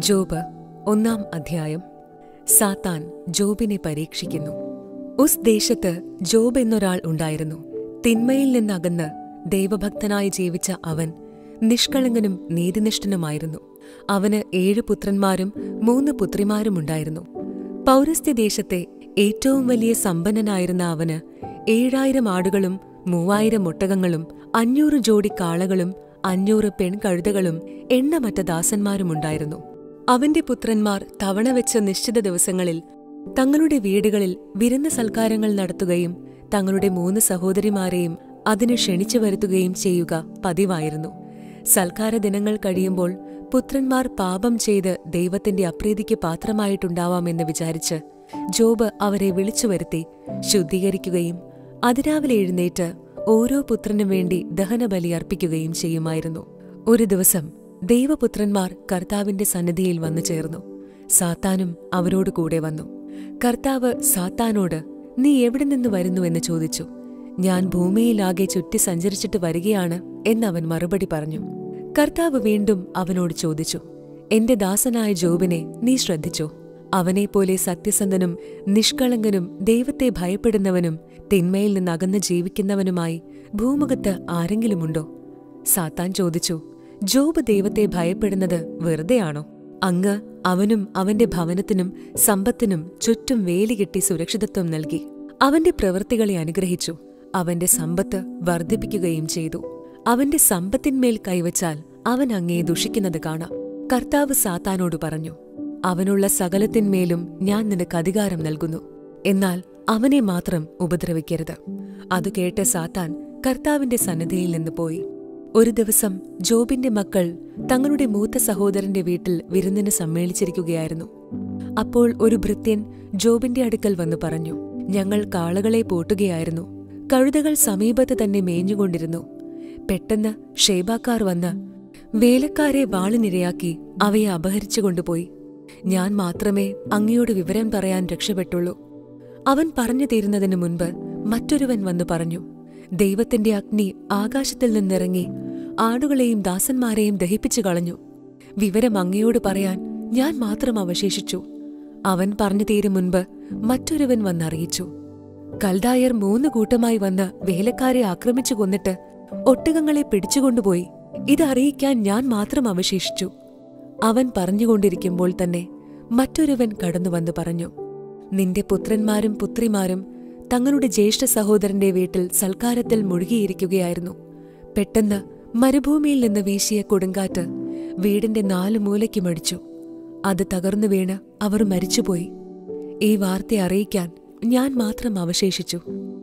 job ഒന്നാം അധ്യായം സാത്താൻ ജോബിനെ പരീക്ഷിക്കുന്നു ഉസ് ദേശത്ത് ജോബ് എന്നൊരാൾ ഉണ്ടായിരുന്നു തിന്മയിൽ നിന്നകന്ന് ദൈവഭക്തനായി ജീവിച്ച അവൻ നിഷ്കളങ്കനും നീതിനിഷ്ഠനുമായിരുന്നു അവന് ഏഴ് പുത്രന്മാരും മൂന്ന് പുത്രിമാരുമുണ്ടായിരുന്നു പൗരസ്ത്യദേശത്തെ ഏറ്റവും വലിയ സമ്പന്നനായിരുന്ന അവന് ഏഴായിരം ആടുകളും മൂവായിരം ഒട്ടകങ്ങളും അഞ്ഞൂറ് ജോഡി കാളകളും അഞ്ഞൂറ് പെൺകഴുതകളും എണ്ണമറ്റ ദാസന്മാരുമുണ്ടായിരുന്നു അവന്റെ പുത്രന്മാർ തവണ വെച്ച നിശ്ചിത ദിവസങ്ങളിൽ തങ്ങളുടെ വീടുകളിൽ വിരുന്ന് സൽക്കാരങ്ങൾ നടത്തുകയും തങ്ങളുടെ മൂന്ന് സഹോദരിമാരെയും അതിന് ക്ഷണിച്ചു വരുത്തുകയും ചെയ്യുക പതിവായിരുന്നു സൽക്കാര ദിനങ്ങൾ കഴിയുമ്പോൾ പുത്രന്മാർ പാപം ചെയ്ത് ദൈവത്തിന്റെ അപ്രീതിക്ക് പാത്രമായിട്ടുണ്ടാവാമെന്ന് വിചാരിച്ച് ജോബ് അവരെ വിളിച്ചു വരുത്തി ശുദ്ധീകരിക്കുകയും അതിരാവിലെ എഴുന്നേറ്റ് ഓരോ പുത്രനും വേണ്ടി ദഹനബലി അർപ്പിക്കുകയും ചെയ്യുമായിരുന്നു ഒരു ദിവസം ദൈവപുത്രന്മാർ കർത്താവിന്റെ സന്നിധിയിൽ വന്നു ചേർന്നു സാത്താനും അവരോട് കൂടെ വന്നു കർത്താവ് സാത്താനോട് നീ എവിടെ നിന്ന് വരുന്നു എന്ന് ചോദിച്ചു ഞാൻ ഭൂമിയിലാകെ ചുറ്റി സഞ്ചരിച്ചിട്ട് വരികയാണ് എന്നവൻ മറുപടി പറഞ്ഞു കർത്താവ് വീണ്ടും അവനോട് ചോദിച്ചു എന്റെ ദാസനായ ജോബിനെ നീ ശ്രദ്ധിച്ചോ അവനെപ്പോലെ സത്യസന്ധനും നിഷ്കളങ്കനും ദൈവത്തെ ഭയപ്പെടുന്നവനും തിന്മയിൽ നിന്ന് അകന്ന് ജീവിക്കുന്നവനുമായി ഭൂമുഖത്ത് ആരെങ്കിലുമുണ്ടോ സാത്താൻ ചോദിച്ചു ജോബ് ദൈവത്തെ ഭയപ്പെടുന്നത് വെറുതെയാണോ അങ്ങ് അവനും അവന്റെ ഭവനത്തിനും സമ്പത്തിനും ചുറ്റും വേലികെട്ടി സുരക്ഷിതത്വം നൽകി അവന്റെ പ്രവൃത്തികളെ അനുഗ്രഹിച്ചു അവന്റെ സമ്പത്ത് വർദ്ധിപ്പിക്കുകയും ചെയ്തു അവന്റെ സമ്പത്തിന്മേൽ കൈവച്ചാൽ അവൻ അങ്ങയെ ദുഷിക്കുന്നത് കാണാം കർത്താവ് സാത്താനോട് പറഞ്ഞു അവനുള്ള സകലത്തിന്മേലും ഞാൻ നിനക്ക് അധികാരം നൽകുന്നു എന്നാൽ അവനെ മാത്രം ഉപദ്രവിക്കരുത് അത് കേട്ട് സാത്താൻ കർത്താവിന്റെ സന്നിധിയിൽ നിന്ന് പോയി ഒരു ദിവസം ജോബിന്റെ മക്കൾ തങ്ങളുടെ മൂത്ത സഹോദരന്റെ വീട്ടിൽ വിരുന്നിന് സമ്മേളിച്ചിരിക്കുകയായിരുന്നു അപ്പോൾ ഒരു ഭൃത്യൻ ജോബിന്റെ അടുക്കൽ വന്നു പറഞ്ഞു ഞങ്ങൾ കാളകളെ പൂട്ടുകയായിരുന്നു കഴുതകൾ സമീപത്ത് തന്നെ മേഞ്ഞുകൊണ്ടിരുന്നു പെട്ടെന്ന് ഷേബാക്കാർ വന്ന് വേലക്കാരെ വാളിനിരയാക്കി അവയെ അപഹരിച്ചു കൊണ്ടുപോയി ഞാൻ മാത്രമേ അങ്ങയോട് വിവരം പറയാൻ രക്ഷപ്പെട്ടുള്ളൂ അവൻ പറഞ്ഞു തീരുന്നതിനു മുൻപ് മറ്റൊരുവൻ വന്നു പറഞ്ഞു ദൈവത്തിന്റെ അഗ്നി ആകാശത്തിൽ നിന്നിറങ്ങി ആടുകളെയും ദാസന്മാരെയും ദഹിപ്പിച്ചു കളഞ്ഞു വിവരം അങ്ങയോട് പറയാൻ ഞാൻ മാത്രം അവശേഷിച്ചു അവൻ പറഞ്ഞു തീരും മുൻപ് മറ്റൊരുവൻ വന്നറിയിച്ചു കൽദായർ മൂന്ന് കൂട്ടമായി വന്ന് വേലക്കാരെ ആക്രമിച്ചു കൊന്നിട്ട് ഒട്ടകങ്ങളെ പിടിച്ചുകൊണ്ടുപോയി ഇതറിയിക്കാൻ ഞാൻ മാത്രം അവശേഷിച്ചു അവൻ പറഞ്ഞുകൊണ്ടിരിക്കുമ്പോൾ തന്നെ മറ്റൊരുവൻ കടന്നുവന്ന് പറഞ്ഞു നിന്റെ പുത്രന്മാരും പുത്രിമാരും തങ്ങളുടെ ജ്യേഷ്ഠ സഹോദരന്റെ വീട്ടിൽ സൽക്കാരത്തിൽ മുഴുകിയിരിക്കുകയായിരുന്നു പെട്ടെന്ന് മരുഭൂമിയിൽ നിന്ന് വീശിയ കൊടുങ്കാറ്റ് വീടിന്റെ നാലു മൂലയ്ക്കുമടിച്ചു അത് തകർന്നു വീണ് അവർ മരിച്ചുപോയി ഈ വാർത്ത അറിയിക്കാൻ ഞാൻ മാത്രം അവശേഷിച്ചു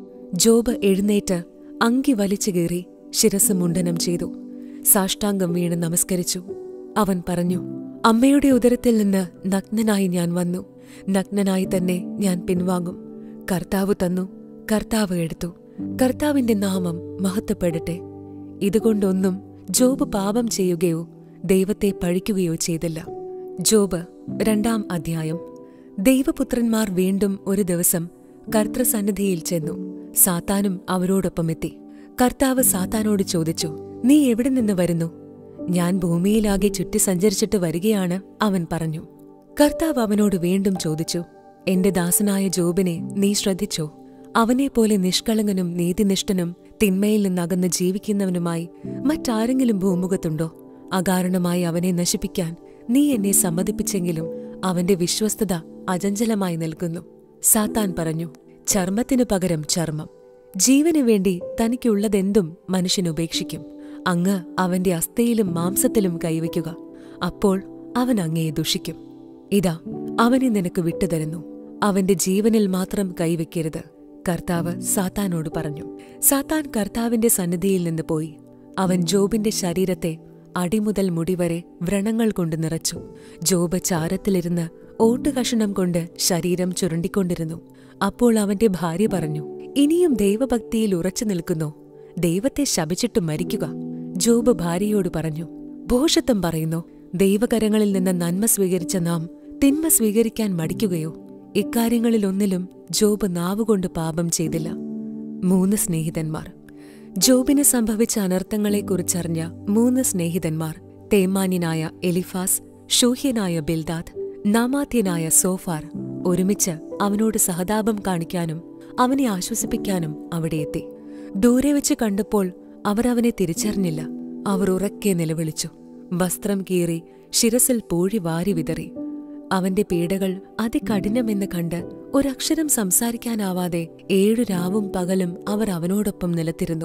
ജോബ് എഴുന്നേറ്റ് അങ്കി വലിച്ചു കീറി ശിരസ് മുണ്ടനം ചെയ്തു സാഷ്ടാംഗം വീണ് നമസ്കരിച്ചു അവൻ പറഞ്ഞു അമ്മയുടെ ഉദരത്തിൽ നിന്ന് നഗ്നനായി ഞാൻ വന്നു നഗ്നനായി തന്നെ ഞാൻ പിൻവാങ്ങും കർത്താവ് തന്നു കർത്താവ് എടുത്തു കർത്താവിന്റെ നാമം മഹത്വപ്പെടട്ടെ ഇതുകൊണ്ടൊന്നും ജോബ് പാപം ചെയ്യുകയോ ദൈവത്തെ പഴിക്കുകയോ ചെയ്തില്ല ജോബ് രണ്ടാം അധ്യായം ദൈവപുത്രന്മാർ വീണ്ടും ഒരു ദിവസം കർത്തൃസന്നിധിയിൽ ചെന്നു സാത്താനും അവരോടൊപ്പമെത്തി കർത്താവ് സാത്താനോട് ചോദിച്ചു നീ എവിടെ നിന്ന് വരുന്നു ഞാൻ ഭൂമിയിലാകെ ചുറ്റി സഞ്ചരിച്ചിട്ട് വരികയാണ് അവൻ പറഞ്ഞു കർത്താവ് അവനോട് വീണ്ടും ചോദിച്ചു എന്റെ ദാസനായ ജോബിനെ നീ ശ്രദ്ധിച്ചോ അവനെപ്പോലെ നിഷ്കളങ്കനും നീതിനിഷ്ഠനും തിന്മയിൽ നിന്നകന്ന് ജീവിക്കുന്നവനുമായി മറ്റാരെങ്കിലും ഭൂമുഖത്തുണ്ടോ അകാരണമായി അവനെ നശിപ്പിക്കാൻ നീ എന്നെ സമ്മതിപ്പിച്ചെങ്കിലും അവന്റെ വിശ്വസ്തത അചഞ്ചലമായി നിൽക്കുന്നു സാത്താൻ പറഞ്ഞു ചർമ്മത്തിനു പകരം ചർമ്മം ജീവനു വേണ്ടി തനിക്കുള്ളതെന്തും മനുഷ്യൻ ഉപേക്ഷിക്കും അങ്ങ് അവന്റെ അസ്ഥയിലും മാംസത്തിലും കൈവയ്ക്കുക അപ്പോൾ അവൻ അങ്ങയെ ദുഷിക്കും ഇതാ അവനെ നിനക്ക് വിട്ടുതരുന്നു അവന്റെ ജീവനിൽ മാത്രം കൈവയ്ക്കരുത് കർത്താവ് സാത്താനോട് പറഞ്ഞു സാത്താൻ കർത്താവിന്റെ സന്നിധിയിൽ നിന്ന് പോയി അവൻ ജോബിന്റെ ശരീരത്തെ അടിമുതൽ മുടിവരെ വ്രണങ്ങൾ കൊണ്ട് നിറച്ചു ജോബ് ചാരത്തിലിരുന്ന് ഓട്ടുകഷണം കൊണ്ട് ശരീരം ചുരുണ്ടിക്കൊണ്ടിരുന്നു അപ്പോൾ അവന്റെ ഭാര്യ പറഞ്ഞു ഇനിയും ദൈവഭക്തിയിൽ ഉറച്ചു നിൽക്കുന്നോ ദൈവത്തെ ശപിച്ചിട്ട് മരിക്കുക ജോബ് ഭാര്യയോട് പറഞ്ഞു ഭോഷത്വം പറയുന്നു ദൈവകരങ്ങളിൽ നിന്ന് നന്മ സ്വീകരിച്ച നാം തിന്മ സ്വീകരിക്കാൻ മടിക്കുകയോ ഇക്കാര്യങ്ങളിലൊന്നിലും ജോബ് നാവുകൊണ്ട് പാപം ചെയ്തില്ല മൂന്ന് സ്നേഹിതന്മാർ ജോബിന് സംഭവിച്ച അനർത്ഥങ്ങളെക്കുറിച്ചറിഞ്ഞ മൂന്ന് സ്നേഹിതന്മാർ തേമാന്യനായ എലിഫാസ് ഷൂഹ്യനായ ബിൽദാദ് നാമാത്യനായ സോഫാർ ഒരുമിച്ച് അവനോട് സഹതാപം കാണിക്കാനും അവനെ ആശ്വസിപ്പിക്കാനും അവിടെയെത്തി ദൂരെ വെച്ച് കണ്ടപ്പോൾ അവർ അവനെ തിരിച്ചറിഞ്ഞില്ല അവർ ഉറക്കെ നിലവിളിച്ചു വസ്ത്രം കീറി ശിരസിൽ പൂഴി വാരി വിതറി അവന്റെ പീഡകൾ അതികഠിനമെന്ന് കണ്ട് ഒരക്ഷരം സംസാരിക്കാനാവാതെ ഏഴു രാവും പകലും അവർ അവനോടൊപ്പം നിലത്തിരുന്നു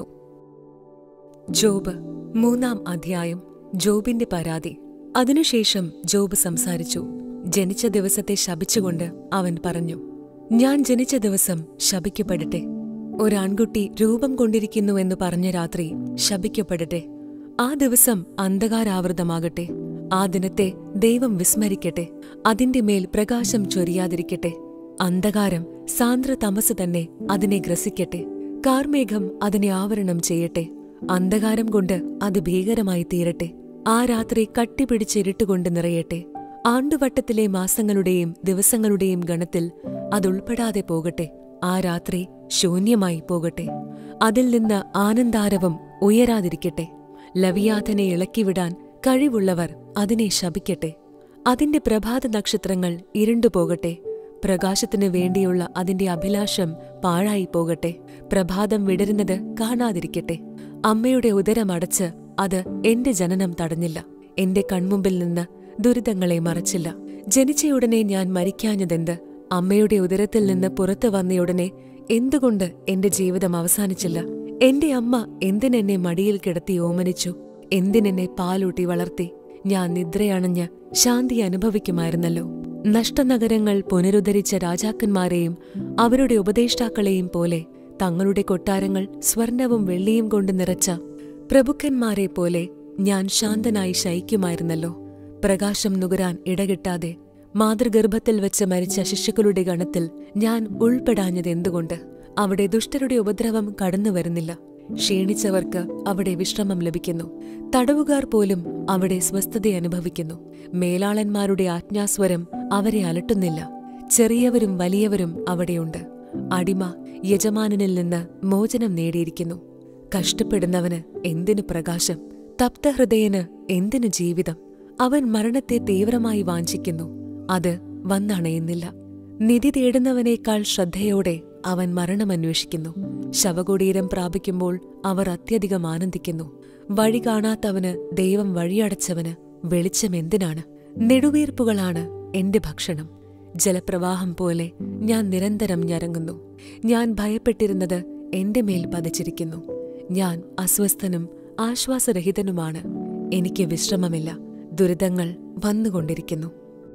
ജോബ് മൂന്നാം അധ്യായം ജോബിന്റെ പരാതി അതിനുശേഷം ജോബ് സംസാരിച്ചു ജനിച്ച ദിവസത്തെ ശപിച്ചുകൊണ്ട് അവൻ പറഞ്ഞു ഞാൻ ജനിച്ച ദിവസം ശപിക്കപ്പെടട്ടെ ഒരാൺകുട്ടി രൂപം കൊണ്ടിരിക്കുന്നുവെന്ന് പറഞ്ഞ രാത്രി ശപിക്കപ്പെടട്ടെ ആ ദിവസം അന്ധകാരാവൃതമാകട്ടെ ആ ദിനത്തെ ദൈവം വിസ്മരിക്കട്ടെ അതിന്റെ മേൽ പ്രകാശം ചൊരിയാതിരിക്കട്ടെ അന്ധകാരം സാന്ദ്ര തമസ് തന്നെ അതിനെ ഗ്രസിക്കട്ടെ കാർമേഘം അതിനെ ആവരണം ചെയ്യട്ടെ അന്ധകാരം കൊണ്ട് അത് ഭീകരമായി തീരട്ടെ ആ രാത്രി കട്ടിപിടിച്ചിരുട്ടുകൊണ്ട് നിറയട്ടെ ആണ്ടുവട്ടത്തിലെ മാസങ്ങളുടെയും ദിവസങ്ങളുടെയും ഗണത്തിൽ അതുൾപ്പെടാതെ പോകട്ടെ ആ രാത്രി ശൂന്യമായി പോകട്ടെ അതിൽ നിന്ന് ആനന്ദാരവം ഉയരാതിരിക്കട്ടെ ലവിയാഥനെ ഇളക്കിവിടാൻ കഴിവുള്ളവർ അതിനെ ശപിക്കട്ടെ അതിന്റെ പ്രഭാത നക്ഷത്രങ്ങൾ ഇരുണ്ടുപോകട്ടെ പ്രകാശത്തിനു വേണ്ടിയുള്ള അതിന്റെ അഭിലാഷം പാഴായി പോകട്ടെ പ്രഭാതം വിടരുന്നത് കാണാതിരിക്കട്ടെ അമ്മയുടെ ഉദരമടച്ച് അത് എന്റെ ജനനം തടഞ്ഞില്ല എന്റെ കൺമുമ്പിൽ നിന്ന് ദുരിതങ്ങളെ മറച്ചില്ല ജനിച്ചയുടനെ ഞാൻ മരിക്കാഞ്ഞതെന്ത് അമ്മയുടെ ഉദരത്തിൽ നിന്ന് പുറത്തു വന്നയുടനെ എന്തുകൊണ്ട് എന്റെ ജീവിതം അവസാനിച്ചില്ല എന്റെ അമ്മ എന്തിനെന്നെ മടിയിൽ കിടത്തി ഓമനിച്ചു എന്തിനെന്നെ പാലൂട്ടി വളർത്തി ഞാൻ നിദ്രയണഞ്ഞ് ശാന്തി അനുഭവിക്കുമായിരുന്നല്ലോ നഷ്ടനഗരങ്ങൾ പുനരുദ്ധരിച്ച രാജാക്കന്മാരെയും അവരുടെ ഉപദേഷ്ടാക്കളെയും പോലെ തങ്ങളുടെ കൊട്ടാരങ്ങൾ സ്വർണവും വെള്ളിയും കൊണ്ട് നിറച്ച പ്രഭുക്കന്മാരെ പോലെ ഞാൻ ശാന്തനായി ശയിക്കുമായിരുന്നല്ലോ പ്രകാശം നുകരാൻ ഇടകിട്ടാതെ മാതൃഗർഭത്തിൽ വെച്ച് മരിച്ച ശിശുക്കളുടെ ഗണത്തിൽ ഞാൻ ഉൾപ്പെടാഞ്ഞതെന്തുകൊണ്ട് അവിടെ ദുഷ്ടരുടെ ഉപദ്രവം കടന്നു വരുന്നില്ല ക്ഷീണിച്ചവർക്ക് അവിടെ വിശ്രമം ലഭിക്കുന്നു തടവുകാർ പോലും അവിടെ സ്വസ്ഥത അനുഭവിക്കുന്നു മേലാളന്മാരുടെ ആജ്ഞാസ്വരം അവരെ അലട്ടുന്നില്ല ചെറിയവരും വലിയവരും അവിടെയുണ്ട് അടിമ യജമാനനിൽ നിന്ന് മോചനം നേടിയിരിക്കുന്നു കഷ്ടപ്പെടുന്നവന് എന്തിനു പ്രകാശം തപ്തഹൃദയന് എന്തിനു ജീവിതം അവൻ മരണത്തെ തീവ്രമായി വാഞ്ചിക്കുന്നു അത് വന്നണയുന്നില്ല നിധി തേടുന്നവനേക്കാൾ ശ്രദ്ധയോടെ അവൻ മരണമന്വേഷിക്കുന്നു ശവകുടീരം പ്രാപിക്കുമ്പോൾ അവർ അത്യധികം ആനന്ദിക്കുന്നു വഴി കാണാത്തവന് ദൈവം വഴിയടച്ചവന് വെളിച്ചമെന്തിനാണ് നെടുവീർപ്പുകളാണ് എന്റെ ഭക്ഷണം ജലപ്രവാഹം പോലെ ഞാൻ നിരന്തരം ഞരങ്ങുന്നു ഞാൻ ഭയപ്പെട്ടിരുന്നത് എന്റെ മേൽ പതിച്ചിരിക്കുന്നു ഞാൻ അസ്വസ്ഥനും ആശ്വാസരഹിതനുമാണ് എനിക്ക് വിശ്രമമില്ല ദുരിതങ്ങൾ വന്നുകൊണ്ടിരിക്കുന്നു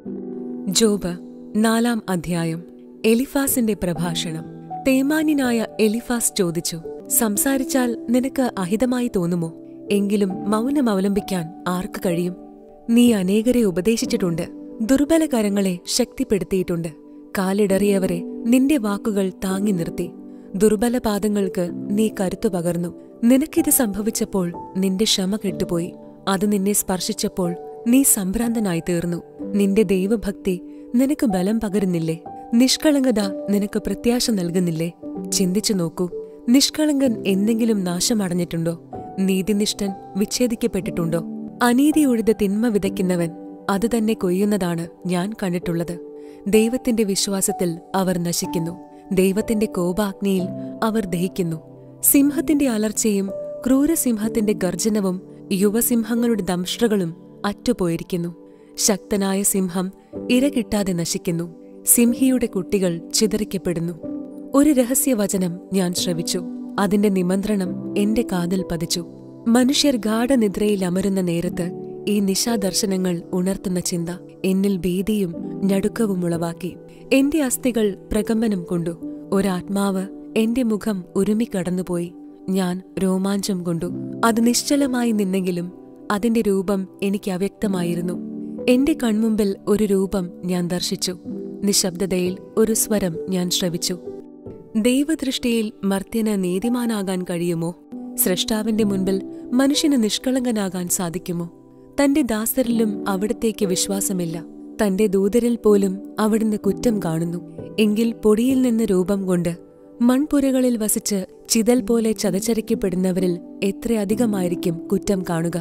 ജോബ് നാലാം അധ്യായം എലിഫാസിന്റെ പ്രഭാഷണം തേമാന്യനായ എലിഫാസ് ചോദിച്ചു സംസാരിച്ചാൽ നിനക്ക് അഹിതമായി തോന്നുമോ എങ്കിലും മൗനം അവലംബിക്കാൻ ആർക്ക് കഴിയും നീ അനേകരെ ഉപദേശിച്ചിട്ടുണ്ട് ദുർബല കരങ്ങളെ ശക്തിപ്പെടുത്തിയിട്ടുണ്ട് കാലിടറിയവരെ നിന്റെ വാക്കുകൾ താങ്ങി നിർത്തി ദുർബല പാദങ്ങൾക്ക് നീ കരുത്തു പകർന്നു നിനക്കിത് സംഭവിച്ചപ്പോൾ നിന്റെ ക്ഷമ കെട്ടുപോയി അത് നിന്നെ സ്പർശിച്ചപ്പോൾ നീ സംഭ്രാന്തനായി തീർന്നു നിന്റെ ദൈവഭക്തി നിനക്ക് ബലം പകരുന്നില്ലേ നിഷ്കളങ്കത നിനക്ക് പ്രത്യാശ നൽകുന്നില്ലേ ചിന്തിച്ചു നോക്കൂ നിഷ്കളങ്കൻ എന്തെങ്കിലും നാശമടഞ്ഞിട്ടുണ്ടോ നീതിനിഷ്ഠൻ വിച്ഛേദിക്കപ്പെട്ടിട്ടുണ്ടോ അനീതി ഒഴുത തിന്മ വിതയ്ക്കുന്നവൻ അത് തന്നെ കൊയ്യുന്നതാണ് ഞാൻ കണ്ടിട്ടുള്ളത് ദൈവത്തിന്റെ വിശ്വാസത്തിൽ അവർ നശിക്കുന്നു ദൈവത്തിന്റെ കോപാഗ്നിയിൽ അവർ ദഹിക്കുന്നു സിംഹത്തിന്റെ അലർച്ചയും ക്രൂരസിംഹത്തിന്റെ ഗർജനവും യുവസിംഹങ്ങളുടെ ദംഷ്ട്രകളും അറ്റുപോയിരിക്കുന്നു ശക്തനായ സിംഹം ഇര കിട്ടാതെ നശിക്കുന്നു സിംഹിയുടെ കുട്ടികൾ ചിതറിക്കപ്പെടുന്നു ഒരു രഹസ്യവചനം ഞാൻ ശ്രവിച്ചു അതിന്റെ നിമന്ത്രണം എന്റെ കാതിൽ പതിച്ചു മനുഷ്യർ ഗാഠനിദ്രയിൽ അമരുന്ന നേരത്ത് ഈ നിശാദർശനങ്ങൾ ഉണർത്തുന്ന ചിന്ത എന്നിൽ ഭീതിയും ഞടുക്കവും ഉളവാക്കി എന്റെ അസ്ഥികൾ പ്രകമ്പനം കൊണ്ടു ഒരാത്മാവ് എന്റെ മുഖം ഉരുമിക്കടന്നുപോയി ഞാൻ രോമാഞ്ചം കൊണ്ടു അത് നിശ്ചലമായി നിന്നെങ്കിലും അതിന്റെ രൂപം എനിക്ക് അവ്യക്തമായിരുന്നു എന്റെ കൺമുമ്പിൽ ഒരു രൂപം ഞാൻ ദർശിച്ചു നിശബ്ദതയിൽ ഒരു സ്വരം ഞാൻ ശ്രവിച്ചു ദൈവദൃഷ്ടിയിൽ മർത്യന് നീതിമാനാകാൻ കഴിയുമോ സ്രഷ്ടാവിന്റെ മുൻപിൽ മനുഷ്യന് നിഷ്കളങ്കനാകാൻ സാധിക്കുമോ തന്റെ ദാസരിലും അവിടത്തേക്ക് വിശ്വാസമില്ല തന്റെ ദൂതരിൽ പോലും അവിടുന്ന് കുറ്റം കാണുന്നു എങ്കിൽ പൊടിയിൽ നിന്ന് രൂപം കൊണ്ട് മൺപുരകളിൽ വസിച്ച് ചിതൽ പോലെ ചതച്ചരയ്ക്കപ്പെടുന്നവരിൽ എത്രയധികമായിരിക്കും കുറ്റം കാണുക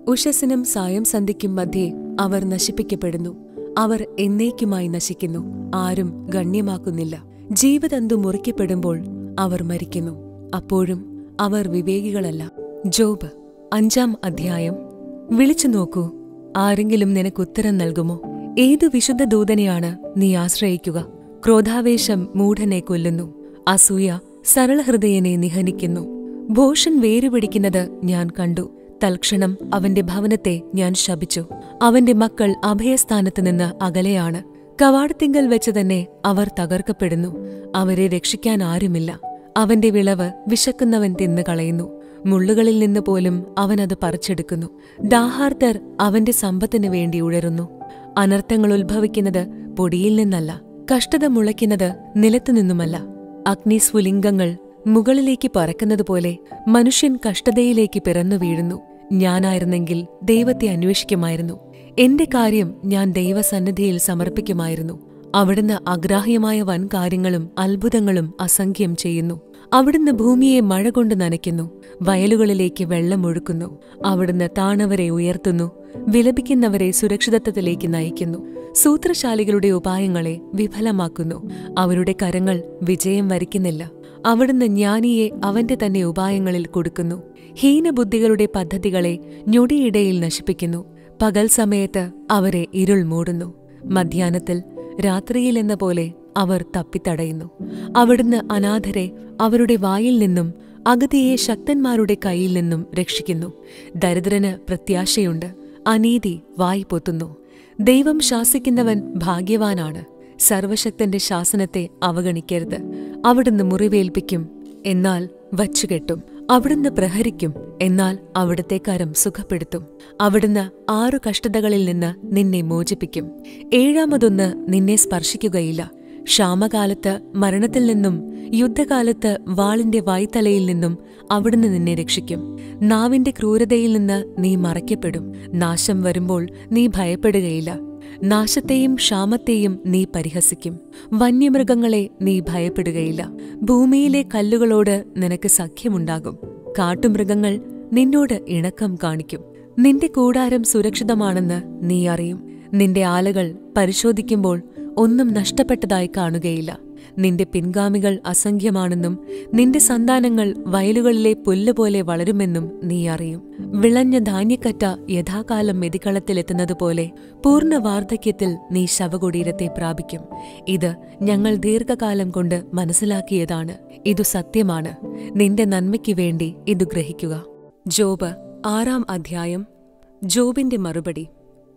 ഉഷസ്സിനും സായം സന്ധിക്കും മധ്യേ അവർ നശിപ്പിക്കപ്പെടുന്നു അവർ എന്നേക്കുമായി നശിക്കുന്നു ആരും ഗണ്യമാക്കുന്നില്ല ജീവതന്തു മുറിക്കപ്പെടുമ്പോൾ അവർ മരിക്കുന്നു അപ്പോഴും അവർ വിവേകികളല്ല ജോബ് അഞ്ചാം അധ്യായം വിളിച്ചു നോക്കൂ ആരെങ്കിലും നിനക്ക് ഉത്തരം നൽകുമോ ഏതു വിശുദ്ധ ദൂതനെയാണ് നീ ആശ്രയിക്കുക ക്രോധാവേശം മൂഢനെ കൊല്ലുന്നു അസൂയ സരളഹൃദയനെ നിഹനിക്കുന്നു ഭോഷൻ വേരുപിടിക്കുന്നത് ഞാൻ കണ്ടു തൽക്ഷണം അവന്റെ ഭവനത്തെ ഞാൻ ശപിച്ചു അവന്റെ മക്കൾ അഭയസ്ഥാനത്ത് നിന്ന് അകലെയാണ് കവാടത്തിങ്കൽ വെച്ച് തന്നെ അവർ തകർക്കപ്പെടുന്നു അവരെ രക്ഷിക്കാൻ ആരുമില്ല അവന്റെ വിളവ് വിശക്കുന്നവൻ തിന്നു കളയുന്നു മുള്ളുകളിൽ നിന്ന് പോലും അവൻ അത് പറിച്ചെടുക്കുന്നു ദാഹാർത്തർ അവന്റെ സമ്പത്തിനു വേണ്ടി ഉഴറുന്നു അനർത്ഥങ്ങൾ ഉത്ഭവിക്കുന്നത് പൊടിയിൽ നിന്നല്ല കഷ്ടത മുളയ്ക്കുന്നത് നിലത്തുനിന്നുമല്ല അഗ്നിസ്ഫുലിംഗങ്ങൾ മുകളിലേക്ക് പറക്കുന്നതുപോലെ മനുഷ്യൻ കഷ്ടതയിലേക്ക് പിറന്നു വീഴുന്നു ഞാനായിരുന്നെങ്കിൽ ദൈവത്തെ അന്വേഷിക്കുമായിരുന്നു എന്റെ കാര്യം ഞാൻ ദൈവസന്നിധിയിൽ സമർപ്പിക്കുമായിരുന്നു അവിടുന്ന് അഗ്രാഹ്യമായ വൻ കാര്യങ്ങളും അത്ഭുതങ്ങളും അസംഖ്യം ചെയ്യുന്നു അവിടുന്ന് ഭൂമിയെ മഴ കൊണ്ട് നനയ്ക്കുന്നു വയലുകളിലേക്ക് വെള്ളം ഒഴുക്കുന്നു അവിടുന്ന് താണവരെ ഉയർത്തുന്നു വിലപിക്കുന്നവരെ സുരക്ഷിതത്വത്തിലേക്ക് നയിക്കുന്നു സൂത്രശാലികളുടെ ഉപായങ്ങളെ വിഫലമാക്കുന്നു അവരുടെ കരങ്ങൾ വിജയം വരിക്കുന്നില്ല അവിടുന്ന് ജ്ഞാനിയെ അവന്റെ തന്നെ ഉപായങ്ങളിൽ കൊടുക്കുന്നു ഹീനബുദ്ധികളുടെ പദ്ധതികളെ ഞൊടിയിടയിൽ നശിപ്പിക്കുന്നു പകൽ സമയത്ത് അവരെ ഇരുൾ മൂടുന്നു മധ്യാഹ്നത്തിൽ രാത്രിയിലെന്ന പോലെ അവർ തപ്പിത്തടയുന്നു അവിടുന്ന് അനാഥരെ അവരുടെ വായിൽ നിന്നും അഗതിയെ ശക്തന്മാരുടെ കയ്യിൽ നിന്നും രക്ഷിക്കുന്നു ദരിദ്രന് പ്രത്യാശയുണ്ട് അനീതി വായി പൊത്തുന്നു ദൈവം ശാസിക്കുന്നവൻ ഭാഗ്യവാനാണ് സർവശക്തന്റെ ശാസനത്തെ അവഗണിക്കരുത് അവിടുന്ന് മുറിവേൽപ്പിക്കും എന്നാൽ വച്ചുകെട്ടും അവിടുന്ന് പ്രഹരിക്കും എന്നാൽ അവിടുത്തെ കരം സുഖപ്പെടുത്തും അവിടുന്ന് ആറു കഷ്ടതകളിൽ നിന്ന് നിന്നെ മോചിപ്പിക്കും ഏഴാമതൊന്ന് നിന്നെ സ്പർശിക്കുകയില്ല ക്ഷാമകാലത്ത് മരണത്തിൽ നിന്നും യുദ്ധകാലത്ത് വാളിന്റെ വായ്ത്തലയിൽ നിന്നും അവിടുന്ന് നിന്നെ രക്ഷിക്കും നാവിന്റെ ക്രൂരതയിൽ നിന്ന് നീ മറയ്ക്കപ്പെടും നാശം വരുമ്പോൾ നീ ഭയപ്പെടുകയില്ല നാശത്തെയും ക്ഷാമത്തെയും നീ പരിഹസിക്കും വന്യമൃഗങ്ങളെ നീ ഭയപ്പെടുകയില്ല ഭൂമിയിലെ കല്ലുകളോട് നിനക്ക് സഖ്യമുണ്ടാകും കാട്ടുമൃഗങ്ങൾ നിന്നോട് ഇണക്കം കാണിക്കും നിന്റെ കൂടാരം സുരക്ഷിതമാണെന്ന് നീ അറിയും നിന്റെ ആലകൾ പരിശോധിക്കുമ്പോൾ ഒന്നും നഷ്ടപ്പെട്ടതായി കാണുകയില്ല നിന്റെ പിൻഗാമികൾ അസംഖ്യമാണെന്നും നിന്റെ സന്താനങ്ങൾ വയലുകളിലെ പുല്ലുപോലെ വളരുമെന്നും നീ അറിയും വിളഞ്ഞ ധാന്യക്കറ്റ യഥാകാലം മെതിക്കളത്തിലെത്തുന്നതുപോലെ പൂർണ്ണ വാർദ്ധക്യത്തിൽ നീ ശവകുടീരത്തെ പ്രാപിക്കും ഇത് ഞങ്ങൾ ദീർഘകാലം കൊണ്ട് മനസ്സിലാക്കിയതാണ് ഇതു സത്യമാണ് നിന്റെ നന്മയ്ക്കു വേണ്ടി ഇത് ഗ്രഹിക്കുക ജോബ് ആറാം അധ്യായം ജോബിന്റെ മറുപടി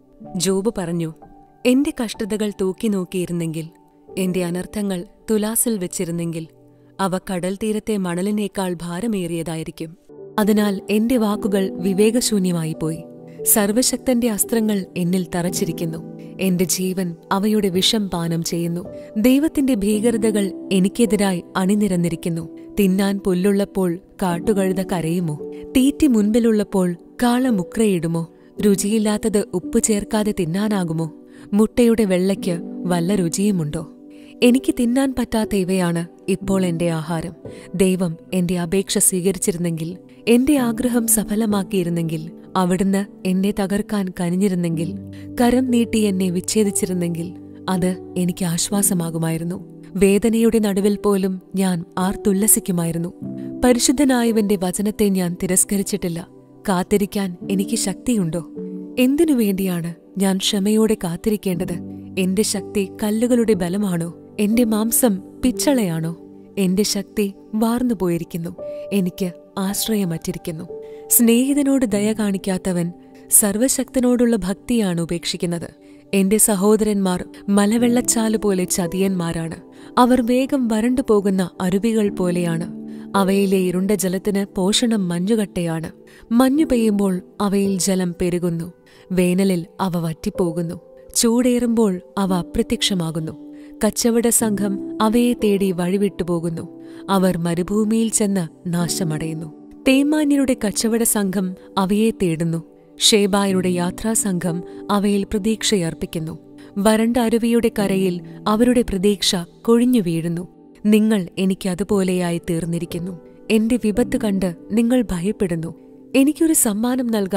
ജോബ് പറഞ്ഞു എന്റെ കഷ്ടതകൾ തൂക്കി നോക്കിയിരുന്നെങ്കിൽ എന്റെ അനർത്ഥങ്ങൾ തുലാസിൽ വെച്ചിരുന്നെങ്കിൽ അവ കടൽ തീരത്തെ മണലിനേക്കാൾ ഭാരമേറിയതായിരിക്കും അതിനാൽ എന്റെ വാക്കുകൾ വിവേകശൂന്യമായിപ്പോയി സർവശക്തന്റെ അസ്ത്രങ്ങൾ എന്നിൽ തറച്ചിരിക്കുന്നു എന്റെ ജീവൻ അവയുടെ വിഷം പാനം ചെയ്യുന്നു ദൈവത്തിന്റെ ഭീകരതകൾ എനിക്കെതിരായി അണിനിരന്നിരിക്കുന്നു തിന്നാൻ പുല്ലുള്ളപ്പോൾ കാട്ടുകഴുത കരയുമോ തീറ്റി മുൻപിലുള്ളപ്പോൾ കാള മുക്രയിടുമോ രുചിയില്ലാത്തത് ഉപ്പ് ചേർക്കാതെ തിന്നാനാകുമോ മുട്ടയുടെ വെള്ളയ്ക്ക് വല്ല രുചിയുമുണ്ടോ എനിക്ക് തിന്നാൻ പറ്റാത്ത ഇവയാണ് ഇപ്പോൾ എന്റെ ആഹാരം ദൈവം എന്റെ അപേക്ഷ സ്വീകരിച്ചിരുന്നെങ്കിൽ എന്റെ ആഗ്രഹം സഫലമാക്കിയിരുന്നെങ്കിൽ അവിടുന്ന് എന്നെ തകർക്കാൻ കനിഞ്ഞിരുന്നെങ്കിൽ കരം നീട്ടി എന്നെ വിച്ഛേദിച്ചിരുന്നെങ്കിൽ അത് എനിക്ക് ആശ്വാസമാകുമായിരുന്നു വേദനയുടെ നടുവിൽ പോലും ഞാൻ ആർത്തുല്ലസിക്കുമായിരുന്നു പരിശുദ്ധനായവന്റെ വചനത്തെ ഞാൻ തിരസ്കരിച്ചിട്ടില്ല കാത്തിരിക്കാൻ എനിക്ക് ശക്തിയുണ്ടോ എന്തിനു വേണ്ടിയാണ് ഞാൻ ക്ഷമയോടെ കാത്തിരിക്കേണ്ടത് എന്റെ ശക്തി കല്ലുകളുടെ ബലമാണോ എന്റെ മാംസം പിച്ചളയാണോ എന്റെ ശക്തി വാർന്നുപോയിരിക്കുന്നു എനിക്ക് ആശ്രയമറ്റിരിക്കുന്നു സ്നേഹിതനോട് ദയ കാണിക്കാത്തവൻ സർവശക്തനോടുള്ള ഭക്തിയാണ് ഉപേക്ഷിക്കുന്നത് എന്റെ സഹോദരന്മാർ മലവെള്ളച്ചാല് പോലെ ചതിയന്മാരാണ് അവർ വേഗം വരണ്ടു പോകുന്ന അരുവികൾ പോലെയാണ് അവയിലെ ഇരുണ്ട ജലത്തിന് പോഷണം മഞ്ഞുകട്ടയാണ് മഞ്ഞു പെയ്യുമ്പോൾ അവയിൽ ജലം പെരുകുന്നു വേനലിൽ അവ വറ്റിപ്പോകുന്നു ചൂടേറുമ്പോൾ അവ അപ്രത്യക്ഷമാകുന്നു കച്ചവട സംഘം അവയെ തേടി വഴിവിട്ടുപോകുന്നു അവർ മരുഭൂമിയിൽ ചെന്ന് നാശമടയുന്നു തേമാന്യരുടെ കച്ചവട സംഘം അവയെ തേടുന്നു ഷേബായരുടെ യാത്രാസംഘം അവയിൽ പ്രതീക്ഷയർപ്പിക്കുന്നു വരണ്ട അരുവിയുടെ കരയിൽ അവരുടെ പ്രതീക്ഷ കൊഴിഞ്ഞു വീഴുന്നു നിങ്ങൾ എനിക്ക് അതുപോലെയായി തീർന്നിരിക്കുന്നു എന്റെ വിപത്ത് കണ്ട് നിങ്ങൾ ഭയപ്പെടുന്നു എനിക്കൊരു സമ്മാനം നൽകാനോ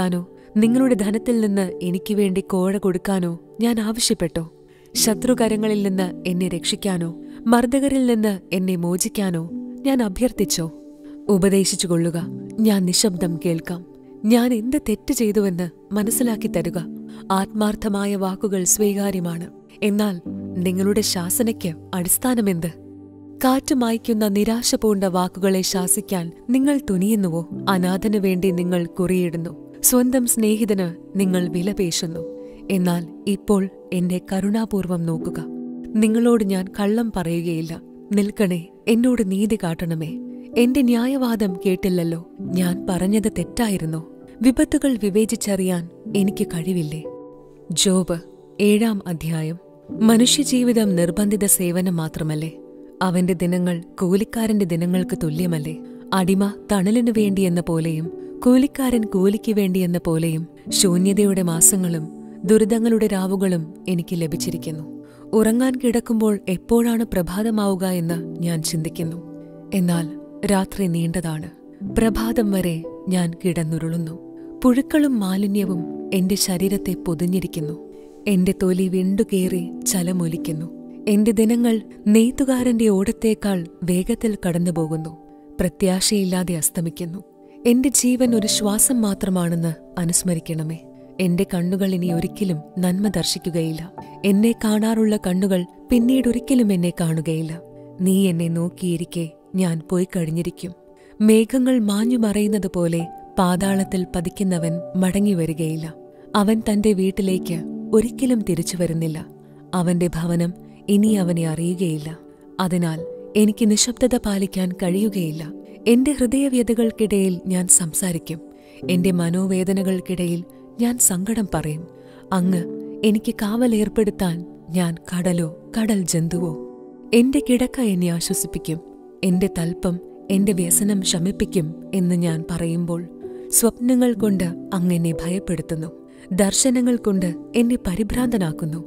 നിങ്ങളുടെ ധനത്തിൽ നിന്ന് എനിക്ക് വേണ്ടി കോഴ കൊടുക്കാനോ ഞാൻ ആവശ്യപ്പെട്ടോ ശത്രുകരങ്ങളിൽ നിന്ന് എന്നെ രക്ഷിക്കാനോ മർദ്ദകരിൽ നിന്ന് എന്നെ മോചിക്കാനോ ഞാൻ അഭ്യർത്ഥിച്ചോ ഉപദേശിച്ചു കൊള്ളുക ഞാൻ നിശബ്ദം കേൾക്കാം ഞാൻ എന്ത് തെറ്റ് ചെയ്തുവെന്ന് മനസ്സിലാക്കി തരുക ആത്മാർത്ഥമായ വാക്കുകൾ സ്വീകാര്യമാണ് എന്നാൽ നിങ്ങളുടെ ശാസനയ്ക്ക് അടിസ്ഥാനമെന്ത് കാറ്റ് മായ്ക്കുന്ന നിരാശ പൂണ്ട വാക്കുകളെ ശാസിക്കാൻ നിങ്ങൾ തുനിയുന്നുവോ അനാഥനു വേണ്ടി നിങ്ങൾ കുറിയിടുന്നു സ്വന്തം സ്നേഹിതന് നിങ്ങൾ വിലപേശുന്നു എന്നാൽ ഇപ്പോൾ എന്നെ കരുണാപൂർവം നോക്കുക നിങ്ങളോട് ഞാൻ കള്ളം പറയുകയില്ല നിൽക്കണേ എന്നോട് നീതി കാട്ടണമേ എന്റെ ന്യായവാദം കേട്ടില്ലല്ലോ ഞാൻ പറഞ്ഞത് തെറ്റായിരുന്നോ വിപത്തുകൾ വിവേചിച്ചറിയാൻ എനിക്ക് കഴിവില്ലേ ജോബ് ഏഴാം അധ്യായം മനുഷ്യജീവിതം നിർബന്ധിത സേവനം മാത്രമല്ലേ അവന്റെ ദിനങ്ങൾ കൂലിക്കാരന്റെ ദിനങ്ങൾക്ക് തുല്യമല്ലേ അടിമ തണലിനു വേണ്ടിയെന്ന പോലെയും കൂലിക്കാരൻ കൂലിക്ക് വേണ്ടിയെന്ന പോലെയും ശൂന്യതയുടെ മാസങ്ങളും ദുരിതങ്ങളുടെ രാവുകളും എനിക്ക് ലഭിച്ചിരിക്കുന്നു ഉറങ്ങാൻ കിടക്കുമ്പോൾ എപ്പോഴാണ് പ്രഭാതമാവുക എന്ന് ഞാൻ ചിന്തിക്കുന്നു എന്നാൽ രാത്രി നീണ്ടതാണ് പ്രഭാതം വരെ ഞാൻ കിടന്നുരുളുന്നു പുഴുക്കളും മാലിന്യവും എന്റെ ശരീരത്തെ പൊതിഞ്ഞിരിക്കുന്നു എന്റെ തൊലി വിണ്ടുകേറി ചലമൊലിക്കുന്നു എന്റെ ദിനങ്ങൾ നെയ്ത്തുകാരന്റെ ഓടത്തേക്കാൾ വേഗത്തിൽ കടന്നുപോകുന്നു പ്രത്യാശയില്ലാതെ അസ്തമിക്കുന്നു എന്റെ ജീവൻ ഒരു ശ്വാസം മാത്രമാണെന്ന് അനുസ്മരിക്കണമേ എന്റെ കണ്ണുകൾ ഇനി ഒരിക്കലും നന്മ ദർശിക്കുകയില്ല എന്നെ കാണാറുള്ള കണ്ണുകൾ പിന്നീടൊരിക്കലും എന്നെ കാണുകയില്ല നീ എന്നെ നോക്കിയിരിക്കെ ഞാൻ പോയി കഴിഞ്ഞിരിക്കും മേഘങ്ങൾ മാഞ്ഞു മറയുന്നത് പോലെ പാതാളത്തിൽ പതിക്കുന്നവൻ മടങ്ങിവരികയില്ല അവൻ തന്റെ വീട്ടിലേക്ക് ഒരിക്കലും തിരിച്ചു വരുന്നില്ല അവന്റെ ഭവനം ഇനി അവനെ അറിയുകയില്ല അതിനാൽ എനിക്ക് നിശബ്ദത പാലിക്കാൻ കഴിയുകയില്ല എന്റെ ഹൃദയവ്യതകൾക്കിടയിൽ ഞാൻ സംസാരിക്കും എന്റെ മനോവേദനകൾക്കിടയിൽ ഞാൻ സങ്കടം പറയും അങ്ങ് എനിക്ക് കാവലേർപ്പെടുത്താൻ ഞാൻ കടലോ കടൽ ജന്തുവോ എന്റെ കിടക്ക എന്നെ ആശ്വസിപ്പിക്കും എന്റെ തൽപ്പം എന്റെ വ്യസനം ശമിപ്പിക്കും എന്ന് ഞാൻ പറയുമ്പോൾ സ്വപ്നങ്ങൾ കൊണ്ട് അങ്ങ് എന്നെ ഭയപ്പെടുത്തുന്നു ദർശനങ്ങൾ കൊണ്ട് എന്നെ പരിഭ്രാന്തനാക്കുന്നു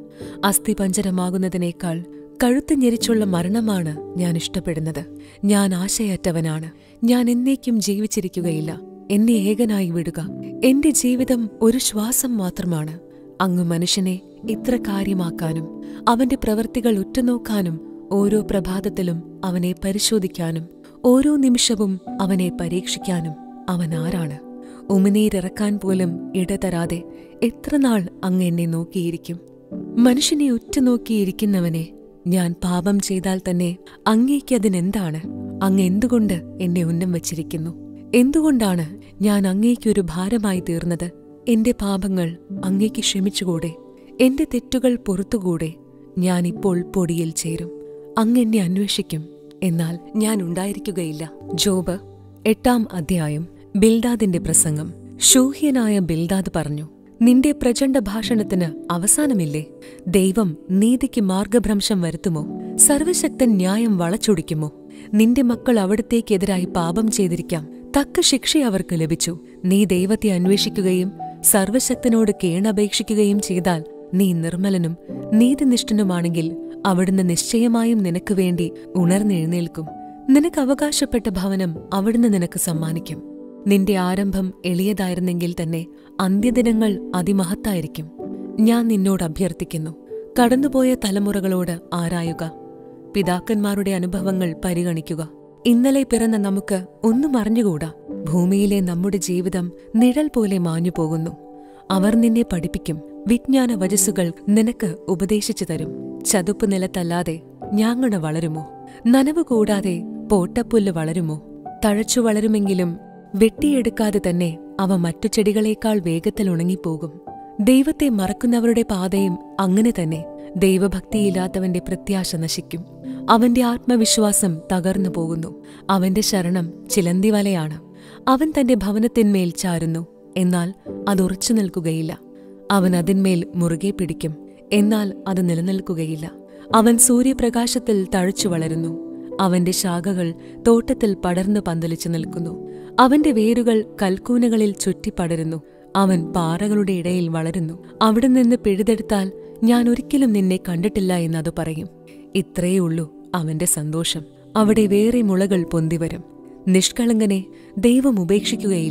അസ്ഥിപഞ്ചരമാകുന്നതിനേക്കാൾ കഴുത്ത് ഞെരിച്ചുള്ള മരണമാണ് ഞാൻ ഇഷ്ടപ്പെടുന്നത് ഞാൻ ആശയറ്റവനാണ് ഞാൻ എന്നേക്കും ജീവിച്ചിരിക്കുകയില്ല എന്നെ ഏകനായി വിടുക എന്റെ ജീവിതം ഒരു ശ്വാസം മാത്രമാണ് അങ്ങ് മനുഷ്യനെ ഇത്ര കാര്യമാക്കാനും അവന്റെ പ്രവൃത്തികൾ ഉറ്റുനോക്കാനും ഓരോ പ്രഭാതത്തിലും അവനെ പരിശോധിക്കാനും ഓരോ നിമിഷവും അവനെ പരീക്ഷിക്കാനും അവൻ ആരാണ് ഉമിനീരിറക്കാൻ പോലും ഇടതരാതെ എത്ര നാൾ അങ്ങ് എന്നെ നോക്കിയിരിക്കും മനുഷ്യനെ ഉറ്റുനോക്കിയിരിക്കുന്നവനെ ഞാൻ പാപം ചെയ്താൽ തന്നെ അങ്ങേക്കതിനെന്താണ് അങ്ങ് എന്തുകൊണ്ട് എന്നെ ഉന്നം വച്ചിരിക്കുന്നു എന്തുകൊണ്ടാണ് ഞാൻ അങ്ങേക്കൊരു ഭാരമായി തീർന്നത് എന്റെ പാപങ്ങൾ അങ്ങേക്ക് ക്ഷമിച്ചുകൂടെ എന്റെ തെറ്റുകൾ പുറത്തുകൂടെ ഞാനിപ്പോൾ പൊടിയിൽ ചേരും അങ്ങ് എന്നെ അന്വേഷിക്കും എന്നാൽ ഞാൻ ഉണ്ടായിരിക്കുകയില്ല ജോബ് എട്ടാം അധ്യായം ബിൽദാദിന്റെ പ്രസംഗം ശൂഹ്യനായ ബിൽദാദ് പറഞ്ഞു നിന്റെ പ്രചണ്ഡ ഭാഷണത്തിന് അവസാനമില്ലേ ദൈവം നീതിക്ക് മാർഗഭ്രംശം വരുത്തുമോ സർവശക്തൻ ന്യായം വളച്ചൊടിക്കുമോ നിന്റെ മക്കൾ അവിടത്തേക്കെതിരായി പാപം ചെയ്തിരിക്കാം തക്ക ശിക്ഷ അവർക്ക് ലഭിച്ചു നീ ദൈവത്തെ അന്വേഷിക്കുകയും സർവശക്തനോട് കേണപേക്ഷിക്കുകയും ചെയ്താൽ നീ നിർമ്മലനും നീതിനിഷ്ഠനുമാണെങ്കിൽ അവിടുന്ന് നിശ്ചയമായും നിനക്ക് വേണ്ടി ഉണർന്നെഴുന്നേൽക്കും നിനക്ക് അവകാശപ്പെട്ട ഭവനം അവിടുന്ന് നിനക്ക് സമ്മാനിക്കും നിന്റെ ആരംഭം എളിയതായിരുന്നെങ്കിൽ തന്നെ അന്ത്യദിനങ്ങൾ അതിമഹത്തായിരിക്കും ഞാൻ നിന്നോട് അഭ്യർത്ഥിക്കുന്നു കടന്നുപോയ തലമുറകളോട് ആരായുക പിതാക്കന്മാരുടെ അനുഭവങ്ങൾ പരിഗണിക്കുക ഇന്നലെ പിറന്ന നമുക്ക് ഒന്നും അറിഞ്ഞുകൂടാ ഭൂമിയിലെ നമ്മുടെ ജീവിതം നിഴൽ പോലെ മാഞ്ഞു പോകുന്നു അവർ നിന്നെ പഠിപ്പിക്കും വിജ്ഞാന വചസ്സുകൾ നിനക്ക് ഉപദേശിച്ചു തരും ചതുപ്പ് നിലത്തല്ലാതെ ഞാങ്ങണ വളരുമോ നനവ് കൂടാതെ പോട്ടപ്പുല്ല് വളരുമോ തഴച്ചു വളരുമെങ്കിലും വെട്ടിയെടുക്കാതെ തന്നെ അവ മറ്റു ചെടികളേക്കാൾ വേഗത്തിൽ ഉണങ്ങിപ്പോകും ദൈവത്തെ മറക്കുന്നവരുടെ പാതയും അങ്ങനെ തന്നെ ദൈവഭക്തിയില്ലാത്തവന്റെ പ്രത്യാശ നശിക്കും അവന്റെ ആത്മവിശ്വാസം തകർന്നു പോകുന്നു അവന്റെ ശരണം ചിലന്തിവലയാണ് അവൻ തന്റെ ഭവനത്തിന്മേൽ ചാരുന്നു എന്നാൽ അത് ഉറച്ചു നിൽക്കുകയില്ല അവൻ അതിന്മേൽ മുറുകെ പിടിക്കും എന്നാൽ അത് നിലനിൽക്കുകയില്ല അവൻ സൂര്യപ്രകാശത്തിൽ തഴച്ചു വളരുന്നു അവന്റെ ശാഖകൾ തോട്ടത്തിൽ പടർന്നു പന്തലിച്ചു നിൽക്കുന്നു അവന്റെ വേരുകൾ കൽക്കൂനകളിൽ ചുറ്റിപ്പടരുന്നു അവൻ പാറകളുടെ ഇടയിൽ വളരുന്നു അവിടെ നിന്ന് പിഴുതെടുത്താൽ ഞാൻ ഒരിക്കലും നിന്നെ കണ്ടിട്ടില്ല എന്നതു പറയും ഇത്രയേ ഉള്ളൂ അവന്റെ സന്തോഷം അവിടെ വേറെ മുളകൾ പൊന്തിവരും നിഷ്കളങ്കനെ ദൈവം ഉപേക്ഷിക്കുകയില്ല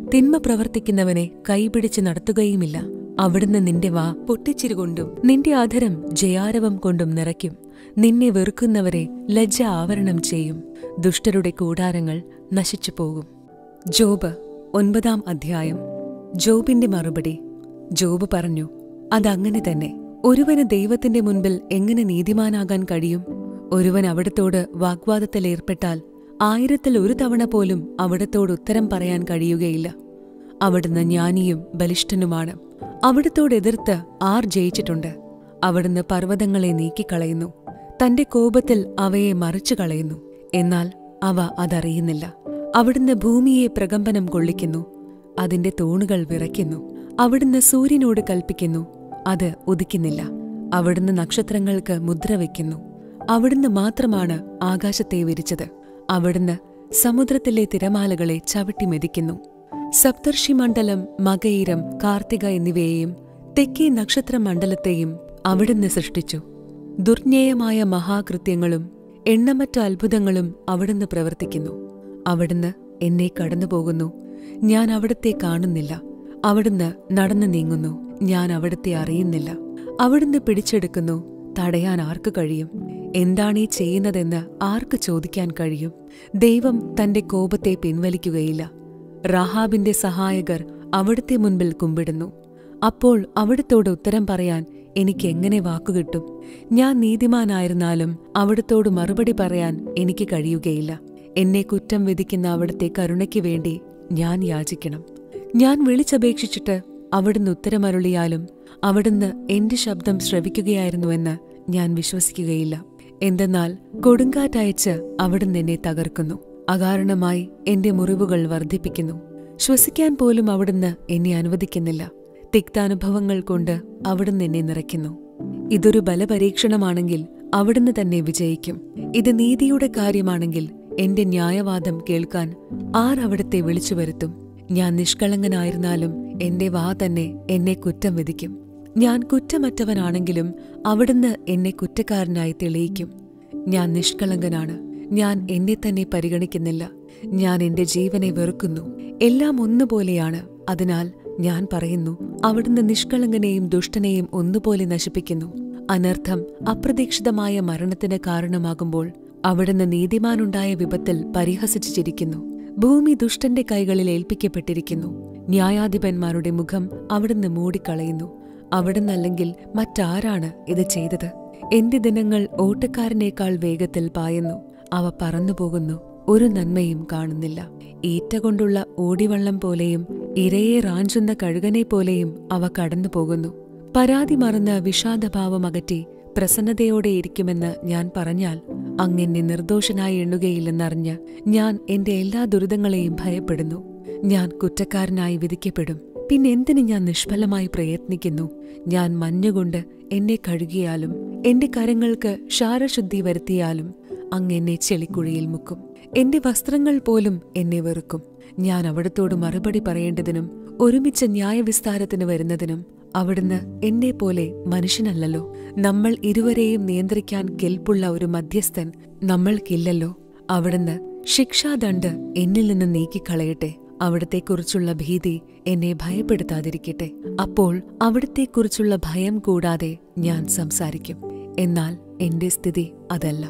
തിന്മ പ്രവർത്തിക്കുന്നവനെ കൈപിടിച്ച് നടത്തുകയുമില്ല അവിടുന്ന് നിന്റെ വാ പൊട്ടിച്ചിരുകൊണ്ടും നിന്റെ അധരം ജയാരവം കൊണ്ടും നിറയ്ക്കും നിന്നെ വെറുക്കുന്നവരെ ലജ്ജ ആവരണം ചെയ്യും ദുഷ്ടരുടെ കൂടാരങ്ങൾ നശിച്ചു പോകും ജോബ് ഒൻപതാം അധ്യായം ജോബിന്റെ മറുപടി ജോബ് പറഞ്ഞു അതങ്ങനെ തന്നെ ഒരുവന് ദൈവത്തിന്റെ മുൻപിൽ എങ്ങനെ നീതിമാനാകാൻ കഴിയും ഒരുവൻ അവിടത്തോട് വാഗ്വാദത്തിലേർപ്പെട്ടാൽ ആയിരത്തിൽ ഒരു തവണ പോലും അവിടത്തോട് ഉത്തരം പറയാൻ കഴിയുകയില്ല അവിടുന്ന് ജ്ഞാനിയും ബലിഷ്ഠനുമാണ് അവിടത്തോട് എതിർത്ത് ആർ ജയിച്ചിട്ടുണ്ട് അവിടുന്ന് പർവ്വതങ്ങളെ നീക്കിക്കളയുന്നു തന്റെ കോപത്തിൽ അവയെ മറിച്ചു കളയുന്നു എന്നാൽ അവ അതറിയുന്നില്ല അവിടുന്ന് ഭൂമിയെ പ്രകമ്പനം കൊള്ളിക്കുന്നു അതിന്റെ തൂണുകൾ വിറയ്ക്കുന്നു അവിടുന്ന് സൂര്യനോട് കൽപ്പിക്കുന്നു അത് ഉദിക്കുന്നില്ല അവിടുന്ന് നക്ഷത്രങ്ങൾക്ക് മുദ്ര വയ്ക്കുന്നു അവിടുന്ന് മാത്രമാണ് ആകാശത്തെ വിരിച്ചത് അവിടുന്ന് സമുദ്രത്തിലെ തിരമാലകളെ ചവിട്ടി മെതിക്കുന്നു സപ്തർഷിമണ്ഡലം മകയിരം കാർത്തിക എന്നിവയെയും തെക്കേ നക്ഷത്രമണ്ഡലത്തെയും അവിടുന്ന് സൃഷ്ടിച്ചു ദുർജ്ഞേയമായ മഹാകൃത്യങ്ങളും എണ്ണമറ്റ അത്ഭുതങ്ങളും അവിടുന്ന് പ്രവർത്തിക്കുന്നു അവിടുന്ന് എന്നെ കടന്നുപോകുന്നു ഞാൻ അവിടത്തെ കാണുന്നില്ല അവിടുന്ന് നടന്നു നീങ്ങുന്നു ഞാൻ അവിടത്തെ അറിയുന്നില്ല അവിടുന്ന് പിടിച്ചെടുക്കുന്നു തടയാൻ ആർക്ക് കഴിയും എന്താണീ ചെയ്യുന്നതെന്ന് ആർക്ക് ചോദിക്കാൻ കഴിയും ദൈവം തന്റെ കോപത്തെ പിൻവലിക്കുകയില്ല റഹാബിന്റെ സഹായകർ അവിടുത്തെ മുൻപിൽ കുമ്പിടുന്നു അപ്പോൾ അവിടുത്തോട് ഉത്തരം പറയാൻ എനിക്ക് എങ്ങനെ വാക്കുകിട്ടും ഞാൻ നീതിമാനായിരുന്നാലും അവിടുത്തോട് മറുപടി പറയാൻ എനിക്ക് കഴിയുകയില്ല എന്നെ കുറ്റം വിധിക്കുന്ന അവിടുത്തെ കരുണയ്ക്ക് വേണ്ടി ഞാൻ യാചിക്കണം ഞാൻ വിളിച്ചപേക്ഷിച്ചിട്ട് അവിടുന്ന് ഉത്തരമരുളിയാലും അവിടുന്ന് എന്റെ ശബ്ദം ശ്രവിക്കുകയായിരുന്നുവെന്ന് ഞാൻ വിശ്വസിക്കുകയില്ല എന്തെന്നാൽ കൊടുങ്കാറ്റയച്ച് അവിടുന്ന് എന്നെ തകർക്കുന്നു അകാരണമായി എന്റെ മുറിവുകൾ വർദ്ധിപ്പിക്കുന്നു ശ്വസിക്കാൻ പോലും അവിടുന്ന് എന്നെ അനുവദിക്കുന്നില്ല തിക്താനുഭവങ്ങൾ കൊണ്ട് അവിടുന്ന് എന്നെ നിറയ്ക്കുന്നു ഇതൊരു ബലപരീക്ഷണമാണെങ്കിൽ അവിടുന്ന് തന്നെ വിജയിക്കും ഇത് നീതിയുടെ കാര്യമാണെങ്കിൽ എന്റെ ന്യായവാദം കേൾക്കാൻ ആർ അവിടുത്തെ വിളിച്ചു വരുത്തും ഞാൻ നിഷ്കളങ്കനായിരുന്നാലും എന്റെ വാ തന്നെ എന്നെ കുറ്റം വിധിക്കും ഞാൻ കുറ്റമറ്റവനാണെങ്കിലും അവിടുന്ന് എന്നെ കുറ്റക്കാരനായി തെളിയിക്കും ഞാൻ നിഷ്കളങ്കനാണ് ഞാൻ എന്നെ തന്നെ പരിഗണിക്കുന്നില്ല ഞാൻ എന്റെ ജീവനെ വെറുക്കുന്നു എല്ലാം ഒന്നുപോലെയാണ് അതിനാൽ ഞാൻ പറയുന്നു അവിടുന്ന് നിഷ്കളങ്കനെയും ദുഷ്ടനെയും ഒന്നുപോലെ നശിപ്പിക്കുന്നു അനർത്ഥം അപ്രതീക്ഷിതമായ മരണത്തിന് കാരണമാകുമ്പോൾ അവിടുന്ന് നീതിമാനുണ്ടായ വിപത്തിൽ പരിഹസിച്ചു ചിരിക്കുന്നു ഭൂമി ദുഷ്ടന്റെ കൈകളിൽ ഏൽപ്പിക്കപ്പെട്ടിരിക്കുന്നു ന്യായാധിപന്മാരുടെ മുഖം അവിടുന്ന് മൂടിക്കളയുന്നു അവിടുന്നല്ലെങ്കിൽ മറ്റാരാണ് ഇത് ചെയ്തത് എന്റെ ദിനങ്ങൾ ഓട്ടക്കാരനേക്കാൾ വേഗത്തിൽ പായുന്നു അവ പറന്നുപോകുന്നു ഒരു നന്മയും കാണുന്നില്ല ഈറ്റ കൊണ്ടുള്ള ഓടിവള്ളം പോലെയും ഇരയെ റാഞ്ചുന്ന കഴുകനെ പോലെയും അവ കടന്നുപോകുന്നു പരാതി മറന്ന് വിഷാദഭാവം അകറ്റി പ്രസന്നതയോടെ ഇരിക്കുമെന്ന് ഞാൻ പറഞ്ഞാൽ അങ്ങെന്നെ നിർദോഷനായി എണ്ണുകയില്ലെന്നറിഞ്ഞ് ഞാൻ എന്റെ എല്ലാ ദുരിതങ്ങളെയും ഭയപ്പെടുന്നു ഞാൻ കുറ്റക്കാരനായി വിധിക്കപ്പെടും പിന്നെന്തിന് ഞാൻ നിഷ്ഫലമായി പ്രയത്നിക്കുന്നു ഞാൻ മഞ്ഞുകൊണ്ട് എന്നെ കഴുകിയാലും എന്റെ കരങ്ങൾക്ക് ക്ഷാരശുദ്ധി വരുത്തിയാലും അങ്ങ് എന്നെ ചെളിക്കുഴിയിൽ മുക്കും എന്റെ വസ്ത്രങ്ങൾ പോലും എന്നെ വെറുക്കും ഞാൻ അവിടത്തോട് മറുപടി പറയേണ്ടതിനും ഒരുമിച്ച് ന്യായവിസ്താരത്തിന് വരുന്നതിനും അവിടുന്ന് എന്നെ പോലെ മനുഷ്യനല്ലല്ലോ നമ്മൾ ഇരുവരെയും നിയന്ത്രിക്കാൻ കെൽപ്പുള്ള ഒരു മധ്യസ്ഥൻ നമ്മൾക്കില്ലല്ലോ അവിടുന്ന് ശിക്ഷാദണ്ഡ് എന്നിൽ നിന്ന് നീക്കിക്കളയട്ടെ അവിടത്തെക്കുറിച്ചുള്ള ഭീതി എന്നെ ഭയപ്പെടുത്താതിരിക്കട്ടെ അപ്പോൾ അവിടത്തെക്കുറിച്ചുള്ള ഭയം കൂടാതെ ഞാൻ സംസാരിക്കും എന്നാൽ എന്റെ സ്ഥിതി അതല്ല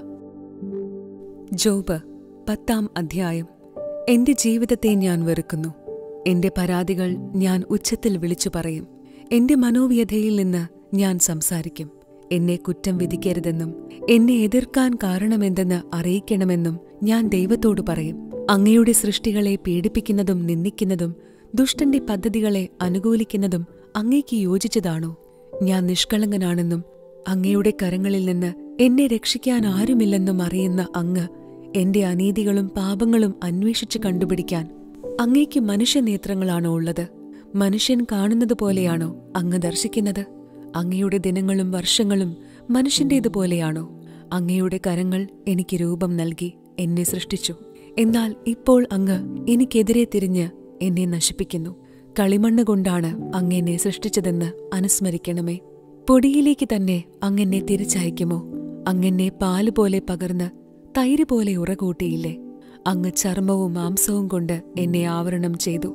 ജോബ് പത്താം അധ്യായം എന്റെ ജീവിതത്തെ ഞാൻ വെറുക്കുന്നു എന്റെ പരാതികൾ ഞാൻ ഉച്ചത്തിൽ വിളിച്ചു പറയും എന്റെ മനോവ്യഥയിൽ നിന്ന് ഞാൻ സംസാരിക്കും എന്നെ കുറ്റം വിധിക്കരുതെന്നും എന്നെ എതിർക്കാൻ കാരണമെന്തെന്ന് അറിയിക്കണമെന്നും ഞാൻ ദൈവത്തോട് പറയും അങ്ങയുടെ സൃഷ്ടികളെ പീഡിപ്പിക്കുന്നതും നിന്ദിക്കുന്നതും ദുഷ്ടന്റെ പദ്ധതികളെ അനുകൂലിക്കുന്നതും അങ്ങേക്ക് യോജിച്ചതാണോ ഞാൻ നിഷ്കളങ്കനാണെന്നും അങ്ങയുടെ കരങ്ങളിൽ നിന്ന് എന്നെ രക്ഷിക്കാൻ ആരുമില്ലെന്നും അറിയുന്ന അങ്ങ് എന്റെ അനീതികളും പാപങ്ങളും അന്വേഷിച്ചു കണ്ടുപിടിക്കാൻ അങ്ങേക്ക് മനുഷ്യനേത്രങ്ങളാണോ ഉള്ളത് മനുഷ്യൻ കാണുന്നത് പോലെയാണോ അങ്ങ് ദർശിക്കുന്നത് അങ്ങയുടെ ദിനങ്ങളും വർഷങ്ങളും മനുഷ്യന്റേതുപോലെയാണോ അങ്ങയുടെ കരങ്ങൾ എനിക്ക് രൂപം നൽകി എന്നെ സൃഷ്ടിച്ചു എന്നാൽ ഇപ്പോൾ അങ്ങ് എനിക്കെതിരെ തിരിഞ്ഞ് എന്നെ നശിപ്പിക്കുന്നു കളിമണ്ണ് കൊണ്ടാണ് അങ്ങ് എന്നെ സൃഷ്ടിച്ചതെന്ന് അനുസ്മരിക്കണമേ പൊടിയിലേക്ക് തന്നെ അങ്ങെന്നെ തിരിച്ചയക്കുമോ അങ്ങെന്നെ പാലുപോലെ പകർന്ന് തൈര് പോലെ ഉറകൂട്ടിയില്ലേ അങ്ങ് ചർമ്മവും മാംസവും കൊണ്ട് എന്നെ ആവരണം ചെയ്തു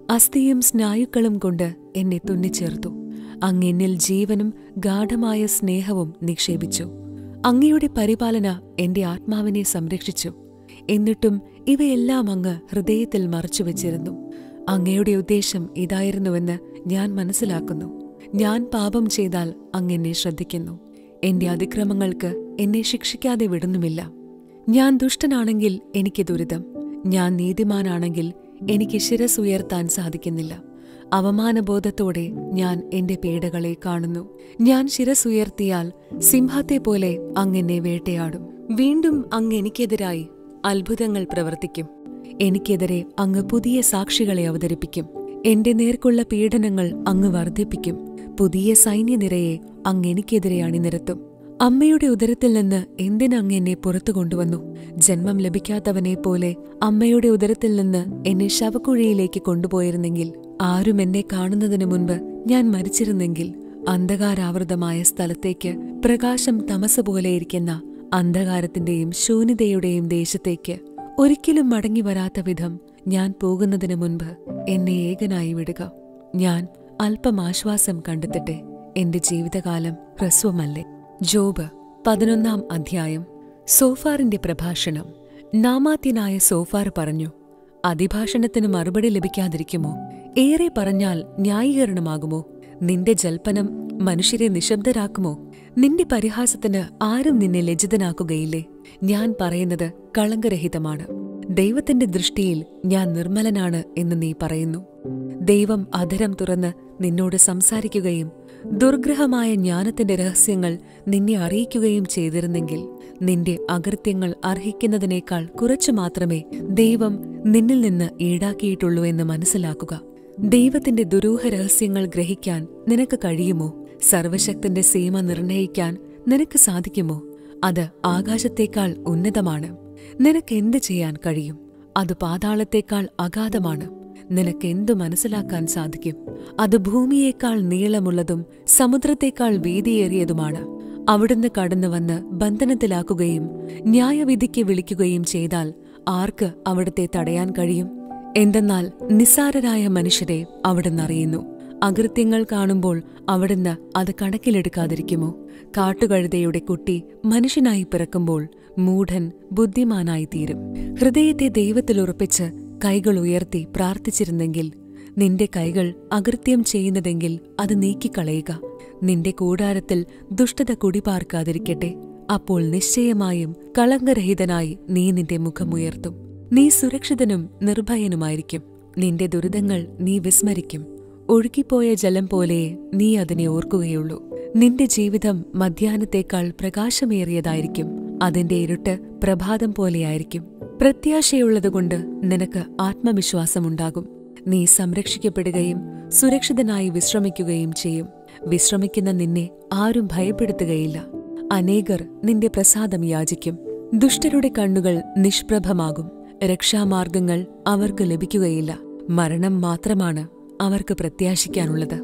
അസ്ഥിയും സ്നായുക്കളും കൊണ്ട് എന്നെ തുന്നിച്ചേർത്തു അങ്ങ് എന്നിൽ ജീവനും ഗാഠമായ സ്നേഹവും നിക്ഷേപിച്ചു അങ്ങയുടെ പരിപാലന എന്റെ ആത്മാവിനെ സംരക്ഷിച്ചു എന്നിട്ടും ഇവയെല്ലാം അങ്ങ് ഹൃദയത്തിൽ മറച്ചുവെച്ചിരുന്നു അങ്ങയുടെ ഉദ്ദേശം ഇതായിരുന്നുവെന്ന് ഞാൻ മനസ്സിലാക്കുന്നു ഞാൻ പാപം ചെയ്താൽ അങ്ങ് എന്നെ ശ്രദ്ധിക്കുന്നു എന്റെ അതിക്രമങ്ങൾക്ക് എന്നെ ശിക്ഷിക്കാതെ വിടുന്നുമില്ല ഞാൻ ദുഷ്ടനാണെങ്കിൽ എനിക്ക് ദുരിതം ഞാൻ നീതിമാനാണെങ്കിൽ എനിക്ക് ശിരസ് ഉയർത്താൻ സാധിക്കുന്നില്ല അവമാനബോധത്തോടെ ഞാൻ എന്റെ പീഡകളെ കാണുന്നു ഞാൻ ശിരസുയർത്തിയാൽ സിംഹത്തെപ്പോലെ അങ്ങെന്നെ വേട്ടയാടും വീണ്ടും അങ്ങ് എനിക്കെതിരായി അത്ഭുതങ്ങൾ പ്രവർത്തിക്കും എനിക്കെതിരെ അങ്ങ് പുതിയ സാക്ഷികളെ അവതരിപ്പിക്കും എന്റെ നേർക്കുള്ള പീഡനങ്ങൾ അങ്ങ് വർദ്ധിപ്പിക്കും പുതിയ സൈന്യനിരയെ അങ്ങ് എനിക്കെതിരെ അണിനിരത്തും അമ്മയുടെ ഉദരത്തിൽ നിന്ന് എന്തിനങ്ങ് എന്നെ പുറത്തു കൊണ്ടുവന്നു ജന്മം ലഭിക്കാത്തവനെ പോലെ അമ്മയുടെ ഉദരത്തിൽ നിന്ന് എന്നെ ശവക്കുഴിയിലേക്ക് കൊണ്ടുപോയിരുന്നെങ്കിൽ ആരും എന്നെ കാണുന്നതിനു മുൻപ് ഞാൻ മരിച്ചിരുന്നെങ്കിൽ അന്ധകാരാവൃതമായ സ്ഥലത്തേക്ക് പ്രകാശം തമസ് പോലെയിരിക്കുന്ന അന്ധകാരത്തിന്റെയും ശൂന്യതയുടെയും ദേശത്തേക്ക് ഒരിക്കലും മടങ്ങി വരാത്ത വിധം ഞാൻ പോകുന്നതിനു മുൻപ് എന്നെ ഏകനായി വിടുക ഞാൻ അല്പം ആശ്വാസം കണ്ടെത്തട്ടെ എന്റെ ജീവിതകാലം ഹ്രസ്വമല്ലേ ജോബ് പതിനൊന്നാം അധ്യായം സോഫാറിന്റെ പ്രഭാഷണം നാമാത്യനായ സോഫാർ പറഞ്ഞു അതിഭാഷണത്തിന് മറുപടി ലഭിക്കാതിരിക്കുമോ ഏറെ പറഞ്ഞാൽ ന്യായീകരണമാകുമോ നിന്റെ ജൽപ്പനം മനുഷ്യരെ നിശബ്ദരാക്കുമോ നിന്റെ പരിഹാസത്തിന് ആരും നിന്നെ ലജ്ജിതനാക്കുകയില്ലേ ഞാൻ പറയുന്നത് കളങ്കരഹിതമാണ് ദൈവത്തിന്റെ ദൃഷ്ടിയിൽ ഞാൻ നിർമ്മലനാണ് എന്ന് നീ പറയുന്നു ദൈവം അധരം തുറന്ന് നിന്നോട് സംസാരിക്കുകയും ദുർഗ്രഹമായ ജ്ഞാനത്തിന്റെ രഹസ്യങ്ങൾ നിന്നെ അറിയിക്കുകയും ചെയ്തിരുന്നെങ്കിൽ നിന്റെ അകൃത്യങ്ങൾ അർഹിക്കുന്നതിനേക്കാൾ കുറച്ചു മാത്രമേ ദൈവം നിന്നിൽ നിന്ന് ഈടാക്കിയിട്ടുള്ളൂ എന്ന് മനസ്സിലാക്കുക ദൈവത്തിന്റെ ദുരൂഹ രഹസ്യങ്ങൾ ഗ്രഹിക്കാൻ നിനക്ക് കഴിയുമോ സർവശക്തന്റെ സീമ നിർണയിക്കാൻ നിനക്ക് സാധിക്കുമോ അത് ആകാശത്തേക്കാൾ ഉന്നതമാണ് നിനക്ക് എന്ത് ചെയ്യാൻ കഴിയും അത് പാതാളത്തേക്കാൾ അഗാധമാണ് നിനക്ക് എന്തു മനസ്സിലാക്കാൻ സാധിക്കും അത് ഭൂമിയേക്കാൾ നീളമുള്ളതും സമുദ്രത്തേക്കാൾ വീതിയേറിയതുമാണ് അവിടുന്ന് കടന്നുവന്ന് ബന്ധനത്തിലാക്കുകയും ന്യായവിധിക്ക് വിളിക്കുകയും ചെയ്താൽ ആർക്ക് അവിടുത്തെ തടയാൻ കഴിയും എന്തെന്നാൽ നിസ്സാരരായ മനുഷ്യരെ അവിടുന്ന് അറിയുന്നു അകൃത്യങ്ങൾ കാണുമ്പോൾ അവിടുന്ന് അത് കണക്കിലെടുക്കാതിരിക്കുമോ കാട്ടുകഴുതയുടെ കുട്ടി മനുഷ്യനായി പിറക്കുമ്പോൾ മൂഢൻ ബുദ്ധിമാനായി തീരും ഹൃദയത്തെ ദൈവത്തിൽ ഉറപ്പിച്ച് കൈകൾ ഉയർത്തി പ്രാർത്ഥിച്ചിരുന്നെങ്കിൽ നിന്റെ കൈകൾ അകൃത്യം ചെയ്യുന്നതെങ്കിൽ അത് നീക്കിക്കളയുക നിന്റെ കൂടാരത്തിൽ ദുഷ്ടത കുടിപാർക്കാതിരിക്കട്ടെ അപ്പോൾ നിശ്ചയമായും കളങ്കരഹിതനായി നീ നിന്റെ മുഖമുയർത്തും നീ സുരക്ഷിതനും നിർഭയനുമായിരിക്കും നിന്റെ ദുരിതങ്ങൾ നീ വിസ്മരിക്കും ഒഴുകിപ്പോയ ജലം പോലെ നീ അതിനെ ഓർക്കുകയുള്ളൂ നിന്റെ ജീവിതം മധ്യാഹ്നത്തേക്കാൾ പ്രകാശമേറിയതായിരിക്കും അതിന്റെ ഇരുട്ട് പ്രഭാതം പോലെയായിരിക്കും പ്രത്യാശയുള്ളതുകൊണ്ട് നിനക്ക് ആത്മവിശ്വാസമുണ്ടാകും നീ സംരക്ഷിക്കപ്പെടുകയും സുരക്ഷിതനായി വിശ്രമിക്കുകയും ചെയ്യും വിശ്രമിക്കുന്ന നിന്നെ ആരും ഭയപ്പെടുത്തുകയില്ല അനേകർ നിന്റെ പ്രസാദം യാചിക്കും ദുഷ്ടരുടെ കണ്ണുകൾ നിഷ്പ്രഭമാകും രക്ഷാമാർഗങ്ങൾ അവർക്ക് ലഭിക്കുകയില്ല മരണം മാത്രമാണ് അവർക്ക് പ്രത്യാശിക്കാനുള്ളത്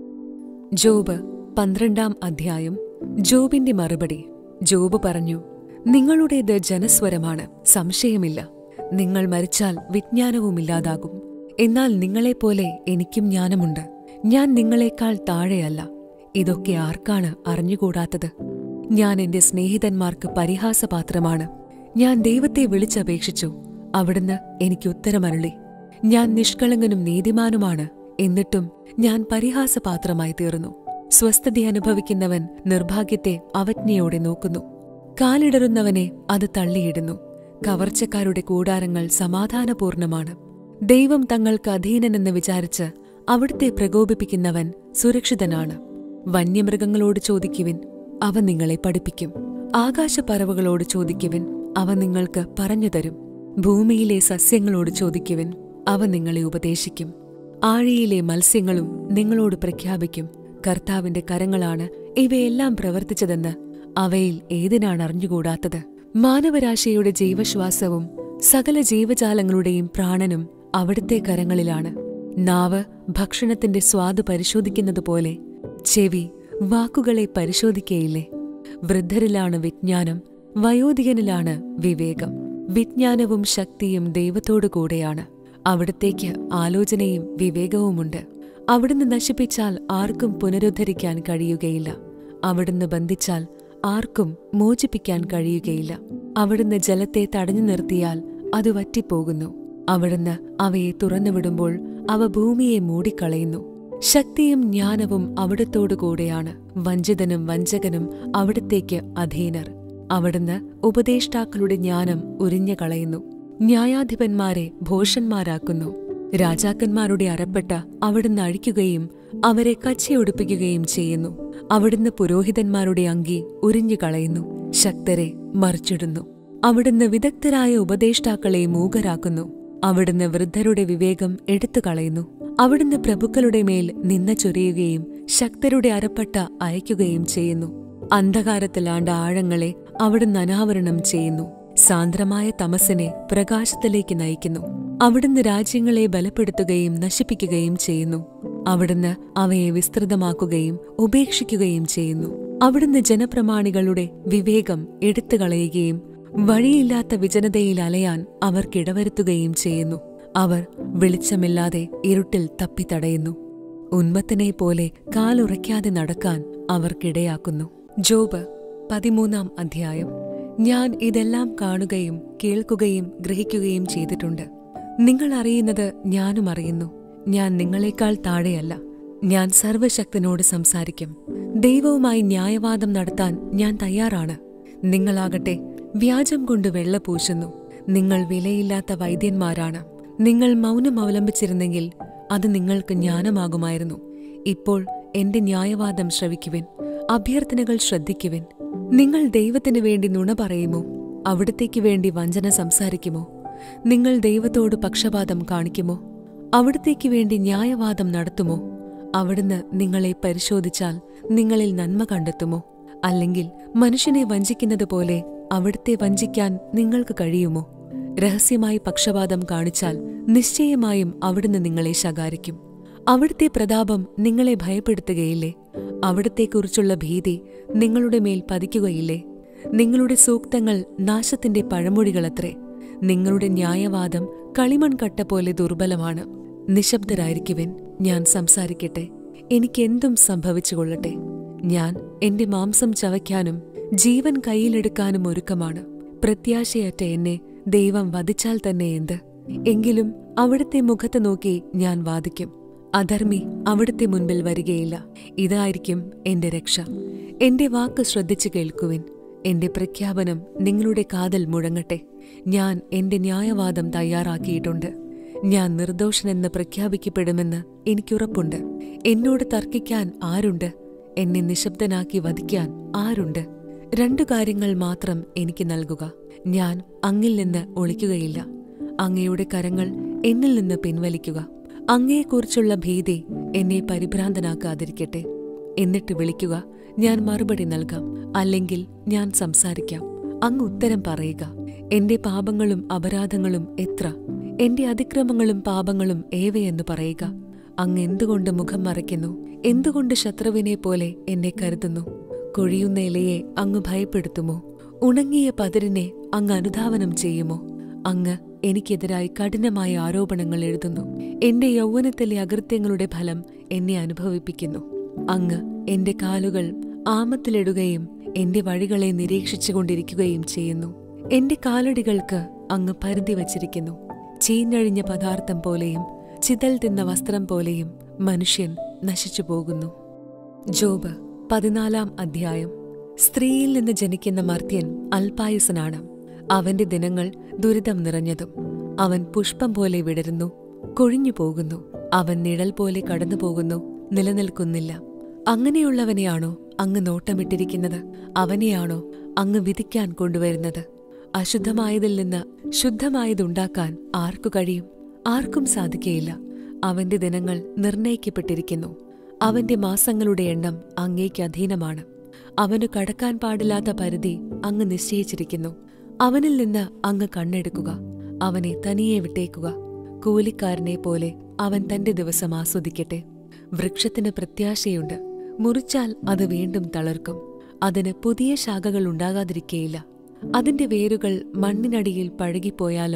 ജോബ് പന്ത്രണ്ടാം അധ്യായം ജോബിന്റെ മറുപടി ജോബ് പറഞ്ഞു നിങ്ങളുടേത് ജനസ്വരമാണ് സംശയമില്ല നിങ്ങൾ മരിച്ചാൽ വിജ്ഞാനവുമില്ലാതാകും എന്നാൽ നിങ്ങളെപ്പോലെ എനിക്കും ജ്ഞാനമുണ്ട് ഞാൻ നിങ്ങളെക്കാൾ താഴെയല്ല ഇതൊക്കെ ആർക്കാണ് അറിഞ്ഞുകൂടാത്തത് ഞാൻ എന്റെ സ്നേഹിതന്മാർക്ക് പരിഹാസപാത്രമാണ് ഞാൻ ദൈവത്തെ വിളിച്ചപേക്ഷിച്ചു അവിടുന്ന് എനിക്ക് ഉത്തരമരുളി ഞാൻ നിഷ്കളങ്കനും നീതിമാനുമാണ് എന്നിട്ടും ഞാൻ പരിഹാസപാത്രമായി തീർന്നു സ്വസ്ഥത അനുഭവിക്കുന്നവൻ നിർഭാഗ്യത്തെ അവജ്ഞയോടെ നോക്കുന്നു കാലിടറുന്നവനെ അത് തള്ളിയിടുന്നു കവർച്ചക്കാരുടെ കൂടാരങ്ങൾ സമാധാനപൂർണമാണ് ദൈവം തങ്ങൾക്ക് അധീനനെന്ന് വിചാരിച്ച് അവിടുത്തെ പ്രകോപിപ്പിക്കുന്നവൻ സുരക്ഷിതനാണ് വന്യമൃഗങ്ങളോട് ചോദിക്കുവിൻ അവ നിങ്ങളെ പഠിപ്പിക്കും ആകാശപ്പറവുകളോട് ചോദിക്കുവിൻ അവ നിങ്ങൾക്ക് പറഞ്ഞുതരും ഭൂമിയിലെ സസ്യങ്ങളോട് ചോദിക്കുവിൻ അവ നിങ്ങളെ ഉപദേശിക്കും ആഴിയിലെ മത്സ്യങ്ങളും നിങ്ങളോട് പ്രഖ്യാപിക്കും കർത്താവിന്റെ കരങ്ങളാണ് ഇവയെല്ലാം പ്രവർത്തിച്ചതെന്ന് അവയിൽ ഏതിനാണ് അറിഞ്ഞുകൂടാത്തത് മാനവരാശിയുടെ ജീവശ്വാസവും സകല ജീവജാലങ്ങളുടെയും പ്രാണനും അവിടുത്തെ കരങ്ങളിലാണ് നാവ് ഭക്ഷണത്തിന്റെ സ്വാദ് പരിശോധിക്കുന്നതുപോലെ ചെവി വാക്കുകളെ പരിശോധിക്കയില്ലേ വൃദ്ധരിലാണ് വിജ്ഞാനം വയോധികനിലാണ് വിവേകം വിജ്ഞാനവും ശക്തിയും ദൈവത്തോടു കൂടെയാണ് അവിടത്തേക്ക് ആലോചനയും വിവേകവുമുണ്ട് അവിടുന്ന് നശിപ്പിച്ചാൽ ആർക്കും പുനരുദ്ധരിക്കാൻ കഴിയുകയില്ല അവിടുന്ന് ബന്ധിച്ചാൽ ആർക്കും മോചിപ്പിക്കാൻ കഴിയുകയില്ല അവിടുന്ന് ജലത്തെ തടഞ്ഞു നിർത്തിയാൽ അത് വറ്റിപ്പോകുന്നു അവിടുന്ന് അവയെ തുറന്നുവിടുമ്പോൾ അവ ഭൂമിയെ മൂടിക്കളയുന്നു ശക്തിയും ജ്ഞാനവും അവിടത്തോടു കൂടെയാണ് വഞ്ചിതനും വഞ്ചകനും അവിടത്തേക്ക് അധീനർ അവിടുന്ന് ഉപദേഷ്ടാക്കളുടെ ജ്ഞാനം ഉരിഞ്ഞു കളയുന്നു ന്യായാധിപന്മാരെ ഭോഷന്മാരാക്കുന്നു രാജാക്കന്മാരുടെ അരപ്പെട്ട അവിടുന്ന് അഴിക്കുകയും അവരെ കച്ചയൊടുപ്പിക്കുകയും ചെയ്യുന്നു അവിടുന്ന് പുരോഹിതന്മാരുടെ അങ്കി ഉരിഞ്ഞു കളയുന്നു ശക്തരെ മറിച്ചിടുന്നു അവിടുന്ന് വിദഗ്ധരായ ഉപദേഷ്ടാക്കളെ മൂകരാക്കുന്നു അവിടുന്ന് വൃദ്ധരുടെ വിവേകം എടുത്തു കളയുന്നു അവിടുന്ന് പ്രഭുക്കളുടെ മേൽ നിന്ന ചൊരിയുകയും ശക്തരുടെ അരപ്പട്ട അയക്കുകയും ചെയ്യുന്നു അന്ധകാരത്തിലാണ്ട ആഴങ്ങളെ അവിടുന്ന് അനാവരണം ചെയ്യുന്നു സാന്ദ്രമായ തമസിനെ പ്രകാശത്തിലേക്ക് നയിക്കുന്നു അവിടുന്ന് രാജ്യങ്ങളെ ബലപ്പെടുത്തുകയും നശിപ്പിക്കുകയും ചെയ്യുന്നു അവിടുന്ന് അവയെ വിസ്തൃതമാക്കുകയും ഉപേക്ഷിക്കുകയും ചെയ്യുന്നു അവിടുന്ന് ജനപ്രമാണികളുടെ വിവേകം എടുത്തുകളയുകയും വഴിയില്ലാത്ത വിജനതയിൽ അലയാൻ അവർക്കിടവരുത്തുകയും ചെയ്യുന്നു അവർ വെളിച്ചമില്ലാതെ ഇരുട്ടിൽ തപ്പിത്തടയുന്നു ഉന്മത്തനെ പോലെ കാലുറയ്ക്കാതെ നടക്കാൻ അവർക്കിടയാക്കുന്നു ജോബ് പതിമൂന്നാം അധ്യായം ഞാൻ ഇതെല്ലാം കാണുകയും കേൾക്കുകയും ഗ്രഹിക്കുകയും ചെയ്തിട്ടുണ്ട് നിങ്ങൾ അറിയുന്നത് ഞാനും അറിയുന്നു ഞാൻ നിങ്ങളെക്കാൾ താഴെയല്ല ഞാൻ സർവശക്തനോട് സംസാരിക്കും ദൈവവുമായി ന്യായവാദം നടത്താൻ ഞാൻ തയ്യാറാണ് നിങ്ങളാകട്ടെ വ്യാജം കൊണ്ട് വെള്ള പൂശുന്നു നിങ്ങൾ വിലയില്ലാത്ത വൈദ്യന്മാരാണ് നിങ്ങൾ മൗനം അവലംബിച്ചിരുന്നെങ്കിൽ അത് നിങ്ങൾക്ക് ജ്ഞാനമാകുമായിരുന്നു ഇപ്പോൾ എന്റെ ന്യായവാദം ശ്രവിക്കുവിൻ അഭ്യർത്ഥനകൾ ശ്രദ്ധിക്കുവിൻ നിങ്ങൾ ദൈവത്തിനു വേണ്ടി നുണ പറയുമോ അവിടത്തേക്ക് വേണ്ടി വഞ്ചന സംസാരിക്കുമോ നിങ്ങൾ ദൈവത്തോട് പക്ഷപാതം കാണിക്കുമോ അവിടത്തേക്ക് വേണ്ടി ന്യായവാദം നടത്തുമോ അവിടുന്ന് നിങ്ങളെ പരിശോധിച്ചാൽ നിങ്ങളിൽ നന്മ കണ്ടെത്തുമോ അല്ലെങ്കിൽ മനുഷ്യനെ വഞ്ചിക്കുന്നത് പോലെ അവിടുത്തെ വഞ്ചിക്കാൻ നിങ്ങൾക്ക് കഴിയുമോ രഹസ്യമായി പക്ഷപാതം കാണിച്ചാൽ നിശ്ചയമായും അവിടുന്ന് നിങ്ങളെ ശകാരിക്കും അവിടുത്തെ പ്രതാപം നിങ്ങളെ ഭയപ്പെടുത്തുകയില്ലേ അവിടത്തെക്കുറിച്ചുള്ള ഭീതി നിങ്ങളുടെ മേൽ പതിക്കുകയില്ലേ നിങ്ങളുടെ സൂക്തങ്ങൾ നാശത്തിന്റെ പഴമൊഴികളത്രേ നിങ്ങളുടെ ന്യായവാദം കളിമൺ കട്ട പോലെ ദുർബലമാണ് നിശബ്ദരായിരിക്കുവിൻ ഞാൻ സംസാരിക്കട്ടെ എനിക്കെന്തും സംഭവിച്ചുകൊള്ളട്ടെ ഞാൻ എന്റെ മാംസം ചവയ്ക്കാനും ജീവൻ കയ്യിലെടുക്കാനും ഒരുക്കമാണ് പ്രത്യാശയറ്റ എന്നെ ദൈവം വധിച്ചാൽ തന്നെ എന്ത് എങ്കിലും അവിടുത്തെ മുഖത്ത് നോക്കി ഞാൻ വാദിക്കും അധർമ്മി അവിടുത്തെ മുൻപിൽ വരികയില്ല ഇതായിരിക്കും എന്റെ രക്ഷ എന്റെ വാക്ക് ശ്രദ്ധിച്ചു കേൾക്കുവിൻ എന്റെ പ്രഖ്യാപനം നിങ്ങളുടെ കാതൽ മുഴങ്ങട്ടെ ഞാൻ എന്റെ ന്യായവാദം തയ്യാറാക്കിയിട്ടുണ്ട് ഞാൻ നിർദോഷനെന്ന് പ്രഖ്യാപിക്കപ്പെടുമെന്ന് എനിക്കുറപ്പുണ്ട് എന്നോട് തർക്കിക്കാൻ ആരുണ്ട് എന്നെ നിശബ്ദനാക്കി വധിക്കാൻ ആരുണ്ട് രണ്ടു കാര്യങ്ങൾ മാത്രം എനിക്ക് നൽകുക ഞാൻ അങ്ങിൽ നിന്ന് ഒളിക്കുകയില്ല അങ്ങയുടെ കരങ്ങൾ എന്നിൽ നിന്ന് പിൻവലിക്കുക അങ്ങയെക്കുറിച്ചുള്ള ഭീതി എന്നെ പരിഭ്രാന്തനാക്കാതിരിക്കട്ടെ എന്നിട്ട് വിളിക്കുക ഞാൻ മറുപടി നൽകാം അല്ലെങ്കിൽ ഞാൻ സംസാരിക്കാം അങ്ങ് ഉത്തരം പറയുക എന്റെ പാപങ്ങളും അപരാധങ്ങളും എത്ര എന്റെ അതിക്രമങ്ങളും പാപങ്ങളും ഏവയെന്ന് പറയുക അങ്ങ് എന്തുകൊണ്ട് മുഖം മറയ്ക്കുന്നു എന്തുകൊണ്ട് ശത്രുവിനെ പോലെ എന്നെ കരുതുന്നു കൊഴിയുന്ന ഇലയെ അങ്ങ് ഭയപ്പെടുത്തുമോ ഉണങ്ങിയ പതിരിനെ അങ്ങ് അനുധാവനം ചെയ്യുമോ അങ്ങ് എനിക്കെതിരായി കഠിനമായ ആരോപണങ്ങൾ എഴുതുന്നു എന്റെ യൗവനത്തിലെ അകൃത്യങ്ങളുടെ ഫലം എന്നെ അനുഭവിപ്പിക്കുന്നു അങ്ങ് എന്റെ കാലുകൾ ആമത്തിലിടുകയും എന്റെ വഴികളെ നിരീക്ഷിച്ചുകൊണ്ടിരിക്കുകയും ചെയ്യുന്നു എന്റെ കാലടികൾക്ക് അങ്ങ് പരിധി വച്ചിരിക്കുന്നു ചീഞ്ഞഴിഞ്ഞ പദാർത്ഥം പോലെയും ചിതൽ തിന്ന വസ്ത്രം പോലെയും മനുഷ്യൻ നശിച്ചു പോകുന്നു ജോബ് പതിനാലാം അധ്യായം സ്ത്രീയിൽ നിന്ന് ജനിക്കുന്ന മർത്യൻ അൽപായുസനാണ് അവന്റെ ദിനങ്ങൾ ദുരിതം നിറഞ്ഞതും അവൻ പുഷ്പം പോലെ വിടരുന്നു കൊഴിഞ്ഞു പോകുന്നു അവൻ നിഴൽ പോലെ കടന്നുപോകുന്നു നിലനിൽക്കുന്നില്ല അങ്ങനെയുള്ളവനെയാണോ അങ്ങ് നോട്ടമിട്ടിരിക്കുന്നത് അവനെയാണോ അങ്ങ് വിധിക്കാൻ കൊണ്ടുവരുന്നത് അശുദ്ധമായതിൽ നിന്ന് ശുദ്ധമായതുണ്ടാക്കാൻ ആർക്കു കഴിയും ആർക്കും സാധിക്കയില്ല അവന്റെ ദിനങ്ങൾ നിർണയിക്കപ്പെട്ടിരിക്കുന്നു അവന്റെ മാസങ്ങളുടെ എണ്ണം അങ്ങേക്ക് അധീനമാണ് അവനു കടക്കാൻ പാടില്ലാത്ത പരിധി അങ്ങ് നിശ്ചയിച്ചിരിക്കുന്നു അവനിൽ നിന്ന് അങ്ങ് കണ്ണെടുക്കുക അവനെ തനിയെ വിട്ടേക്കുക കൂലിക്കാരനെ പോലെ അവൻ തന്റെ ദിവസം ആസ്വദിക്കട്ടെ വൃക്ഷത്തിന് പ്രത്യാശയുണ്ട് മുറിച്ചാൽ അത് വീണ്ടും തളർക്കും അതിന് പുതിയ ശാഖകൾ ഉണ്ടാകാതിരിക്കേയില്ല അതിന്റെ വേരുകൾ മണ്ണിനടിയിൽ പഴകിപ്പോയാലും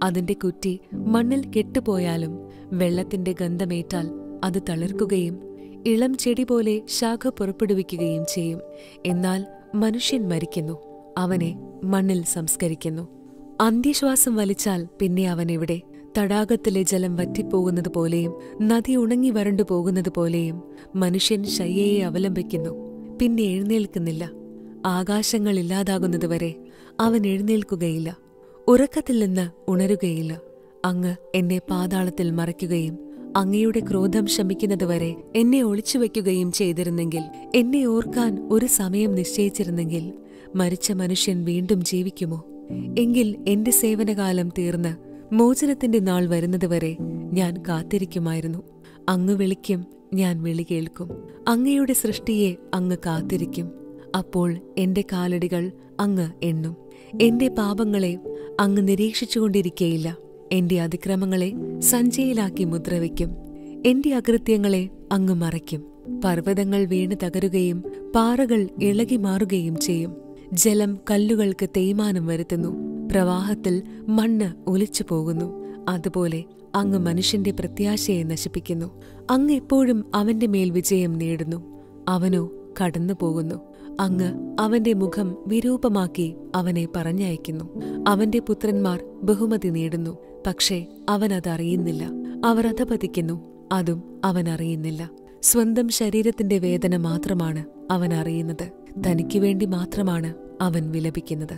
അതിന്റെ കുറ്റി മണ്ണിൽ കെട്ടുപോയാലും വെള്ളത്തിന്റെ ഗന്ധമേറ്റാൽ അത് തളിർക്കുകയും ഇളം ചെടി പോലെ ശാഖ പുറപ്പെടുവിക്കുകയും ചെയ്യും എന്നാൽ മനുഷ്യൻ മരിക്കുന്നു അവനെ മണ്ണിൽ സംസ്കരിക്കുന്നു അന്ത്യശ്വാസം വലിച്ചാൽ പിന്നെ അവൻ എവിടെ തടാകത്തിലെ ജലം വറ്റിപ്പോകുന്നത് പോലെയും നദി ഉണങ്ങി വരണ്ടു പോകുന്നത് പോലെയും മനുഷ്യൻ ശയ്യയെ അവലംബിക്കുന്നു പിന്നെ എഴുന്നേൽക്കുന്നില്ല ആകാശങ്ങൾ ഇല്ലാതാകുന്നതുവരെ അവൻ എഴുന്നേൽക്കുകയില്ല ഉറക്കത്തിൽ നിന്ന് ഉണരുകയില്ല അങ്ങ് എന്നെ പാതാളത്തിൽ മറയ്ക്കുകയും അങ്ങയുടെ ക്രോധം ശമിക്കുന്നതുവരെ എന്നെ ഒളിച്ചുവെക്കുകയും ചെയ്തിരുന്നെങ്കിൽ എന്നെ ഓർക്കാൻ ഒരു സമയം നിശ്ചയിച്ചിരുന്നെങ്കിൽ മരിച്ച മനുഷ്യൻ വീണ്ടും ജീവിക്കുമോ എങ്കിൽ എന്റെ സേവനകാലം തീർന്ന് മോചനത്തിന്റെ നാൾ വരുന്നതുവരെ ഞാൻ കാത്തിരിക്കുമായിരുന്നു അങ്ങ് വിളിക്കും ഞാൻ വിളി കേൾക്കും അങ്ങയുടെ സൃഷ്ടിയെ അങ്ങ് കാത്തിരിക്കും അപ്പോൾ എന്റെ കാലടികൾ അങ്ങ് എണ്ണും എന്റെ പാപങ്ങളെ അങ്ങ് നിരീക്ഷിച്ചുകൊണ്ടിരിക്കയില്ല എന്റെ അതിക്രമങ്ങളെ സഞ്ചയിലാക്കി മുദ്രവയ്ക്കും എന്റെ അകൃത്യങ്ങളെ അങ്ങ് മറയ്ക്കും പർവ്വതങ്ങൾ വീണ് തകരുകയും പാറകൾ ഇളകി മാറുകയും ചെയ്യും ജലം കല്ലുകൾക്ക് തേയ്മാനം വരുത്തുന്നു പ്രവാഹത്തിൽ മണ്ണ് ഒലിച്ചു പോകുന്നു അതുപോലെ അങ്ങ് മനുഷ്യന്റെ പ്രത്യാശയെ നശിപ്പിക്കുന്നു അങ്ങ് എപ്പോഴും അവന്റെ മേൽ വിജയം നേടുന്നു അവനോ കടന്നു പോകുന്നു അങ്ങ് അവന്റെ മുഖം വിരൂപമാക്കി അവനെ പറഞ്ഞയക്കുന്നു അവന്റെ പുത്രന്മാർ ബഹുമതി നേടുന്നു പക്ഷേ അവൻ അതറിയുന്നില്ല അവർ അധപതിക്കുന്നു അതും അവൻ അറിയുന്നില്ല സ്വന്തം ശരീരത്തിന്റെ വേദന മാത്രമാണ് അവൻ അറിയുന്നത് തനിക്കു വേണ്ടി മാത്രമാണ് അവൻ വിലപിക്കുന്നത്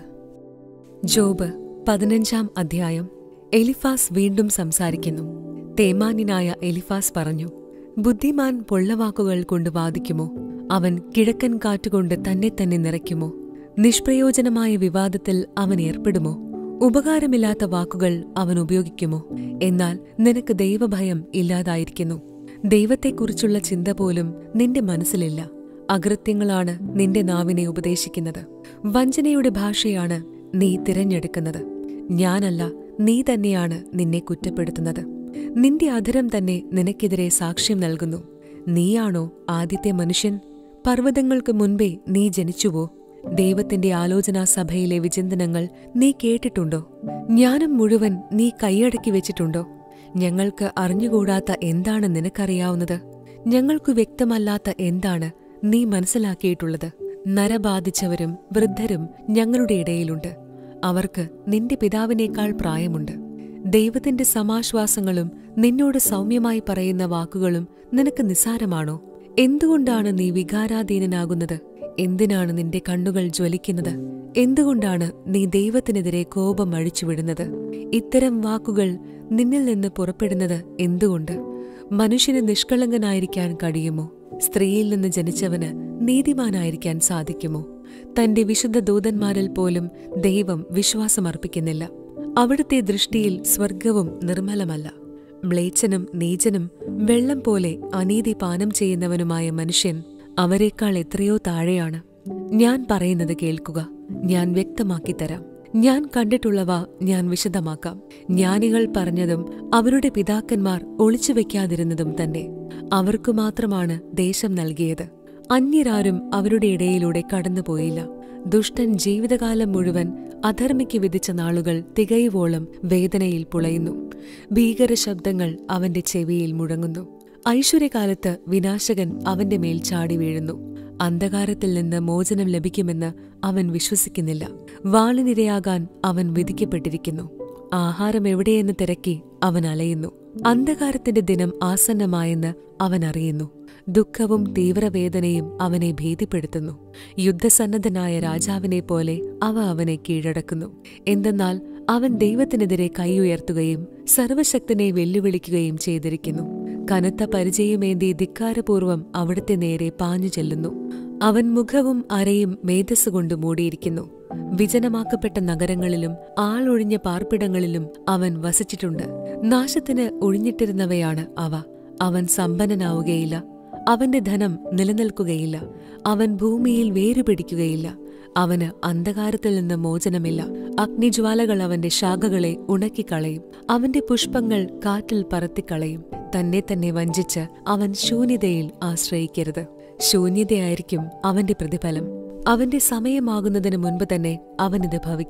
ജോബ് പതിനഞ്ചാം അധ്യായം എലിഫാസ് വീണ്ടും സംസാരിക്കുന്നു തേമാന്യനായ എലിഫാസ് പറഞ്ഞു ബുദ്ധിമാൻ പൊള്ളവാക്കുകൾ കൊണ്ട് വാദിക്കുമോ അവൻ കിഴക്കൻ കാറ്റുകൊണ്ട് തന്നെ തന്നെ നിറയ്ക്കുമോ നിഷ്പ്രയോജനമായ വിവാദത്തിൽ അവൻ ഏർപ്പെടുമോ ഉപകാരമില്ലാത്ത വാക്കുകൾ അവൻ ഉപയോഗിക്കുമോ എന്നാൽ നിനക്ക് ദൈവഭയം ഇല്ലാതായിരിക്കുന്നു ദൈവത്തെക്കുറിച്ചുള്ള ചിന്ത പോലും നിന്റെ മനസ്സിലില്ല അകൃത്യങ്ങളാണ് നിന്റെ നാവിനെ ഉപദേശിക്കുന്നത് വഞ്ചനയുടെ ഭാഷയാണ് നീ തിരഞ്ഞെടുക്കുന്നത് ഞാനല്ല നീ തന്നെയാണ് നിന്നെ കുറ്റപ്പെടുത്തുന്നത് നിന്റെ അധരം തന്നെ നിനക്കെതിരെ സാക്ഷ്യം നൽകുന്നു നീയാണോ ആദ്യത്തെ മനുഷ്യൻ പർവ്വതങ്ങൾക്ക് മുൻപേ നീ ജനിച്ചുവോ ദൈവത്തിന്റെ ആലോചനാ സഭയിലെ വിചിന്തനങ്ങൾ നീ കേട്ടിട്ടുണ്ടോ ജ്ഞാനം മുഴുവൻ നീ കൈയടക്കി വെച്ചിട്ടുണ്ടോ ഞങ്ങൾക്ക് അറിഞ്ഞുകൂടാത്ത എന്താണ് നിനക്കറിയാവുന്നത് ഞങ്ങൾക്കു വ്യക്തമല്ലാത്ത എന്താണ് നീ മനസ്സിലാക്കിയിട്ടുള്ളത് നരബാധിച്ചവരും വൃദ്ധരും ഞങ്ങളുടെ ഇടയിലുണ്ട് അവർക്ക് നിന്റെ പിതാവിനേക്കാൾ പ്രായമുണ്ട് ദൈവത്തിന്റെ സമാശ്വാസങ്ങളും നിന്നോട് സൗമ്യമായി പറയുന്ന വാക്കുകളും നിനക്ക് നിസാരമാണോ എന്തുകൊണ്ടാണ് നീ വികാരാധീനനാകുന്നത് എന്തിനാണ് നിന്റെ കണ്ണുകൾ ജ്വലിക്കുന്നത് എന്തുകൊണ്ടാണ് നീ ദൈവത്തിനെതിരെ കോപം അഴിച്ചുവിടുന്നത് ഇത്തരം വാക്കുകൾ നിന്നിൽ നിന്ന് പുറപ്പെടുന്നത് എന്തുകൊണ്ട് മനുഷ്യന് നിഷ്കളങ്കനായിരിക്കാൻ കഴിയുമോ സ്ത്രീയിൽ നിന്ന് ജനിച്ചവന് നീതിമാനായിരിക്കാൻ സാധിക്കുമോ തന്റെ വിശുദ്ധ ദൂതന്മാരിൽ പോലും ദൈവം വിശ്വാസമർപ്പിക്കുന്നില്ല അവിടുത്തെ ദൃഷ്ടിയിൽ സ്വർഗവും നിർമ്മലമല്ല മ്ലേച്ഛനും നീചനും വെള്ളം പോലെ അനീതി പാനം ചെയ്യുന്നവനുമായ മനുഷ്യൻ അവരെക്കാൾ എത്രയോ താഴെയാണ് ഞാൻ പറയുന്നത് കേൾക്കുക ഞാൻ വ്യക്തമാക്കി തരാം ഞാൻ കണ്ടിട്ടുള്ളവ ഞാൻ വിശദമാക്കാം ജ്ഞാനികൾ പറഞ്ഞതും അവരുടെ പിതാക്കന്മാർ ഒളിച്ചു വെക്കാതിരുന്നതും തന്നെ അവർക്കു മാത്രമാണ് ദേശം നൽകിയത് അന്യരാരും അവരുടെ ഇടയിലൂടെ കടന്നുപോയില്ല ദുഷ്ടൻ ജീവിതകാലം മുഴുവൻ അധർമ്മിക്ക് വിധിച്ച നാളുകൾ തികയുവോളം വേദനയിൽ പുളയുന്നു ഭീകര ശബ്ദങ്ങൾ അവന്റെ ചെവിയിൽ മുഴങ്ങുന്നു ഐശ്വര്യകാലത്ത് വിനാശകൻ അവന്റെ മേൽ ചാടി വീഴുന്നു അന്ധകാരത്തിൽ നിന്ന് മോചനം ലഭിക്കുമെന്ന് അവൻ വിശ്വസിക്കുന്നില്ല വാളിനിരയാകാൻ അവൻ വിധിക്കപ്പെട്ടിരിക്കുന്നു ആഹാരം എവിടെയെന്ന് തിരക്കി അവൻ അലയുന്നു അന്ധകാരത്തിന്റെ ദിനം ആസന്നമായെന്ന് അവൻ അറിയുന്നു ദുഃഖവും തീവ്രവേദനയും അവനെ ഭീതിപ്പെടുത്തുന്നു യുദ്ധസന്നദ്ധനായ രാജാവിനെ പോലെ അവ അവനെ കീഴടക്കുന്നു എന്തെന്നാൽ അവൻ ദൈവത്തിനെതിരെ കൈയുയർത്തുകയും സർവശക്തനെ വെല്ലുവിളിക്കുകയും ചെയ്തിരിക്കുന്നു കനത്ത പരിചയമേന്തി ധിക്കാരപൂർവം അവിടുത്തെ നേരെ പാഞ്ഞു ചെല്ലുന്നു അവൻ മുഖവും അരയും മേധസ്സുകൊണ്ട് മൂടിയിരിക്കുന്നു വിജനമാക്കപ്പെട്ട നഗരങ്ങളിലും ആളൊഴിഞ്ഞ പാർപ്പിടങ്ങളിലും അവൻ വസിച്ചിട്ടുണ്ട് നാശത്തിന് ഒഴിഞ്ഞിട്ടിരുന്നവയാണ് അവ അവൻ സമ്പന്നനാവുകയില്ല അവന്റെ ധനം നിലനിൽക്കുകയില്ല അവൻ ഭൂമിയിൽ വേരുപിടിക്കുകയില്ല അവന് അന്ധകാരത്തിൽ നിന്ന് മോചനമില്ല അഗ്നിജ്വാലകൾ അവന്റെ ശാഖകളെ ഉണക്കിക്കളയും അവന്റെ പുഷ്പങ്ങൾ കാറ്റിൽ പറത്തിക്കളയും തന്നെ തന്നെ വഞ്ചിച്ച് അവൻ ശൂന്യതയിൽ ആശ്രയിക്കരുത് ശൂന്യതയായിരിക്കും അവന്റെ പ്രതിഫലം അവന്റെ സമയമാകുന്നതിന് മുൻപ് തന്നെ അവനിത് ഭവിക്കും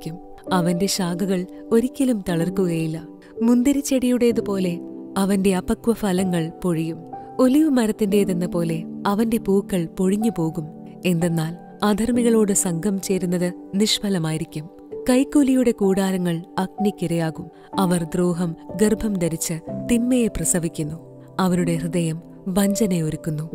അവന്റെ ശാഖകൾ ഒരിക്കലും തളർക്കുകയില്ല മുന്തിരിച്ചെടിയുടേതുപോലെ അവന്റെ അപക്വ ഫലങ്ങൾ പൊഴിയും ഒലിവ് മരത്തിന്റേതെന്ന പോലെ അവന്റെ പൂക്കൾ പൊഴിഞ്ഞു പോകും എന്തെന്നാൽ അധർമ്മികളോട് സംഘം ചേരുന്നത് നിഷ്ഫലമായിരിക്കും കൈക്കൂലിയുടെ കൂടാരങ്ങൾ അഗ്നിക്കിരയാകും അവർ ദ്രോഹം ഗർഭം ധരിച്ച് തിന്മയെ പ്രസവിക്കുന്നു അവരുടെ ഹൃദയം വഞ്ചനയൊരുക്കുന്നു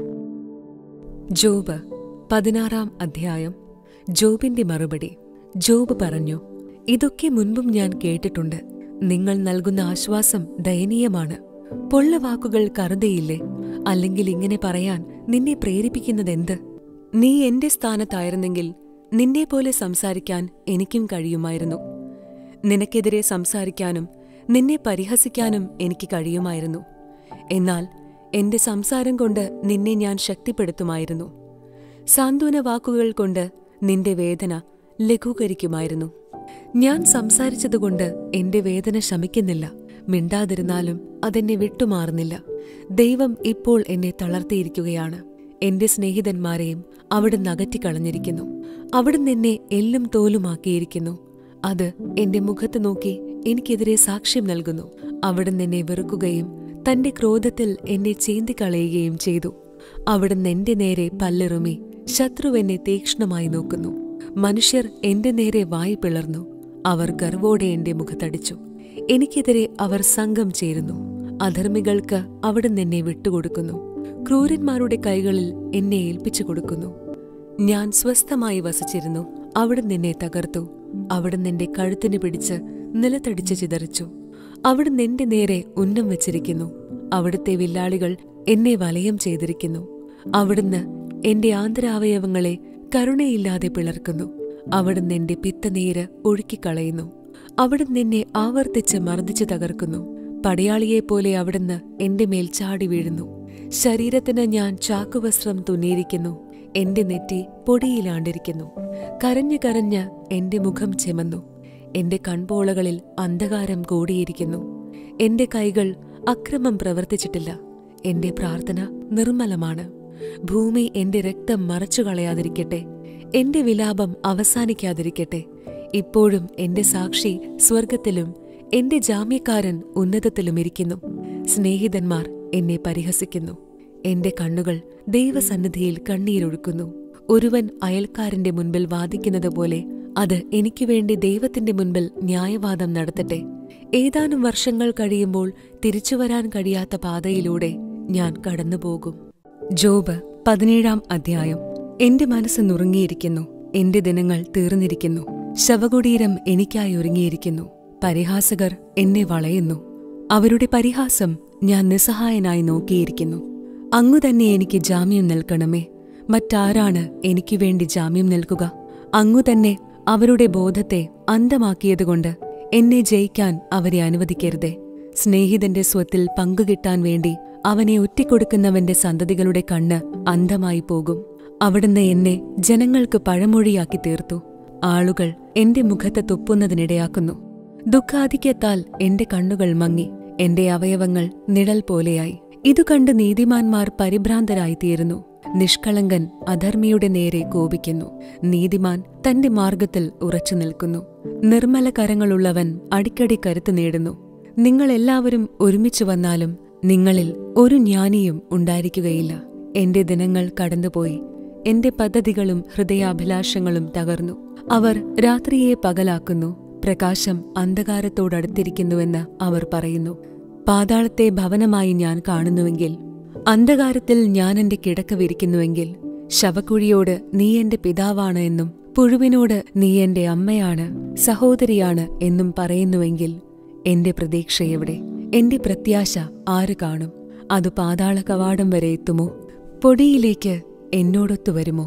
ജോബ് പതിനാറാം അധ്യായം ജോബിന്റെ മറുപടി ജോബ് പറഞ്ഞു ഇതൊക്കെ മുൻപും ഞാൻ കേട്ടിട്ടുണ്ട് നിങ്ങൾ നൽകുന്ന ആശ്വാസം ദയനീയമാണ് പൊള്ള വാക്കുകൾ കറുതയില്ലേ അല്ലെങ്കിൽ ഇങ്ങനെ പറയാൻ നിന്നെ പ്രേരിപ്പിക്കുന്നതെന്ത് നീ എന്റെ സ്ഥാനത്തായിരുന്നെങ്കിൽ നിന്നെപ്പോലെ സംസാരിക്കാൻ എനിക്കും കഴിയുമായിരുന്നു നിനക്കെതിരെ സംസാരിക്കാനും നിന്നെ പരിഹസിക്കാനും എനിക്ക് കഴിയുമായിരുന്നു എന്നാൽ എന്റെ സംസാരം കൊണ്ട് നിന്നെ ഞാൻ ശക്തിപ്പെടുത്തുമായിരുന്നു സാന്ത്വന വാക്കുകൾ കൊണ്ട് നിന്റെ വേദന ലഘൂകരിക്കുമായിരുന്നു ഞാൻ സംസാരിച്ചതുകൊണ്ട് എന്റെ വേദന ശമിക്കുന്നില്ല മിണ്ടാതിരുന്നാലും അതെന്നെ വിട്ടുമാറുന്നില്ല ദൈവം ഇപ്പോൾ എന്നെ തളർത്തിയിരിക്കുകയാണ് എന്റെ സ്നേഹിതന്മാരെയും അവിടുന്ന് അകറ്റിക്കളഞ്ഞിരിക്കുന്നു അവിടുന്ന് എന്നെ എല്ലും തോലുമാക്കിയിരിക്കുന്നു അത് എന്റെ മുഖത്ത് നോക്കി എനിക്കെതിരെ സാക്ഷ്യം നൽകുന്നു അവിടുന്ന് എന്നെ വെറുക്കുകയും തന്റെ ക്രോധത്തിൽ എന്നെ ചീന്തിക്കളയുകയും ചെയ്തു അവിടുന്ന് എന്റെ നേരെ പല്ലെറുമി ശത്രു എന്നെ തീക്ഷ്ണമായി നോക്കുന്നു മനുഷ്യർ എന്റെ നേരെ വായി പിളർന്നു അവർ ഗർവോടെ എന്റെ മുഖത്തടിച്ചു എനിക്കെതിരെ അവർ സംഘം ചേരുന്നു അധർമ്മികൾക്ക് അവിടുന്ന് എന്നെ വിട്ടുകൊടുക്കുന്നു ക്രൂരന്മാരുടെ കൈകളിൽ എന്നെ ഏൽപ്പിച്ചു കൊടുക്കുന്നു ഞാൻ സ്വസ്ഥമായി വസിച്ചിരുന്നു അവിടുന്ന് എന്നെ തകർത്തു അവിടുന്ന് എന്റെ കഴുത്തിന് പിടിച്ച് നിലത്തടിച്ച് ചിതറിച്ചു അവിടുന്ന് എന്റെ നേരെ ഉന്നം വെച്ചിരിക്കുന്നു അവിടുത്തെ വില്ലാളികൾ എന്നെ വലയം ചെയ്തിരിക്കുന്നു അവിടുന്ന് എന്റെ ആന്തരാവയവങ്ങളെ കരുണയില്ലാതെ പിളർക്കുന്നു അവിടുന്ന് എന്റെ പിത്തനീര് ഒഴുക്കിക്കളയുന്നു അവിടുന്ന് എന്നെ ആവർത്തിച്ച് മർദ്ദിച്ചു തകർക്കുന്നു പടയാളിയെപ്പോലെ അവിടുന്ന് എന്റെ മേൽ ചാടി വീഴുന്നു ശരീരത്തിന് ഞാൻ ചാക്കുവസ്ത്രം തുന്നിയിരിക്കുന്നു എന്റെ നെറ്റി പൊടിയിലാണ്ടിരിക്കുന്നു കരഞ്ഞു കരഞ്ഞ് എന്റെ മുഖം ചെമന്നു എന്റെ കൺപോളകളിൽ അന്ധകാരം കൂടിയിരിക്കുന്നു എന്റെ കൈകൾ അക്രമം പ്രവർത്തിച്ചിട്ടില്ല എന്റെ പ്രാർത്ഥന നിർമ്മലമാണ് ഭൂമി എന്റെ രക്തം മറച്ചു കളയാതിരിക്കട്ടെ എന്റെ വിലാപം അവസാനിക്കാതിരിക്കട്ടെ ഇപ്പോഴും എന്റെ സാക്ഷി സ്വർഗത്തിലും എന്റെ ജാമ്യക്കാരൻ ഉന്നതത്തിലും ഇരിക്കുന്നു സ്നേഹിതന്മാർ എന്നെ പരിഹസിക്കുന്നു എന്റെ കണ്ണുകൾ ദൈവസന്നിധിയിൽ കണ്ണീരൊഴുക്കുന്നു ഒരുവൻ അയൽക്കാരന്റെ മുൻപിൽ വാദിക്കുന്നത് പോലെ അത് എനിക്കു വേണ്ടി ദൈവത്തിന്റെ മുൻപിൽ ന്യായവാദം നടത്തട്ടെ ഏതാനും വർഷങ്ങൾ കഴിയുമ്പോൾ തിരിച്ചുവരാൻ കഴിയാത്ത പാതയിലൂടെ ഞാൻ കടന്നുപോകും ജോബ് പതിനേഴാം അധ്യായം എന്റെ മനസ്സ് നുറുങ്ങിയിരിക്കുന്നു എന്റെ ദിനങ്ങൾ തീർന്നിരിക്കുന്നു ശവകുടീരം എനിക്കായി ഒരുങ്ങിയിരിക്കുന്നു പരിഹാസകർ എന്നെ വളയുന്നു അവരുടെ പരിഹാസം ഞാൻ നിസ്സഹായനായി നോക്കിയിരിക്കുന്നു അങ്ങു തന്നെ എനിക്ക് ജാമ്യം നൽകണമേ മറ്റാരാണ് എനിക്കു വേണ്ടി ജാമ്യം നൽകുക അങ്ങു തന്നെ അവരുടെ ബോധത്തെ അന്തമാക്കിയതുകൊണ്ട് എന്നെ ജയിക്കാൻ അവരെ അനുവദിക്കരുതേ സ്നേഹിതന്റെ സ്വത്തിൽ പങ്കുകിട്ടാൻ വേണ്ടി അവനെ ഒറ്റിക്കൊടുക്കുന്നവന്റെ സന്തതികളുടെ കണ്ണ് അന്ധമായി പോകും അവിടുന്ന് എന്നെ ജനങ്ങൾക്ക് പഴമൊഴിയാക്കി തീർത്തു ആളുകൾ എന്റെ മുഖത്ത് തുപ്പുന്നതിനിടയാക്കുന്നു ദുഃഖാധിക്യത്താൽ എന്റെ കണ്ണുകൾ മങ്ങി എന്റെ അവയവങ്ങൾ നിഴൽ പോലെയായി ഇതു കണ്ട് നീതിമാന്മാർ പരിഭ്രാന്തരായിത്തീരുന്നു നിഷ്കളങ്കൻ അധർമ്മിയുടെ നേരെ കോപിക്കുന്നു നീതിമാൻ തന്റെ മാർഗത്തിൽ ഉറച്ചു നിൽക്കുന്നു നിർമ്മല കരങ്ങളുള്ളവൻ അടിക്കടി കരുത്തു നേടുന്നു നിങ്ങളെല്ലാവരും ഒരുമിച്ചു വന്നാലും നിങ്ങളിൽ ഒരു ജ്ഞാനിയും ഉണ്ടായിരിക്കുകയില്ല എന്റെ ദിനങ്ങൾ കടന്നുപോയി എന്റെ പദ്ധതികളും ഹൃദയാഭിലാഷങ്ങളും തകർന്നു അവർ രാത്രിയെ പകലാക്കുന്നു പ്രകാശം അന്ധകാരത്തോടടുത്തിരിക്കുന്നുവെന്ന് അവർ പറയുന്നു പാതാളത്തെ ഭവനമായി ഞാൻ കാണുന്നുവെങ്കിൽ അന്ധകാരത്തിൽ ഞാൻ എന്റെ കിടക്ക വിരിക്കുന്നുവെങ്കിൽ ശവക്കുഴിയോട് നീ എന്റെ പിതാവാണ് എന്നും പുഴുവിനോട് നീ എന്റെ അമ്മയാണ് സഹോദരിയാണ് എന്നും പറയുന്നുവെങ്കിൽ എന്റെ പ്രതീക്ഷ എവിടെ എന്റെ പ്രത്യാശ ആര് കാണും അത് പാതാള കവാടം വരെ എത്തുമോ പൊടിയിലേക്ക് എന്നോടൊത്തു വരുമോ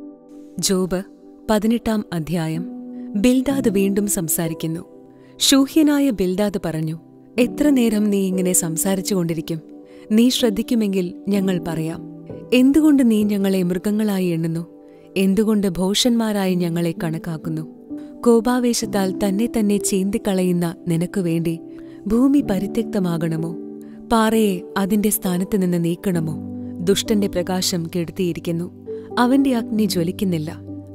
ജോബ് പതിനെട്ടാം അധ്യായം ബിൽദാദ് വീണ്ടും സംസാരിക്കുന്നു ശൂഹ്യനായ ബിൽദാദ് പറഞ്ഞു എത്ര നേരം നീ ഇങ്ങനെ സംസാരിച്ചുകൊണ്ടിരിക്കും നീ ശ്രദ്ധിക്കുമെങ്കിൽ ഞങ്ങൾ പറയാം എന്തുകൊണ്ട് നീ ഞങ്ങളെ മൃഗങ്ങളായി എണ്ണുന്നു എന്തുകൊണ്ട് ഭോഷന്മാരായി ഞങ്ങളെ കണക്കാക്കുന്നു കോപാവേശത്താൽ തന്നെ തന്നെ ചീന്തിക്കളയുന്ന നിനക്കു വേണ്ടി ഭൂമി പരിത്യക്തമാകണമോ പാറയെ അതിന്റെ സ്ഥാനത്ത് നിന്ന് നീക്കണമോ ദുഷ്ടന്റെ പ്രകാശം കെടുത്തിയിരിക്കുന്നു അവന്റെ അഗ്നി ജ്വലിക്കുന്നില്ല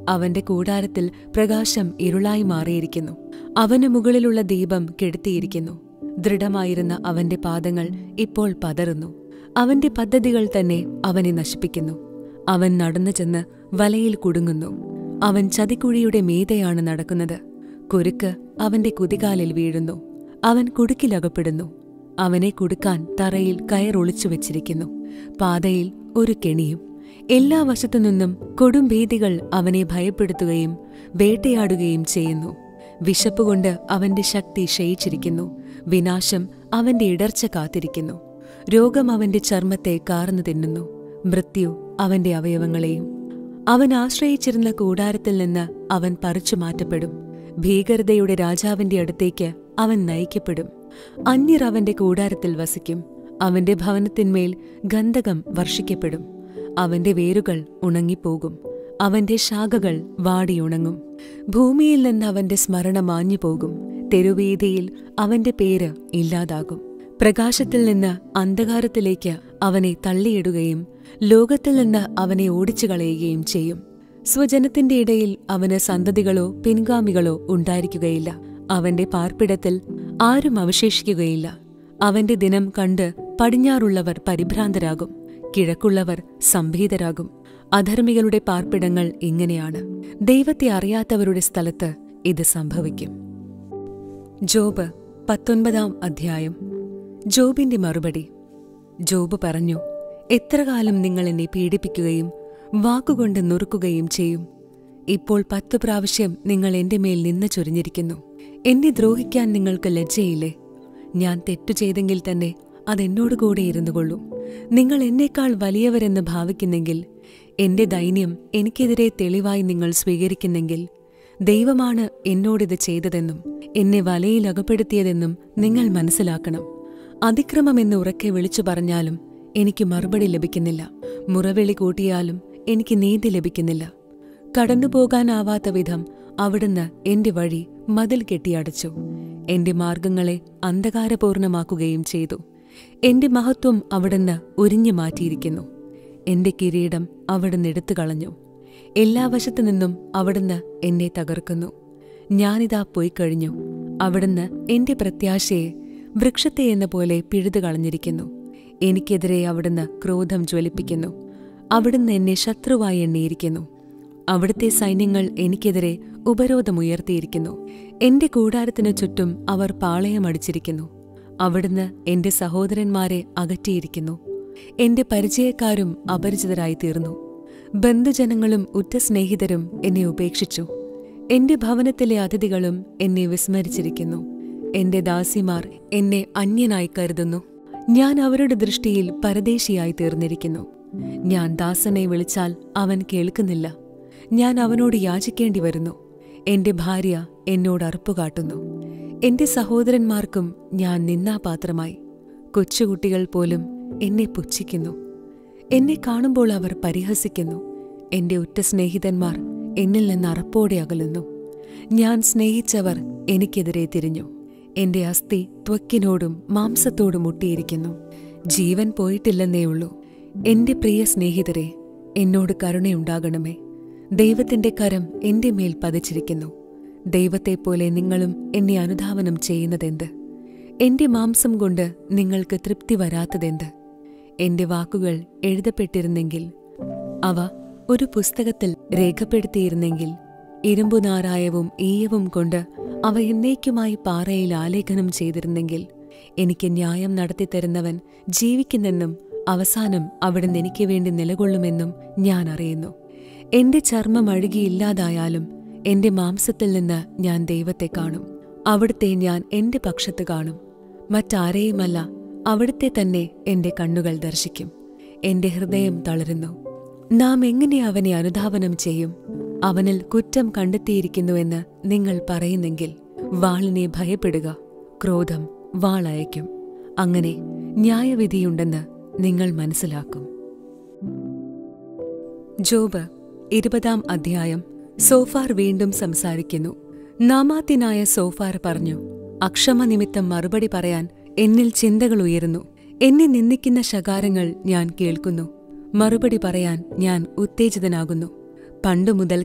അവന്റെ കൂടാരത്തിൽ പ്രകാശം ഇരുളായി മാറിയിരിക്കുന്നു അവന് മുകളിലുള്ള ദീപം കെടുത്തിയിരിക്കുന്നു ദൃഢമായിരുന്ന അവന്റെ പാദങ്ങൾ ഇപ്പോൾ പതറുന്നു അവന്റെ പദ്ധതികൾ തന്നെ അവനെ നശിപ്പിക്കുന്നു അവൻ നടന്നു ചെന്ന് വലയിൽ കുടുങ്ങുന്നു അവൻ ചതിക്കുഴിയുടെ മീതെയാണ് നടക്കുന്നത് കുരുക്ക് അവന്റെ കുതികാലിൽ വീഴുന്നു അവൻ കുടുക്കിലകപ്പെടുന്നു അവനെ കുടുക്കാൻ തറയിൽ കയറൊളിച്ചു വെച്ചിരിക്കുന്നു പാതയിൽ ഒരു കെണിയും എല്ലാ വശത്തുനിന്നും കൊടുംഭീതികൾ അവനെ ഭയപ്പെടുത്തുകയും വേട്ടയാടുകയും ചെയ്യുന്നു വിശപ്പുകൊണ്ട് അവന്റെ ശക്തി ക്ഷയിച്ചിരിക്കുന്നു വിനാശം അവന്റെ ഇടർച്ച കാത്തിരിക്കുന്നു രോഗം അവന്റെ ചർമ്മത്തെ കാർന്നു തിന്നുന്നു മൃത്യു അവന്റെ അവയവങ്ങളെയും അവൻ ആശ്രയിച്ചിരുന്ന കൂടാരത്തിൽ നിന്ന് അവൻ പറിച്ചു മാറ്റപ്പെടും ഭീകരതയുടെ രാജാവിന്റെ അടുത്തേക്ക് അവൻ നയിക്കപ്പെടും അന്യർ അവന്റെ കൂടാരത്തിൽ വസിക്കും അവന്റെ ഭവനത്തിന്മേൽ ഗന്ധകം വർഷിക്കപ്പെടും അവന്റെ വേരുകൾ ഉണങ്ങിപ്പോകും അവന്റെ ശാഖകൾ വാടിയുണങ്ങും ഭൂമിയിൽ നിന്ന് അവന്റെ സ്മരണ മാഞ്ഞുപോകും തെരുവീതിയിൽ അവന്റെ പേര് ഇല്ലാതാകും പ്രകാശത്തിൽ നിന്ന് അന്ധകാരത്തിലേക്ക് അവനെ തള്ളിയിടുകയും ലോകത്തിൽ നിന്ന് അവനെ ഓടിച്ചു കളയുകയും ചെയ്യും സ്വജനത്തിന്റെ ഇടയിൽ അവന് സന്തതികളോ പിൻഗാമികളോ ഉണ്ടായിരിക്കുകയില്ല അവന്റെ പാർപ്പിടത്തിൽ ആരും അവശേഷിക്കുകയില്ല അവന്റെ ദിനം കണ്ട് പടിഞ്ഞാറുള്ളവർ പരിഭ്രാന്തരാകും കിഴക്കുള്ളവർ സംഭീതരാകും അധർമ്മികളുടെ പാർപ്പിടങ്ങൾ ഇങ്ങനെയാണ് ദൈവത്തെ അറിയാത്തവരുടെ സ്ഥലത്ത് ഇത് സംഭവിക്കും ജോബ് പത്തൊൻപതാം അധ്യായം ജോബിന്റെ മറുപടി ജോബ് പറഞ്ഞു എത്ര കാലം നിങ്ങൾ എന്നെ പീഡിപ്പിക്കുകയും വാക്കുകൊണ്ട് നുറുക്കുകയും ചെയ്യും ഇപ്പോൾ പത്തു പ്രാവശ്യം നിങ്ങൾ എന്റെ മേൽ നിന്ന് ചൊരിഞ്ഞിരിക്കുന്നു എന്നെ ദ്രോഹിക്കാൻ നിങ്ങൾക്ക് ലജ്ജയില്ലേ ഞാൻ തെറ്റു ചെയ്തെങ്കിൽ തന്നെ അതെന്നോടുകൂടെ ഇരുന്നു കൊള്ളും നിങ്ങൾ എന്നേക്കാൾ വലിയവരെന്ന് ഭാവിക്കുന്നെങ്കിൽ എന്റെ ദൈന്യം എനിക്കെതിരെ തെളിവായി നിങ്ങൾ സ്വീകരിക്കുന്നെങ്കിൽ ദൈവമാണ് എന്നോടിത് ചെയ്തതെന്നും എന്നെ വലയിൽ അകപ്പെടുത്തിയതെന്നും നിങ്ങൾ മനസ്സിലാക്കണം അതിക്രമമെന്ന് ഉറക്കെ വിളിച്ചു പറഞ്ഞാലും എനിക്ക് മറുപടി ലഭിക്കുന്നില്ല മുറവിളി കൂട്ടിയാലും എനിക്ക് നീതി ലഭിക്കുന്നില്ല കടന്നുപോകാനാവാത്ത വിധം അവിടുന്ന് എന്റെ വഴി മതിൽ കെട്ടിയടച്ചു എന്റെ മാർഗങ്ങളെ അന്ധകാരപൂർണമാക്കുകയും ചെയ്തു എന്റെ മഹത്വം അവിടുന്ന് ഉരിഞ്ഞു മാറ്റിയിരിക്കുന്നു എന്റെ കിരീടം അവിടുന്ന് എടുത്തു കളഞ്ഞു എല്ലാ വശത്തു നിന്നും അവിടുന്ന് എന്നെ തകർക്കുന്നു ഞാനിതാ പോയിക്കഴിഞ്ഞു അവിടുന്ന് എന്റെ പ്രത്യാശയെ വൃക്ഷത്തെ എന്ന പോലെ പിഴുതു കളഞ്ഞിരിക്കുന്നു എനിക്കെതിരെ അവിടുന്ന് ക്രോധം ജ്വലിപ്പിക്കുന്നു അവിടുന്ന് എന്നെ ശത്രുവായി എണ്ണിയിരിക്കുന്നു അവിടുത്തെ സൈന്യങ്ങൾ എനിക്കെതിരെ ഉപരോധമുയർത്തിയിരിക്കുന്നു എന്റെ കൂടാരത്തിനു ചുറ്റും അവർ പാളയമടിച്ചിരിക്കുന്നു അവിടുന്ന് എന്റെ സഹോദരന്മാരെ അകറ്റിയിരിക്കുന്നു എന്റെ പരിചയക്കാരും അപരിചിതരായി തീർന്നു ബന്ധുജനങ്ങളും ഉറ്റ സ്നേഹിതരും എന്നെ ഉപേക്ഷിച്ചു എന്റെ ഭവനത്തിലെ അതിഥികളും എന്നെ വിസ്മരിച്ചിരിക്കുന്നു എന്റെ ദാസിമാർ എന്നെ അന്യനായി കരുതുന്നു ഞാൻ അവരുടെ ദൃഷ്ടിയിൽ പരദേശിയായി തീർന്നിരിക്കുന്നു ഞാൻ ദാസനെ വിളിച്ചാൽ അവൻ കേൾക്കുന്നില്ല ഞാൻ അവനോട് യാചിക്കേണ്ടി വരുന്നു എന്റെ ഭാര്യ എന്നോട് അറുപ്പുകാട്ടുന്നു എന്റെ സഹോദരന്മാർക്കും ഞാൻ നിന്നാപാത്രമായി കൊച്ചുകുട്ടികൾ പോലും എന്നെ പുച്ഛിക്കുന്നു എന്നെ കാണുമ്പോൾ അവർ പരിഹസിക്കുന്നു എന്റെ ഉറ്റ സ്നേഹിതന്മാർ എന്നിൽ നിന്ന് അറപ്പോടെ അകലുന്നു ഞാൻ സ്നേഹിച്ചവർ എനിക്കെതിരെ തിരിഞ്ഞു എന്റെ അസ്ഥി ത്വക്കിനോടും മാംസത്തോടും മുട്ടിയിരിക്കുന്നു ജീവൻ പോയിട്ടില്ലെന്നേ ഉള്ളൂ എന്റെ പ്രിയ സ്നേഹിതരെ എന്നോട് കരുണയുണ്ടാകണമേ ദൈവത്തിന്റെ കരം എന്റെ മേൽ പതിച്ചിരിക്കുന്നു ദൈവത്തെപ്പോലെ നിങ്ങളും എന്നെ അനുധാവനം ചെയ്യുന്നതെന്ത് എന്റെ മാംസം കൊണ്ട് നിങ്ങൾക്ക് തൃപ്തി വരാത്തതെന്ത് എന്റെ വാക്കുകൾ എഴുതപ്പെട്ടിരുന്നെങ്കിൽ അവ ഒരു പുസ്തകത്തിൽ രേഖപ്പെടുത്തിയിരുന്നെങ്കിൽ ഇരുമ്പുനാരായവും ഈയവും കൊണ്ട് അവ എന്നേക്കുമായി പാറയിൽ ആലേഖനം ചെയ്തിരുന്നെങ്കിൽ എനിക്ക് ന്യായം നടത്തിത്തരുന്നവൻ ജീവിക്കുന്നെന്നും അവസാനം അവിടുന്ന് എനിക്ക് വേണ്ടി നിലകൊള്ളുമെന്നും ഞാൻ അറിയുന്നു എന്റെ ചർമ്മം അഴുകിയില്ലാതായാലും എന്റെ മാംസത്തിൽ നിന്ന് ഞാൻ ദൈവത്തെ കാണും അവിടുത്തെ ഞാൻ എന്റെ പക്ഷത്ത് കാണും മറ്റാരെയുമല്ല അവിടുത്തെ തന്നെ എന്റെ കണ്ണുകൾ ദർശിക്കും എന്റെ ഹൃദയം തളരുന്നു നാം എങ്ങനെ അവനെ അനുധാവനം ചെയ്യും അവനിൽ കുറ്റം കണ്ടെത്തിയിരിക്കുന്നുവെന്ന് നിങ്ങൾ പറയുന്നെങ്കിൽ വാളിനെ ഭയപ്പെടുക ക്രോധം വാളയക്കും അങ്ങനെ ന്യായവിധിയുണ്ടെന്ന് നിങ്ങൾ മനസ്സിലാക്കും ജോബ് ഇരുപതാം അധ്യായം സോഫാർ വീണ്ടും സംസാരിക്കുന്നു നാമാത്തിനായ സോഫാർ പറഞ്ഞു അക്ഷമ നിമിത്തം മറുപടി പറയാൻ എന്നിൽ ചിന്തകൾ ഉയരുന്നു എന്നെ നിന്ദിക്കുന്ന ശകാരങ്ങൾ ഞാൻ കേൾക്കുന്നു മറുപടി പറയാൻ ഞാൻ ഉത്തേജിതനാകുന്നു പണ്ടു മുതൽക്കേ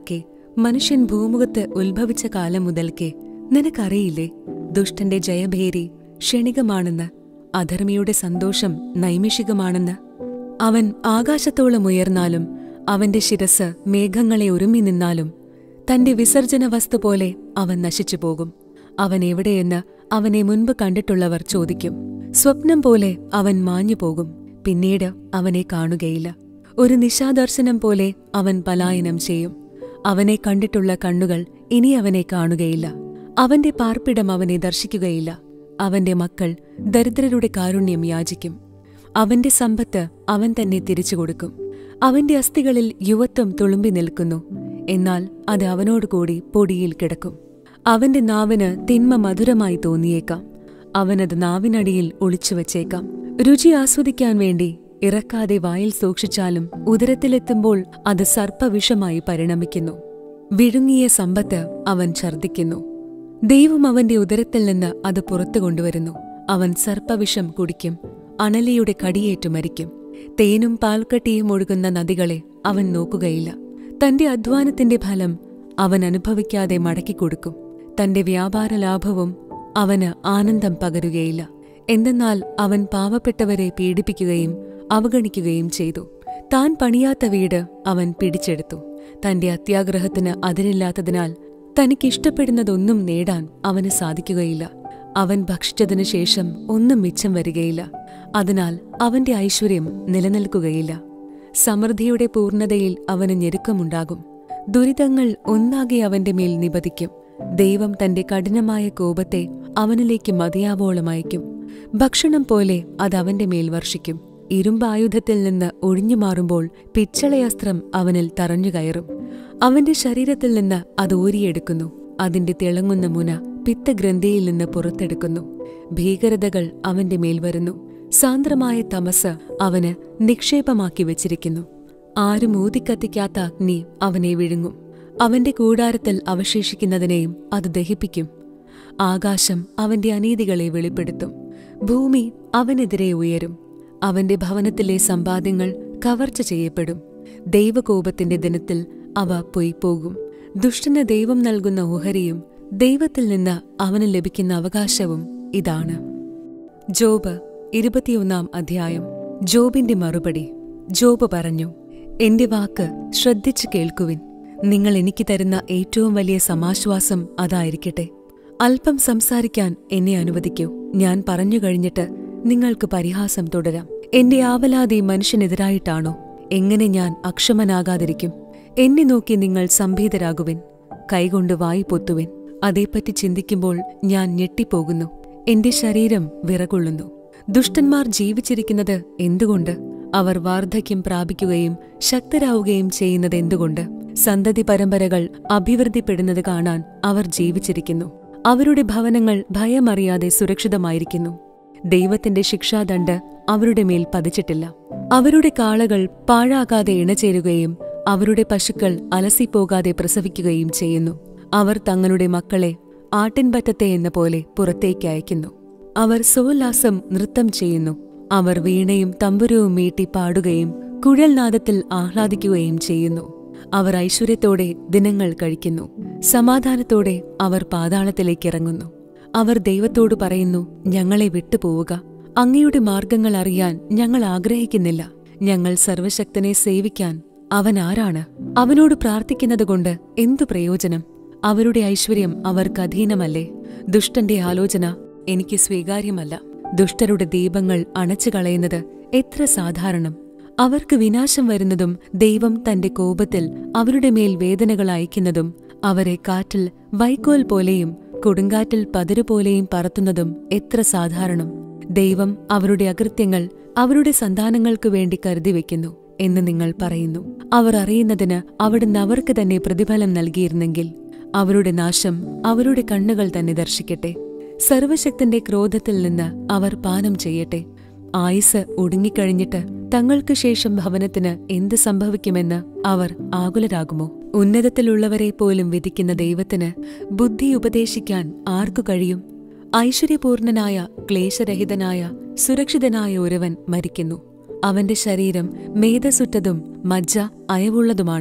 മനുഷ്യൻ ഭൂമുഖത്ത് ഉത്ഭവിച്ച കാലം മുതൽക്കേ നിനക്കറിയില്ലേ ദുഷ്ടന്റെ ജയഭേരി ക്ഷണികമാണെന്ന് അധർമ്മിയുടെ സന്തോഷം നൈമിഷികമാണെന്ന് അവൻ ആകാശത്തോളം ഉയർന്നാലും അവന്റെ ശിരസ് മേഘങ്ങളെ ഒരുമി നിന്നാലും തന്റെ വിസർജന വസ്തു പോലെ അവൻ നശിച്ചു പോകും അവൻ എവിടെയെന്ന് അവനെ മുൻപ് കണ്ടിട്ടുള്ളവർ ചോദിക്കും സ്വപ്നം പോലെ അവൻ മാഞ്ഞു പോകും പിന്നീട് അവനെ കാണുകയില്ല ഒരു നിശാദർശനം പോലെ അവൻ പലായനം ചെയ്യും അവനെ കണ്ടിട്ടുള്ള കണ്ണുകൾ ഇനി അവനെ കാണുകയില്ല അവന്റെ പാർപ്പിടം അവനെ ദർശിക്കുകയില്ല അവന്റെ മക്കൾ ദരിദ്രരുടെ കാരുണ്യം യാചിക്കും അവന്റെ സമ്പത്ത് അവൻ തന്നെ തിരിച്ചു കൊടുക്കും അവന്റെ അസ്ഥികളിൽ യുവത്വം തുളുമ്പി നിൽക്കുന്നു എന്നാൽ അത് അവനോടുകൂടി പൊടിയിൽ കിടക്കും അവന്റെ നാവിന് തിന്മ മധുരമായി തോന്നിയേക്കാം അവനത് നാവിനടിയിൽ ഒളിച്ചു വച്ചേക്കാം രുചി ആസ്വദിക്കാൻ വേണ്ടി ഇറക്കാതെ വായിൽ സൂക്ഷിച്ചാലും ഉദരത്തിലെത്തുമ്പോൾ അത് സർപ്പവിഷമായി പരിണമിക്കുന്നു വിഴുങ്ങിയ സമ്പത്ത് അവൻ ഛർദ്ദിക്കുന്നു ദൈവം അവന്റെ ഉദരത്തിൽ നിന്ന് അത് പുറത്തു കൊണ്ടുവരുന്നു അവൻ സർപ്പവിഷം കുടിക്കും അണലിയുടെ കടിയേറ്റു മരിക്കും തേനും പാൽക്കട്ടിയും ഒഴുകുന്ന നദികളെ അവൻ നോക്കുകയില്ല തന്റെ അധ്വാനത്തിന്റെ ഫലം അവൻ അനുഭവിക്കാതെ മടക്കിക്കൊടുക്കും തന്റെ വ്യാപാര ലാഭവും അവന് ആനന്ദം പകരുകയില്ല എന്തെന്നാൽ അവൻ പാവപ്പെട്ടവരെ പീഡിപ്പിക്കുകയും അവഗണിക്കുകയും ചെയ്തു താൻ പണിയാത്ത വീട് അവൻ പിടിച്ചെടുത്തു തന്റെ അത്യാഗ്രഹത്തിന് അതിരില്ലാത്തതിനാൽ തനിക്കിഷ്ടപ്പെടുന്നതൊന്നും നേടാൻ അവന് സാധിക്കുകയില്ല അവൻ ഭക്ഷിച്ചതിനു ശേഷം ഒന്നും മിച്ചം വരികയില്ല അതിനാൽ അവന്റെ ഐശ്വര്യം നിലനിൽക്കുകയില്ല സമൃദ്ധിയുടെ പൂർണ്ണതയിൽ അവന് ഞെരുക്കമുണ്ടാകും ദുരിതങ്ങൾ ഒന്നാകെ അവന്റെ മേൽ നിപതിക്കും ദൈവം തന്റെ കഠിനമായ കോപത്തെ അവനിലേക്ക് മതിയാവോളം അയക്കും ഭക്ഷണം പോലെ അത് അവന്റെ മേൽ വർഷിക്കും ഇരുമ്പായുധത്തിൽ നിന്ന് ഒഴിഞ്ഞു മാറുമ്പോൾ പിച്ചളയസ്ത്രം അവനിൽ തറഞ്ഞുകയറും അവന്റെ ശരീരത്തിൽ നിന്ന് അത് ഊരിയെടുക്കുന്നു അതിന്റെ തിളങ്ങുന്ന മുന പിത്തഗ്രന്ഥിയിൽ നിന്ന് പുറത്തെടുക്കുന്നു ഭീകരതകൾ അവന്റെ മേൽ വരുന്നു സാന്ദ്രമായ തമസ് അവന് നിക്ഷേപമാക്കി വച്ചിരിക്കുന്നു ആരും ഊതിക്കത്തിക്കാത്ത അഗ്നി അവനെ വിഴുങ്ങും അവന്റെ കൂടാരത്തിൽ അവശേഷിക്കുന്നതിനെയും അത് ദഹിപ്പിക്കും ആകാശം അവന്റെ അനീതികളെ വെളിപ്പെടുത്തും ഭൂമി അവനെതിരെ ഉയരും അവന്റെ ഭവനത്തിലെ സമ്പാദ്യങ്ങൾ കവർച്ച ചെയ്യപ്പെടും ദൈവകോപത്തിന്റെ ദിനത്തിൽ അവ പൊയ്പോകും ദുഷ്ടന് ദൈവം നൽകുന്ന ഓഹരിയും ദൈവത്തിൽ നിന്ന് അവന് ലഭിക്കുന്ന അവകാശവും ഇതാണ് ജോബ് ഇരുപത്തിയൊന്നാം അധ്യായം ജോബിന്റെ മറുപടി ജോബ് പറഞ്ഞു എന്റെ വാക്ക് ശ്രദ്ധിച്ചു കേൾക്കുവിൻ നിങ്ങൾ എനിക്ക് തരുന്ന ഏറ്റവും വലിയ സമാശ്വാസം അതായിരിക്കട്ടെ അല്പം സംസാരിക്കാൻ എന്നെ അനുവദിക്കൂ ഞാൻ പറഞ്ഞു കഴിഞ്ഞിട്ട് നിങ്ങൾക്ക് പരിഹാസം തുടരാം എന്റെ ആവലാതി മനുഷ്യനെതിരായിട്ടാണോ എങ്ങനെ ഞാൻ അക്ഷമനാകാതിരിക്കും എന്നെ നോക്കി നിങ്ങൾ സംഭീതരാകുവിൻ കൈകൊണ്ട് വായി പൊത്തുവിൻ അതേപ്പറ്റി ചിന്തിക്കുമ്പോൾ ഞാൻ ഞെട്ടിപ്പോകുന്നു എന്റെ ശരീരം വിറകൊള്ളുന്നു ദുഷ്ടന്മാർ ജീവിച്ചിരിക്കുന്നത് എന്തുകൊണ്ട് അവർ വാർദ്ധക്യം പ്രാപിക്കുകയും ശക്തരാവുകയും ചെയ്യുന്നത് എന്തുകൊണ്ട് സന്തതി പരമ്പരകൾ അഭിവൃദ്ധിപ്പെടുന്നത് കാണാൻ അവർ ജീവിച്ചിരിക്കുന്നു അവരുടെ ഭവനങ്ങൾ ഭയമറിയാതെ സുരക്ഷിതമായിരിക്കുന്നു ദൈവത്തിന്റെ ശിക്ഷാദണ്ഡ് അവരുടെ മേൽ പതിച്ചിട്ടില്ല അവരുടെ കാളകൾ പാഴാകാതെ ഇണചേരുകയും അവരുടെ പശുക്കൾ അലസിപ്പോകാതെ പ്രസവിക്കുകയും ചെയ്യുന്നു അവർ തങ്ങളുടെ മക്കളെ ആട്ടിൻപറ്റത്തെ എന്ന പോലെ പുറത്തേക്ക് അയക്കുന്നു അവർ സോല്ലാസം നൃത്തം ചെയ്യുന്നു അവർ വീണയും തമ്പുരവും മീട്ടി പാടുകയും കുഴൽനാദത്തിൽ ആഹ്ലാദിക്കുകയും ചെയ്യുന്നു അവർ ഐശ്വര്യത്തോടെ ദിനങ്ങൾ കഴിക്കുന്നു സമാധാനത്തോടെ അവർ പാതാളത്തിലേക്ക് ഇറങ്ങുന്നു അവർ ദൈവത്തോട് പറയുന്നു ഞങ്ങളെ വിട്ടുപോവുക അങ്ങയുടെ മാർഗങ്ങൾ അറിയാൻ ഞങ്ങൾ ആഗ്രഹിക്കുന്നില്ല ഞങ്ങൾ സർവശക്തനെ സേവിക്കാൻ അവൻ ആരാണ് അവനോട് പ്രാർത്ഥിക്കുന്നതുകൊണ്ട് എന്തു പ്രയോജനം അവരുടെ ഐശ്വര്യം അവർക്ക് അധീനമല്ലേ ദുഷ്ടന്റെ ആലോചന എനിക്ക് സ്വീകാര്യമല്ല ദുഷ്ടരുടെ ദീപങ്ങൾ അണച്ചു കളയുന്നത് എത്ര സാധാരണം അവർക്ക് വിനാശം വരുന്നതും ദൈവം തന്റെ കോപത്തിൽ അവരുടെ മേൽ വേദനകൾ അയക്കുന്നതും അവരെ കാറ്റിൽ വൈക്കോൽ പോലെയും കൊടുങ്കാറ്റിൽ പതിരുപോലെയും പറത്തുന്നതും എത്ര സാധാരണം ദൈവം അവരുടെ അകൃത്യങ്ങൾ അവരുടെ സന്താനങ്ങൾക്ക് വേണ്ടി കരുതിവെക്കുന്നു എന്ന് നിങ്ങൾ പറയുന്നു അവർ അറിയുന്നതിന് അവിടുന്ന് അവർക്ക് തന്നെ പ്രതിഫലം നൽകിയിരുന്നെങ്കിൽ അവരുടെ നാശം അവരുടെ കണ്ണുകൾ തന്നെ ദർശിക്കട്ടെ സർവശക്തന്റെ ക്രോധത്തിൽ നിന്ന് അവർ പാനം ചെയ്യട്ടെ ആയുസ് ഒടുങ്ങിക്കഴിഞ്ഞിട്ട് തങ്ങൾക്ക് ശേഷം ഭവനത്തിന് എന്ത് സംഭവിക്കുമെന്ന് അവർ ആകുലരാകുമോ ഉന്നതത്തിലുള്ളവരെ പോലും വിധിക്കുന്ന ദൈവത്തിന് ബുദ്ധി ഉപദേശിക്കാൻ ആർക്കു കഴിയും ഐശ്വര്യപൂർണനായ ക്ലേശരഹിതനായ സുരക്ഷിതനായ ഒരുവൻ മരിക്കുന്നു അവന്റെ ശരീരം മേധസുറ്റതും മജ്ജ അയവുള്ളതുമാണ്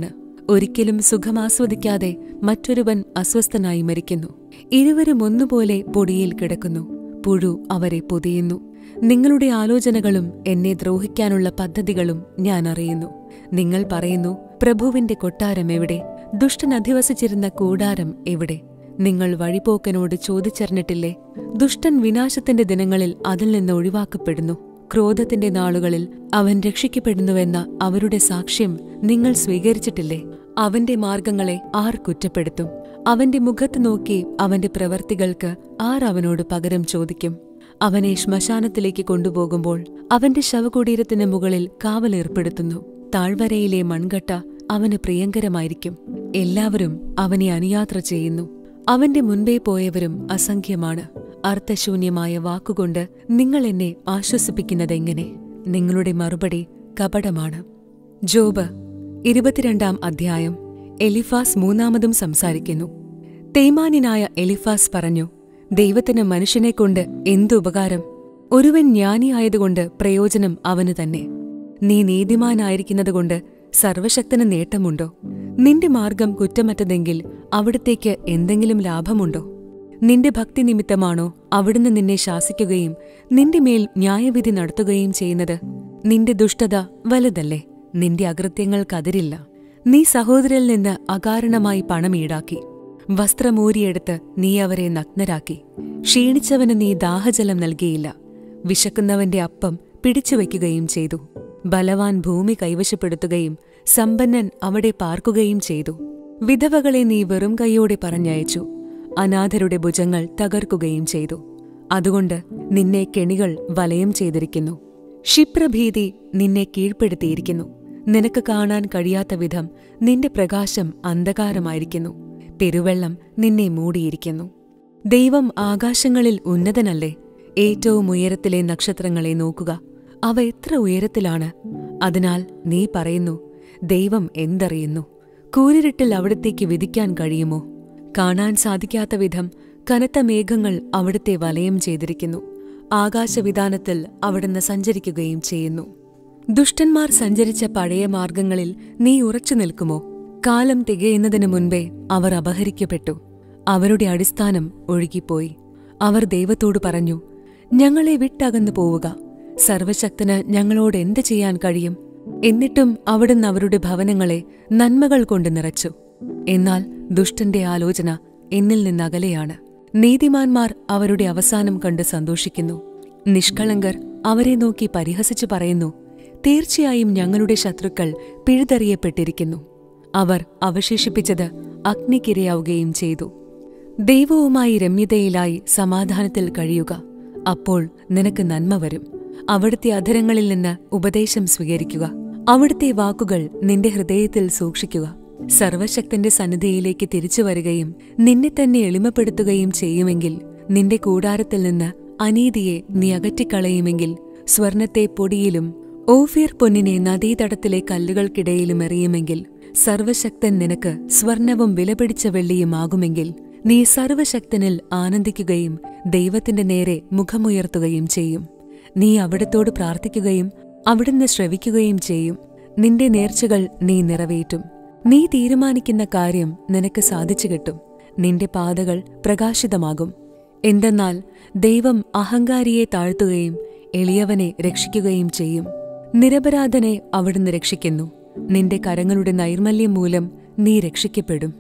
ഒരിക്കലും സുഖമാസ്വദിക്കാതെ മറ്റൊരുവൻ അസ്വസ്ഥനായി മരിക്കുന്നു ഇരുവരും ഒന്നുപോലെ പൊടിയിൽ കിടക്കുന്നു പുഴു അവരെ പൊതിയുന്നു നിങ്ങളുടെ ആലോചനകളും എന്നെ ദ്രോഹിക്കാനുള്ള പദ്ധതികളും ഞാൻ അറിയുന്നു നിങ്ങൾ പറയുന്നു പ്രഭുവിന്റെ കൊട്ടാരം എവിടെ ദുഷ്ടൻ അധിവസിച്ചിരുന്ന കൂടാരം എവിടെ നിങ്ങൾ വഴിപോക്കനോട് ചോദിച്ചറിഞ്ഞിട്ടില്ലേ ദുഷ്ടൻ വിനാശത്തിന്റെ ദിനങ്ങളിൽ അതിൽ നിന്ന് ഒഴിവാക്കപ്പെടുന്നു ക്രോധത്തിന്റെ നാളുകളിൽ അവൻ രക്ഷിക്കപ്പെടുന്നുവെന്ന അവരുടെ സാക്ഷ്യം നിങ്ങൾ സ്വീകരിച്ചിട്ടില്ലേ അവന്റെ മാർഗങ്ങളെ ആർ കുറ്റപ്പെടുത്തും അവന്റെ മുഖത്ത് നോക്കി അവന്റെ പ്രവർത്തികൾക്ക് ആർ അവനോട് പകരം ചോദിക്കും അവനെ ശ്മശാനത്തിലേക്ക് കൊണ്ടുപോകുമ്പോൾ അവന്റെ ശവകുടീരത്തിന് മുകളിൽ കാവലേർപ്പെടുത്തുന്നു താഴ്വരയിലെ മൺകട്ട അവന് പ്രിയങ്കരമായിരിക്കും എല്ലാവരും അവനെ അനുയാത്ര ചെയ്യുന്നു അവന്റെ മുൻപേ പോയവരും അസംഖ്യമാണ് അർത്ഥശൂന്യമായ വാക്കുകൊണ്ട് നിങ്ങൾ എന്നെ ആശ്വസിപ്പിക്കുന്നതെങ്ങനെ നിങ്ങളുടെ മറുപടി കപടമാണ് ജോബ് ഇരുപത്തിരണ്ടാം അധ്യായം എലിഫാസ് മൂന്നാമതും സംസാരിക്കുന്നു തേമാന്യനായ എലിഫാസ് പറഞ്ഞു ദൈവത്തിന് മനുഷ്യനെക്കൊണ്ട് എന്തുപകാരം ഒരുവൻ ജ്ഞാനിയായതുകൊണ്ട് പ്രയോജനം അവന് തന്നെ നീ നീതിമാനായിരിക്കുന്നതുകൊണ്ട് സർവശക്തന് നേട്ടമുണ്ടോ നിന്റെ മാർഗം കുറ്റമറ്റതെങ്കിൽ അവിടത്തേക്ക് എന്തെങ്കിലും ലാഭമുണ്ടോ നിന്റെ ഭക്തി നിമിത്തമാണോ അവിടുന്ന് നിന്നെ ശാസിക്കുകയും നിന്റെ മേൽ ന്യായവിധി നടത്തുകയും ചെയ്യുന്നത് നിന്റെ ദുഷ്ടത വലുതല്ലേ നിന്റെ അകൃത്യങ്ങൾക്കതിരില്ല നീ സഹോദരിൽ നിന്ന് അകാരണമായി പണം ഈടാക്കി വസ്ത്രമൂരിയെടുത്ത് നീ അവരെ നഗ്നരാക്കി ക്ഷീണിച്ചവന് നീ ദാഹജലം നൽകിയില്ല വിശക്കുന്നവന്റെ അപ്പം പിടിച്ചുവെക്കുകയും ചെയ്തു ബലവാൻ ഭൂമി കൈവശപ്പെടുത്തുകയും സമ്പന്നൻ അവിടെ പാർക്കുകയും ചെയ്തു വിധവകളെ നീ വെറും കൈയോടെ പറഞ്ഞയച്ചു അനാഥരുടെ ഭുജങ്ങൾ തകർക്കുകയും ചെയ്തു അതുകൊണ്ട് നിന്നെ കെണികൾ വലയം ചെയ്തിരിക്കുന്നു ക്ഷിപ്രഭീതി നിന്നെ കീഴ്പ്പെടുത്തിയിരിക്കുന്നു നിനക്ക് കാണാൻ കഴിയാത്ത വിധം നിന്റെ പ്രകാശം അന്ധകാരമായിരിക്കുന്നു പെരുവെള്ളം നിന്നെ മൂടിയിരിക്കുന്നു ദൈവം ആകാശങ്ങളിൽ ഉന്നതനല്ലേ ഏറ്റവും ഉയരത്തിലെ നക്ഷത്രങ്ങളെ നോക്കുക അവ എത്ര ഉയരത്തിലാണ് അതിനാൽ നീ പറയുന്നു ദൈവം എന്തറിയുന്നു കൂരിരുട്ടിൽ അവിടത്തേക്ക് വിധിക്കാൻ കഴിയുമോ കാണാൻ സാധിക്കാത്ത വിധം കനത്ത മേഘങ്ങൾ അവിടുത്തെ വലയം ചെയ്തിരിക്കുന്നു ആകാശവിധാനത്തിൽ അവിടുന്ന് സഞ്ചരിക്കുകയും ചെയ്യുന്നു ദുഷ്ടന്മാർ സഞ്ചരിച്ച പഴയ മാർഗങ്ങളിൽ നീ ഉറച്ചു നിൽക്കുമോ കാലം തികയുന്നതിനു മുൻപേ അവർ അപഹരിക്കപ്പെട്ടു അവരുടെ അടിസ്ഥാനം ഒഴുകിപ്പോയി അവർ ദൈവത്തോട് പറഞ്ഞു ഞങ്ങളെ വിട്ടകന്നു പോവുക സർവശക്തന് ഞങ്ങളോട് എന്ത് ചെയ്യാൻ കഴിയും എന്നിട്ടും അവിടുന്ന് അവരുടെ ഭവനങ്ങളെ നന്മകൾ കൊണ്ട് നിറച്ചു എന്നാൽ ദുഷ്ടന്റെ ആലോചന എന്നിൽ നിന്നകലെയാണ് നീതിമാന്മാർ അവരുടെ അവസാനം കണ്ട് സന്തോഷിക്കുന്നു നിഷ്കളങ്കർ അവരെ നോക്കി പരിഹസിച്ചു പറയുന്നു തീർച്ചയായും ഞങ്ങളുടെ ശത്രുക്കൾ പിഴുതെറിയപ്പെട്ടിരിക്കുന്നു അവർ അവശേഷിപ്പിച്ചത് അഗ്നിക്കിരയാവുകയും ചെയ്തു ദൈവവുമായി രമ്യതയിലായി സമാധാനത്തിൽ കഴിയുക അപ്പോൾ നിനക്ക് നന്മ വരും അവിടുത്തെ അധരങ്ങളിൽ നിന്ന് ഉപദേശം സ്വീകരിക്കുക അവിടുത്തെ വാക്കുകൾ നിന്റെ ഹൃദയത്തിൽ സൂക്ഷിക്കുക സർവശക്തന്റെ സന്നിധിയിലേക്ക് തിരിച്ചു വരികയും നിന്നെ തന്നെ എളിമപ്പെടുത്തുകയും ചെയ്യുമെങ്കിൽ നിന്റെ കൂടാരത്തിൽ നിന്ന് അനീതിയെ നീ അകറ്റിക്കളയുമെങ്കിൽ സ്വർണത്തെ പൊടിയിലും ഓഫീർ പൊന്നിനെ നദീതടത്തിലെ കല്ലുകൾക്കിടയിലും എറിയുമെങ്കിൽ സർവശക്തൻ നിനക്ക് സ്വർണവും വിലപിടിച്ച വെള്ളിയുമാകുമെങ്കിൽ നീ സർവശക്തനിൽ ആനന്ദിക്കുകയും ദൈവത്തിന്റെ നേരെ മുഖമുയർത്തുകയും ചെയ്യും നീ അവിടത്തോട് പ്രാർത്ഥിക്കുകയും അവിടുന്ന് ശ്രവിക്കുകയും ചെയ്യും നിന്റെ നേർച്ചകൾ നീ നിറവേറ്റും നീ തീരുമാനിക്കുന്ന കാര്യം നിനക്ക് സാധിച്ചു കിട്ടും നിന്റെ പാതകൾ പ്രകാശിതമാകും എന്തെന്നാൽ ദൈവം അഹങ്കാരിയെ താഴ്ത്തുകയും എളിയവനെ രക്ഷിക്കുകയും ചെയ്യും നിരപരാധനെ അവിടുന്ന് രക്ഷിക്കുന്നു നിന്റെ കരങ്ങളുടെ നൈർമല്യം മൂലം നീ രക്ഷിക്കപ്പെടും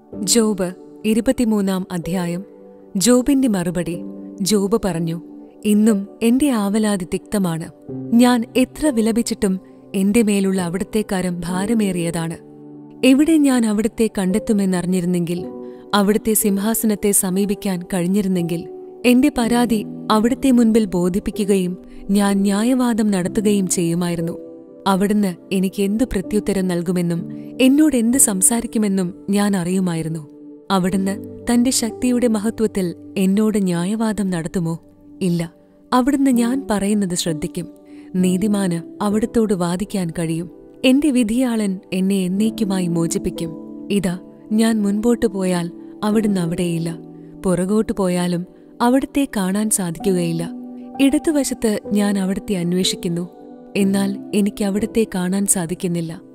ജോബ് ഇരുപത്തിമൂന്നാം അധ്യായം ജോബിന്റെ മറുപടി ജോബ് പറഞ്ഞു ഇന്നും എന്റെ ആവലാതി തിക്തമാണ് ഞാൻ എത്ര വിലപിച്ചിട്ടും എന്റെ മേലുള്ള അവിടുത്തെ കരം ഭാരമേറിയതാണ് എവിടെ ഞാൻ അവിടുത്തെ കണ്ടെത്തുമെന്നറിഞ്ഞിരുന്നെങ്കിൽ അവിടുത്തെ സിംഹാസനത്തെ സമീപിക്കാൻ കഴിഞ്ഞിരുന്നെങ്കിൽ എന്റെ പരാതി അവിടുത്തെ മുൻപിൽ ബോധിപ്പിക്കുകയും ഞാൻ ന്യായവാദം നടത്തുകയും ചെയ്യുമായിരുന്നു അവിടുന്ന് എനിക്ക് എന്തു പ്രത്യുത്തരം നൽകുമെന്നും എന്നോട് എന്ത് സംസാരിക്കുമെന്നും ഞാൻ അറിയുമായിരുന്നു അവിടുന്ന് തന്റെ ശക്തിയുടെ മഹത്വത്തിൽ എന്നോട് ന്യായവാദം നടത്തുമോ ഇല്ല അവിടുന്ന് ഞാൻ പറയുന്നത് ശ്രദ്ധിക്കും നീതിമാന് അവിടുത്തോട് വാദിക്കാൻ കഴിയും എന്റെ വിധിയാളൻ എന്നെ എന്നേക്കുമായി മോചിപ്പിക്കും ഇതാ ഞാൻ മുൻപോട്ടു പോയാൽ അവിടുന്ന് അവിടെയില്ല പുറകോട്ടു പോയാലും അവിടുത്തെ കാണാൻ സാധിക്കുകയില്ല ഇടതുവശത്ത് ഞാൻ അവിടുത്തെ അന്വേഷിക്കുന്നു എന്നാൽ എനിക്ക് അവിടുത്തെ കാണാൻ സാധിക്കുന്നില്ല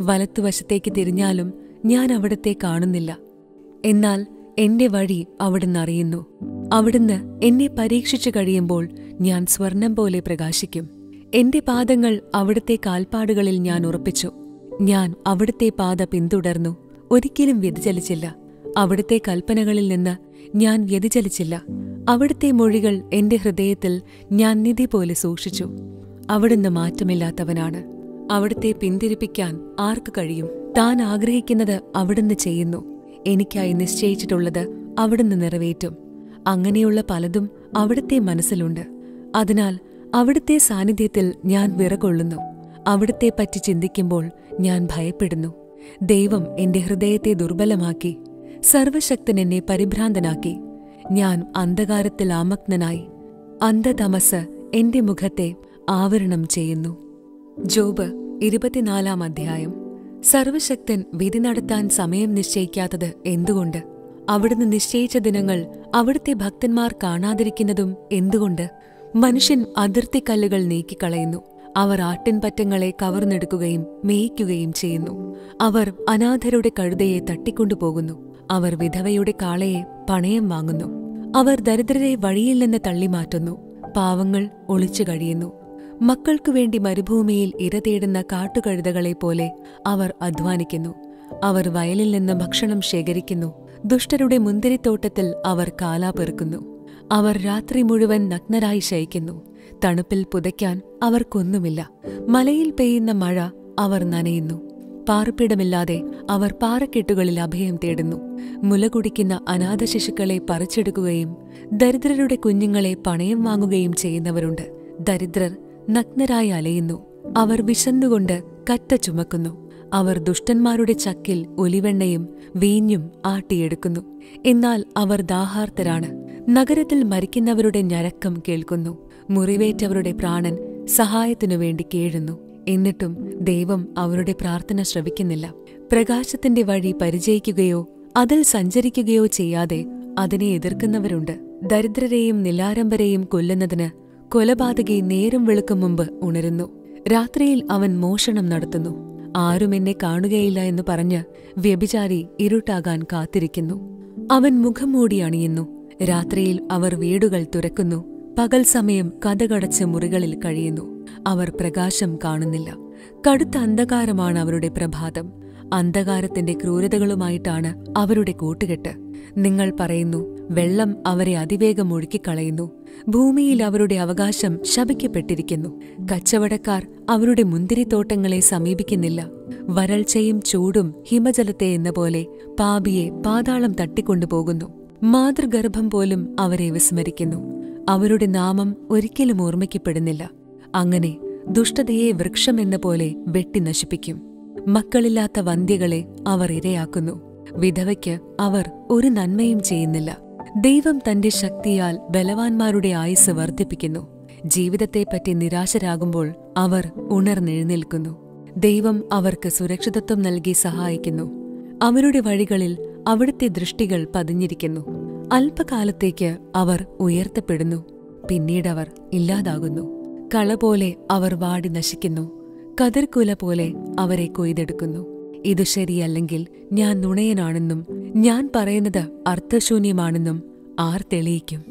വലത്തുവശത്തേക്ക് തിരിഞ്ഞാലും ഞാൻ അവിടത്തെ കാണുന്നില്ല എന്നാൽ എന്റെ വഴി അവിടുന്ന് അറിയുന്നു അവിടുന്ന് എന്നെ പരീക്ഷിച്ചു കഴിയുമ്പോൾ ഞാൻ സ്വർണം പോലെ പ്രകാശിക്കും എന്റെ പാദങ്ങൾ അവിടുത്തെ കാൽപ്പാടുകളിൽ ഞാൻ ഉറപ്പിച്ചു ഞാൻ അവിടുത്തെ പാത പിന്തുടർന്നു ഒരിക്കലും വ്യതിചലിച്ചില്ല അവിടുത്തെ കൽപ്പനകളിൽ നിന്ന് ഞാൻ വ്യതിചലിച്ചില്ല അവിടുത്തെ മൊഴികൾ എന്റെ ഹൃദയത്തിൽ ഞാൻ നിധി പോലെ സൂക്ഷിച്ചു അവിടുന്ന് മാറ്റമില്ലാത്തവനാണ് അവിടുത്തെ പിന്തിരിപ്പിക്കാൻ ആർക്ക് കഴിയും താൻ ആഗ്രഹിക്കുന്നത് അവിടുന്ന് ചെയ്യുന്നു എനിക്കായി നിശ്ചയിച്ചിട്ടുള്ളത് അവിടുന്ന് നിറവേറ്റും അങ്ങനെയുള്ള പലതും അവിടുത്തെ മനസ്സിലുണ്ട് അതിനാൽ അവിടുത്തെ സാന്നിധ്യത്തിൽ ഞാൻ വിറകൊള്ളുന്നു അവിടുത്തെ പറ്റി ചിന്തിക്കുമ്പോൾ ഞാൻ ഭയപ്പെടുന്നു ദൈവം എന്റെ ഹൃദയത്തെ ദുർബലമാക്കി സർവശക്തൻ എന്നെ പരിഭ്രാന്തനാക്കി ഞാൻ അന്ധകാരത്തിൽ ആമഗ്നനായി അന്ധതമസ് എന്റെ മുഖത്തെ ആവരണം ചെയ്യുന്നു ജോബ് ഇരുപത്തിനാലാം അധ്യായം സർവശക്തൻ വിധി നടത്താൻ സമയം നിശ്ചയിക്കാത്തത് എന്തുകൊണ്ട് അവിടുന്ന് നിശ്ചയിച്ച ദിനങ്ങൾ അവിടുത്തെ ഭക്തന്മാർ കാണാതിരിക്കുന്നതും എന്തുകൊണ്ട് മനുഷ്യൻ അതിർത്തിക്കല്ലുകൾ നീക്കിക്കളയുന്നു അവർ ആട്ടിൻപറ്റങ്ങളെ കവർന്നെടുക്കുകയും മേയിക്കുകയും ചെയ്യുന്നു അവർ അനാഥരുടെ കഴുതയെ തട്ടിക്കൊണ്ടുപോകുന്നു അവർ വിധവയുടെ കാളയെ പണയം വാങ്ങുന്നു അവർ ദരിദ്രരെ വഴിയിൽ നിന്ന് തള്ളിമാറ്റുന്നു പാവങ്ങൾ ഒളിച്ചു കഴിയുന്നു മക്കൾക്കു വേണ്ടി മരുഭൂമിയിൽ ഇര തേടുന്ന കാട്ടുകഴുതകളെ പോലെ അവർ അധ്വാനിക്കുന്നു അവർ വയലിൽ നിന്ന് ഭക്ഷണം ശേഖരിക്കുന്നു ദുഷ്ടരുടെ മുന്തിരിത്തോട്ടത്തിൽ അവർ കാലാ പെറുക്കുന്നു അവർ രാത്രി മുഴുവൻ നഗ്നരായി ശയിക്കുന്നു തണുപ്പിൽ പുതയ്ക്കാൻ അവർക്കൊന്നുമില്ല മലയിൽ പെയ്യുന്ന മഴ അവർ നനയുന്നു പാർപ്പിടമില്ലാതെ അവർ പാറക്കെട്ടുകളിൽ അഭയം തേടുന്നു മുല കുടിക്കുന്ന അനാഥ ശിശുക്കളെ പറിച്ചെടുക്കുകയും ദരിദ്രരുടെ കുഞ്ഞുങ്ങളെ പണയം വാങ്ങുകയും ചെയ്യുന്നവരുണ്ട് ദരിദ്രർ നഗ്നരായി അലയുന്നു അവർ വിശന്നുകൊണ്ട് കറ്റ ചുമക്കുന്നു അവർ ദുഷ്ടന്മാരുടെ ചക്കിൽ ഒലിവെണ്ണയും വീഞ്ഞും ആട്ടിയെടുക്കുന്നു എന്നാൽ അവർ ദാഹാർത്തരാണ് നഗരത്തിൽ മരിക്കുന്നവരുടെ ഞരക്കം കേൾക്കുന്നു മുറിവേറ്റവരുടെ പ്രാണൻ സഹായത്തിനു വേണ്ടി കേഴുന്നു എന്നിട്ടും ദൈവം അവരുടെ പ്രാർത്ഥന ശ്രവിക്കുന്നില്ല പ്രകാശത്തിന്റെ വഴി പരിചയിക്കുകയോ അതിൽ സഞ്ചരിക്കുകയോ ചെയ്യാതെ അതിനെ എതിർക്കുന്നവരുണ്ട് ദരിദ്രരെയും നിലാരംബരെയും കൊല്ലുന്നതിന് കൊലപാതകി നേരം വെളുക്കും മുമ്പ് ഉണരുന്നു രാത്രിയിൽ അവൻ മോഷണം നടത്തുന്നു ആരും എന്നെ കാണുകയില്ല എന്ന് പറഞ്ഞ് വ്യഭിചാരി ഇരുട്ടാകാൻ കാത്തിരിക്കുന്നു അവൻ മുഖം മൂടി അണിയുന്നു രാത്രിയിൽ അവർ വീടുകൾ തുറക്കുന്നു പകൽ സമയം കഥകടച്ച് മുറികളിൽ കഴിയുന്നു അവർ പ്രകാശം കാണുന്നില്ല കടുത്ത അന്ധകാരമാണ് അവരുടെ പ്രഭാതം അന്ധകാരത്തിന്റെ ക്രൂരതകളുമായിട്ടാണ് അവരുടെ കൂട്ടുകെട്ട് നിങ്ങൾ പറയുന്നു വെള്ളം അവരെ അതിവേഗം ഒഴുക്കിക്കളയുന്നു ഭൂമിയിൽ അവരുടെ അവകാശം ശപിക്കപ്പെട്ടിരിക്കുന്നു കച്ചവടക്കാർ അവരുടെ മുന്തിരിത്തോട്ടങ്ങളെ സമീപിക്കുന്നില്ല വരൾച്ചയും ചൂടും ഹിമജലത്തെ എന്ന പോലെ പാപിയെ പാതാളം തട്ടിക്കൊണ്ടുപോകുന്നു മാതൃഗർഭം പോലും അവരെ വിസ്മരിക്കുന്നു അവരുടെ നാമം ഒരിക്കലും ഓർമ്മിക്കപ്പെടുന്നില്ല അങ്ങനെ ദുഷ്ടതയെ വൃക്ഷമെന്ന പോലെ വെട്ടി നശിപ്പിക്കും മക്കളില്ലാത്ത വന്ധ്യകളെ അവർ ഇരയാക്കുന്നു വിധവയ്ക്ക് അവർ ഒരു നന്മയും ചെയ്യുന്നില്ല ദൈവം തന്റെ ശക്തിയാൽ ബലവാന്മാരുടെ ആയുസ് വർദ്ധിപ്പിക്കുന്നു ജീവിതത്തെപ്പറ്റി നിരാശരാകുമ്പോൾ അവർ ഉണർന്നെഴുന്നേൽക്കുന്നു ദൈവം അവർക്ക് സുരക്ഷിതത്വം നൽകി സഹായിക്കുന്നു അവരുടെ വഴികളിൽ അവിടുത്തെ ദൃഷ്ടികൾ പതിഞ്ഞിരിക്കുന്നു അല്പകാലത്തേക്ക് അവർ ഉയർത്തപ്പെടുന്നു പിന്നീടവർ ഇല്ലാതാകുന്നു കള പോലെ അവർ വാടി നശിക്കുന്നു കതിർക്കുല പോലെ അവരെ കൊയ്തെടുക്കുന്നു ഇത് ശരിയല്ലെങ്കിൽ ഞാൻ നുണയനാണെന്നും ഞാൻ പറയുന്നത് അർത്ഥശൂന്യമാണെന്നും ആർ തെളിയിക്കും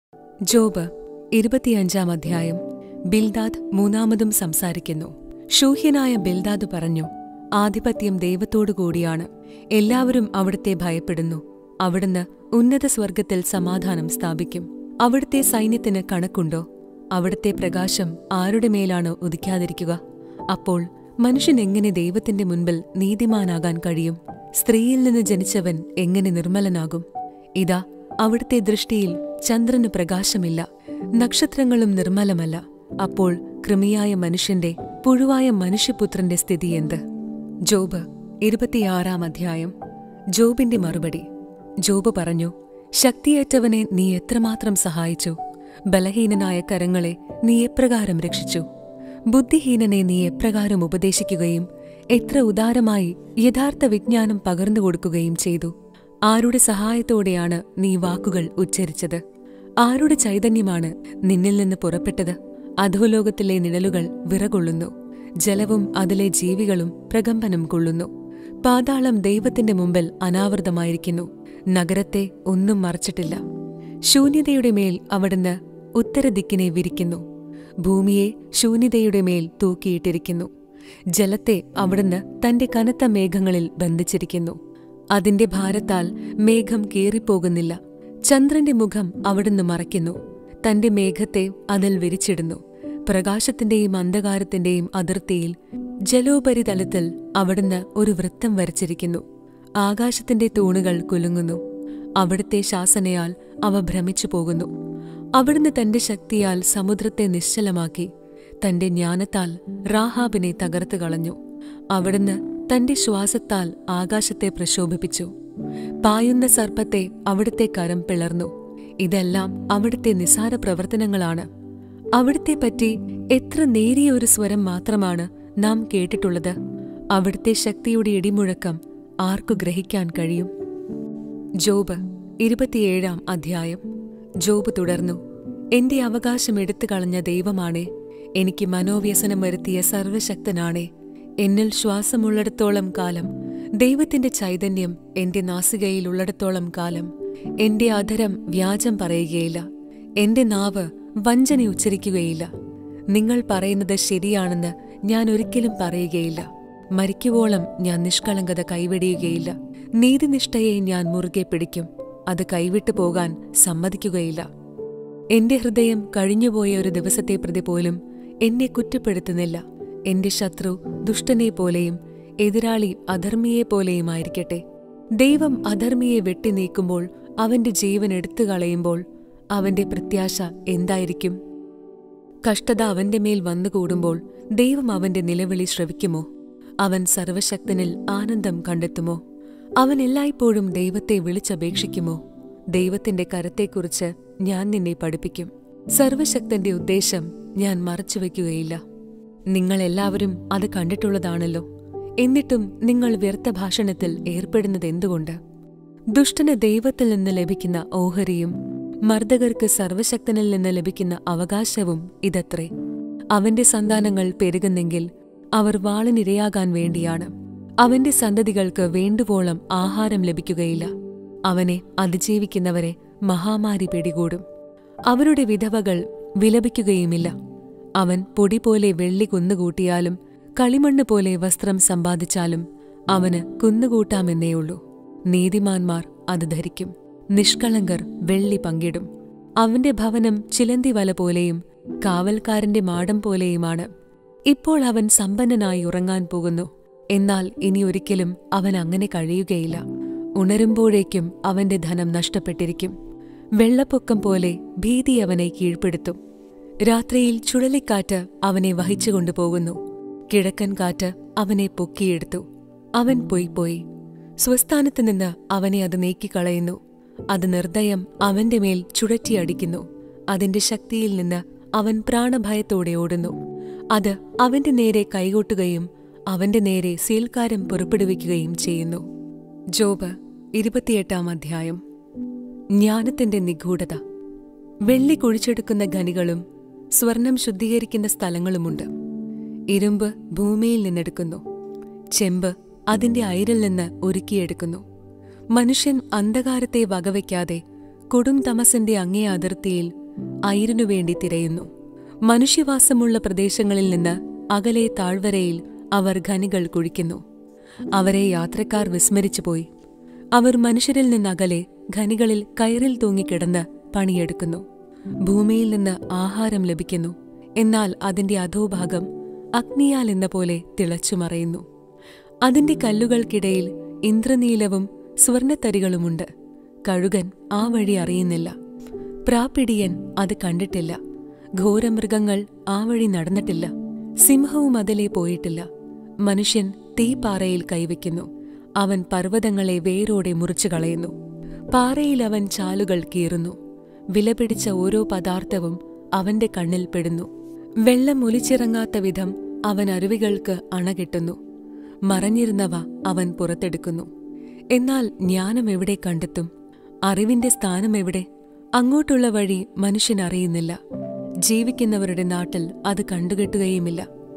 ജോബ് ഇരുപത്തിയഞ്ചാം അധ്യായം ബിൽദാദ് മൂന്നാമതും സംസാരിക്കുന്നു ശൂഹ്യനായ ബിൽദാദ് പറഞ്ഞു ആധിപത്യം ദൈവത്തോടു കൂടിയാണ് എല്ലാവരും അവിടുത്തെ ഭയപ്പെടുന്നു അവിടുന്ന് ഉന്നത സ്വർഗത്തിൽ സമാധാനം സ്ഥാപിക്കും അവിടുത്തെ സൈന്യത്തിന് കണക്കുണ്ടോ അവിടുത്തെ പ്രകാശം ആരുടെ മേലാണ് ഉദിക്കാതിരിക്കുക അപ്പോൾ മനുഷ്യൻ എങ്ങനെ ദൈവത്തിന്റെ മുൻപിൽ നീതിമാനാകാൻ കഴിയും സ്ത്രീയിൽ നിന്ന് ജനിച്ചവൻ എങ്ങനെ നിർമ്മലനാകും ഇതാ അവിടുത്തെ ദൃഷ്ടിയിൽ ചന്ദ്രന് പ്രകാശമില്ല നക്ഷത്രങ്ങളും നിർമ്മലമല്ല അപ്പോൾ കൃമിയായ മനുഷ്യന്റെ പുഴുവായ മനുഷ്യപുത്രന്റെ സ്ഥിതി എന്ത് ജോബ് ഇരുപത്തിയാറാം അധ്യായം ജോബിന്റെ മറുപടി ജോബ് പറഞ്ഞു ശക്തിയേറ്റവനെ നീ എത്രമാത്രം സഹായിച്ചു ബലഹീനനായ കരങ്ങളെ നീ എപ്രകാരം രക്ഷിച്ചു ബുദ്ധിഹീനനെ നീ എപ്രകാരം ഉപദേശിക്കുകയും എത്ര ഉദാരമായി യഥാർത്ഥ വിജ്ഞാനം പകർന്നു കൊടുക്കുകയും ചെയ്തു ആരുടെ സഹായത്തോടെയാണ് നീ വാക്കുകൾ ഉച്ചരിച്ചത് ആരുടെ ചൈതന്യമാണ് നിന്നിൽ നിന്ന് പുറപ്പെട്ടത് അധോലോകത്തിലെ നിഴലുകൾ വിറകൊള്ളുന്നു ജലവും അതിലെ ജീവികളും പ്രകമ്പനം കൊള്ളുന്നു പാതാളം ദൈവത്തിന്റെ മുമ്പിൽ അനാവൃതമായിരിക്കുന്നു നഗരത്തെ ഒന്നും മറച്ചിട്ടില്ല ശൂന്യതയുടെ മേൽ അവിടുന്ന് ഉത്തരദിക്കിനെ വിരിക്കുന്നു ഭൂമിയെ ശൂന്യതയുടെ മേൽ തൂക്കിയിട്ടിരിക്കുന്നു ജലത്തെ അവിടുന്ന് തന്റെ കനത്ത മേഘങ്ങളിൽ ബന്ധിച്ചിരിക്കുന്നു അതിന്റെ ഭാരത്താൽ മേഘം കീറിപ്പോകുന്നില്ല ചന്ദ്രന്റെ മുഖം അവിടുന്ന് മറയ്ക്കുന്നു തന്റെ മേഘത്തെ അതിൽ വിരിച്ചിടുന്നു പ്രകാശത്തിന്റെയും അന്ധകാരത്തിന്റെയും അതിർത്തിയിൽ ജലോപരിതലത്തിൽ അവിടുന്ന് ഒരു വൃത്തം വരച്ചിരിക്കുന്നു ആകാശത്തിന്റെ തൂണുകൾ കുലുങ്ങുന്നു അവിടുത്തെ ശാസനയാൽ അവ ഭ്രമിച്ചു പോകുന്നു അവിടുന്ന് തന്റെ ശക്തിയാൽ സമുദ്രത്തെ നിശ്ചലമാക്കി തന്റെ ജ്ഞാനത്താൽ റാഹാബിനെ തകർത്തു കളഞ്ഞു അവിടുന്ന് തന്റെ ശ്വാസത്താൽ ആകാശത്തെ പ്രശോഭിപ്പിച്ചു പായുന്ന സർപ്പത്തെ അവിടുത്തെ കരം പിളർന്നു ഇതെല്ലാം അവിടുത്തെ നിസാര പ്രവർത്തനങ്ങളാണ് അവിടുത്തെ പറ്റി എത്ര നേരിയ ഒരു സ്വരം മാത്രമാണ് നാം കേട്ടിട്ടുള്ളത് അവിടുത്തെ ശക്തിയുടെ ഇടിമുഴക്കം ആർക്കു ഗ്രഹിക്കാൻ കഴിയും ജോബ് ഇരുപത്തിയേഴാം അധ്യായം ജോബ് തുടർന്നു എന്റെ അവകാശം എടുത്തു കളഞ്ഞ ദൈവമാണേ എനിക്ക് മനോവ്യസനം വരുത്തിയ സർവശക്തനാണേ എന്നിൽ ശ്വാസമുള്ളിടത്തോളം കാലം ദൈവത്തിന്റെ ചൈതന്യം എന്റെ നാസികയിലുള്ളിടത്തോളം കാലം എന്റെ അധരം വ്യാജം പറയുകയില്ല എന്റെ നാവ് വഞ്ചന ഉച്ചരിക്കുകയില്ല നിങ്ങൾ പറയുന്നത് ശരിയാണെന്ന് ഞാൻ ഒരിക്കലും പറയുകയില്ല മരിക്കുവോളം ഞാൻ നിഷ്കളങ്കത കൈവെടിയുകയില്ല നീതിനിഷ്ഠയെ ഞാൻ മുറുകെ പിടിക്കും അത് കൈവിട്ടു പോകാൻ സമ്മതിക്കുകയില്ല എന്റെ ഹൃദയം കഴിഞ്ഞുപോയ ഒരു ദിവസത്തെ പ്രതി പോലും എന്നെ കുറ്റപ്പെടുത്തുന്നില്ല എന്റെ ശത്രു ദുഷ്ടനെ പോലെയും എതിരാളി അധർമ്മിയെ പോലെയുമായിരിക്കട്ടെ ദൈവം അധർമ്മിയെ വെട്ടി നീക്കുമ്പോൾ അവന്റെ ജീവൻ എടുത്തു കളയുമ്പോൾ അവന്റെ പ്രത്യാശ എന്തായിരിക്കും കഷ്ടത അവന്റെ മേൽ വന്നുകൂടുമ്പോൾ ദൈവം അവന്റെ നിലവിളി ശ്രവിക്കുമോ അവൻ സർവശക്തനിൽ ആനന്ദം കണ്ടെത്തുമോ അവൻ എല്ലായ്പ്പോഴും ദൈവത്തെ വിളിച്ചപേക്ഷിക്കുമോ ദൈവത്തിന്റെ കരത്തെക്കുറിച്ച് ഞാൻ നിന്നെ പഠിപ്പിക്കും സർവശക്തന്റെ ഉദ്ദേശം ഞാൻ മറച്ചുവെക്കുകയില്ല നിങ്ങളെല്ലാവരും അത് കണ്ടിട്ടുള്ളതാണല്ലോ എന്നിട്ടും നിങ്ങൾ വ്യർത്ഥ ഭാഷണത്തിൽ ഏർപ്പെടുന്നത് എന്തുകൊണ്ട് ദുഷ്ടന് ദൈവത്തിൽ നിന്ന് ലഭിക്കുന്ന ഓഹരിയും മർദ്ദകർക്ക് സർവശക്തനിൽ നിന്ന് ലഭിക്കുന്ന അവകാശവും ഇതത്രേ അവന്റെ സന്താനങ്ങൾ പെരുകുന്നെങ്കിൽ അവർ വാളിനിരയാകാൻ വേണ്ടിയാണ് അവന്റെ സന്തതികൾക്ക് വേണ്ടുവോളം ആഹാരം ലഭിക്കുകയില്ല അവനെ അതിജീവിക്കുന്നവരെ മഹാമാരി പിടികൂടും അവരുടെ വിധവകൾ വിലപിക്കുകയുമില്ല അവൻ പൊടി പോലെ വെള്ളി കുന്നുകൂട്ടിയാലും കളിമണ്ണ് പോലെ വസ്ത്രം സമ്പാദിച്ചാലും അവന് കുന്നുകൂട്ടാമെന്നേയുള്ളൂ നീതിമാന്മാർ അത് ധരിക്കും നിഷ്കളങ്കർ വെള്ളി പങ്കിടും അവന്റെ ഭവനം ചിലന്തി വല പോലെയും കാവൽക്കാരന്റെ മാടം പോലെയുമാണ് ഇപ്പോൾ അവൻ സമ്പന്നനായി ഉറങ്ങാൻ പോകുന്നു എന്നാൽ ഇനി ഒരിക്കലും അവൻ അങ്ങനെ കഴിയുകയില്ല ഉണരുമ്പോഴേക്കും അവന്റെ ധനം നഷ്ടപ്പെട്ടിരിക്കും വെള്ളപ്പൊക്കം പോലെ ഭീതി അവനെ കീഴ്പ്പെടുത്തും രാത്രിയിൽ ചുഴലിക്കാറ്റ് അവനെ വഹിച്ചുകൊണ്ടുപോകുന്നു കിഴക്കൻ കാറ്റ് അവനെ പൊക്കിയെടുത്തു അവൻ പോയിപ്പോയി സ്വസ്ഥാനത്ത് നിന്ന് അവനെ അത് നീക്കിക്കളയുന്നു അത് നിർദ്ദയം അവന്റെ മേൽ ചുഴറ്റിയടിക്കുന്നു അതിന്റെ ശക്തിയിൽ നിന്ന് അവൻ പ്രാണഭയത്തോടെ ഓടുന്നു അത് അവന്റെ നേരെ കൈകൊട്ടുകയും അവന്റെ നേരെ സീൽക്കാരം പുറപ്പെടുവിക്കുകയും ചെയ്യുന്നു ജോബ് ഇരുപത്തിയെട്ടാം അധ്യായം ജ്ഞാനത്തിന്റെ നിഗൂഢത വെള്ളി കുഴിച്ചെടുക്കുന്ന ഖനികളും സ്വർണം ശുദ്ധീകരിക്കുന്ന സ്ഥലങ്ങളുമുണ്ട് ഇരുമ്പ് ഭൂമിയിൽ നിന്നെടുക്കുന്നു ചെമ്പ് അതിന്റെ അയിരിൽ നിന്ന് ഒരുക്കിയെടുക്കുന്നു മനുഷ്യൻ അന്ധകാരത്തെ വകവയ്ക്കാതെ കൊടും തമസിന്റെ അങ്ങേ അതിർത്തിയിൽ അയിരിനു വേണ്ടി തിരയുന്നു മനുഷ്യവാസമുള്ള പ്രദേശങ്ങളിൽ നിന്ന് അകലെ താഴ്വരയിൽ അവർ ഖനികൾ കുഴിക്കുന്നു അവരെ യാത്രക്കാർ വിസ്മരിച്ചുപോയി അവർ മനുഷ്യരിൽ നിന്നകലെ ഖനികളിൽ കയറിൽ തൂങ്ങിക്കിടന്ന് പണിയെടുക്കുന്നു ഭൂമിയിൽ നിന്ന് ആഹാരം ലഭിക്കുന്നു എന്നാൽ അതിന്റെ അധോഭാഗം അഗ്നിയാൽ എന്ന പോലെ തിളച്ചുമറയുന്നു അതിന്റെ കല്ലുകൾക്കിടയിൽ ഇന്ദ്രനീലവും സ്വർണത്തരികളുമുണ്ട് കഴുകൻ ആ വഴി അറിയുന്നില്ല പ്രാപിടിയൻ അത് കണ്ടിട്ടില്ല ഘോരമൃഗങ്ങൾ ആ വഴി നടന്നിട്ടില്ല സിംഹവും അതിലെ പോയിട്ടില്ല മനുഷ്യൻ തീപ്പാറയിൽ കൈവയ്ക്കുന്നു അവൻ പർവ്വതങ്ങളെ വേരോടെ മുറിച്ചു കളയുന്നു പാറയിൽ അവൻ ചാലുകൾ കീറുന്നു വിലപിടിച്ച ഓരോ പദാർത്ഥവും അവന്റെ കണ്ണിൽ പെടുന്നു വെള്ളം ഒലിച്ചിറങ്ങാത്ത വിധം അവൻ അരുവികൾക്ക് അണകെട്ടുന്നു മറഞ്ഞിരുന്നവ അവൻ പുറത്തെടുക്കുന്നു എന്നാൽ ജ്ഞാനം എവിടെ കണ്ടെത്തും അറിവിന്റെ സ്ഥാനം എവിടെ അങ്ങോട്ടുള്ള വഴി മനുഷ്യൻ അറിയുന്നില്ല ജീവിക്കുന്നവരുടെ നാട്ടിൽ അത് കണ്ടുകെട്ടുകയുമില്ല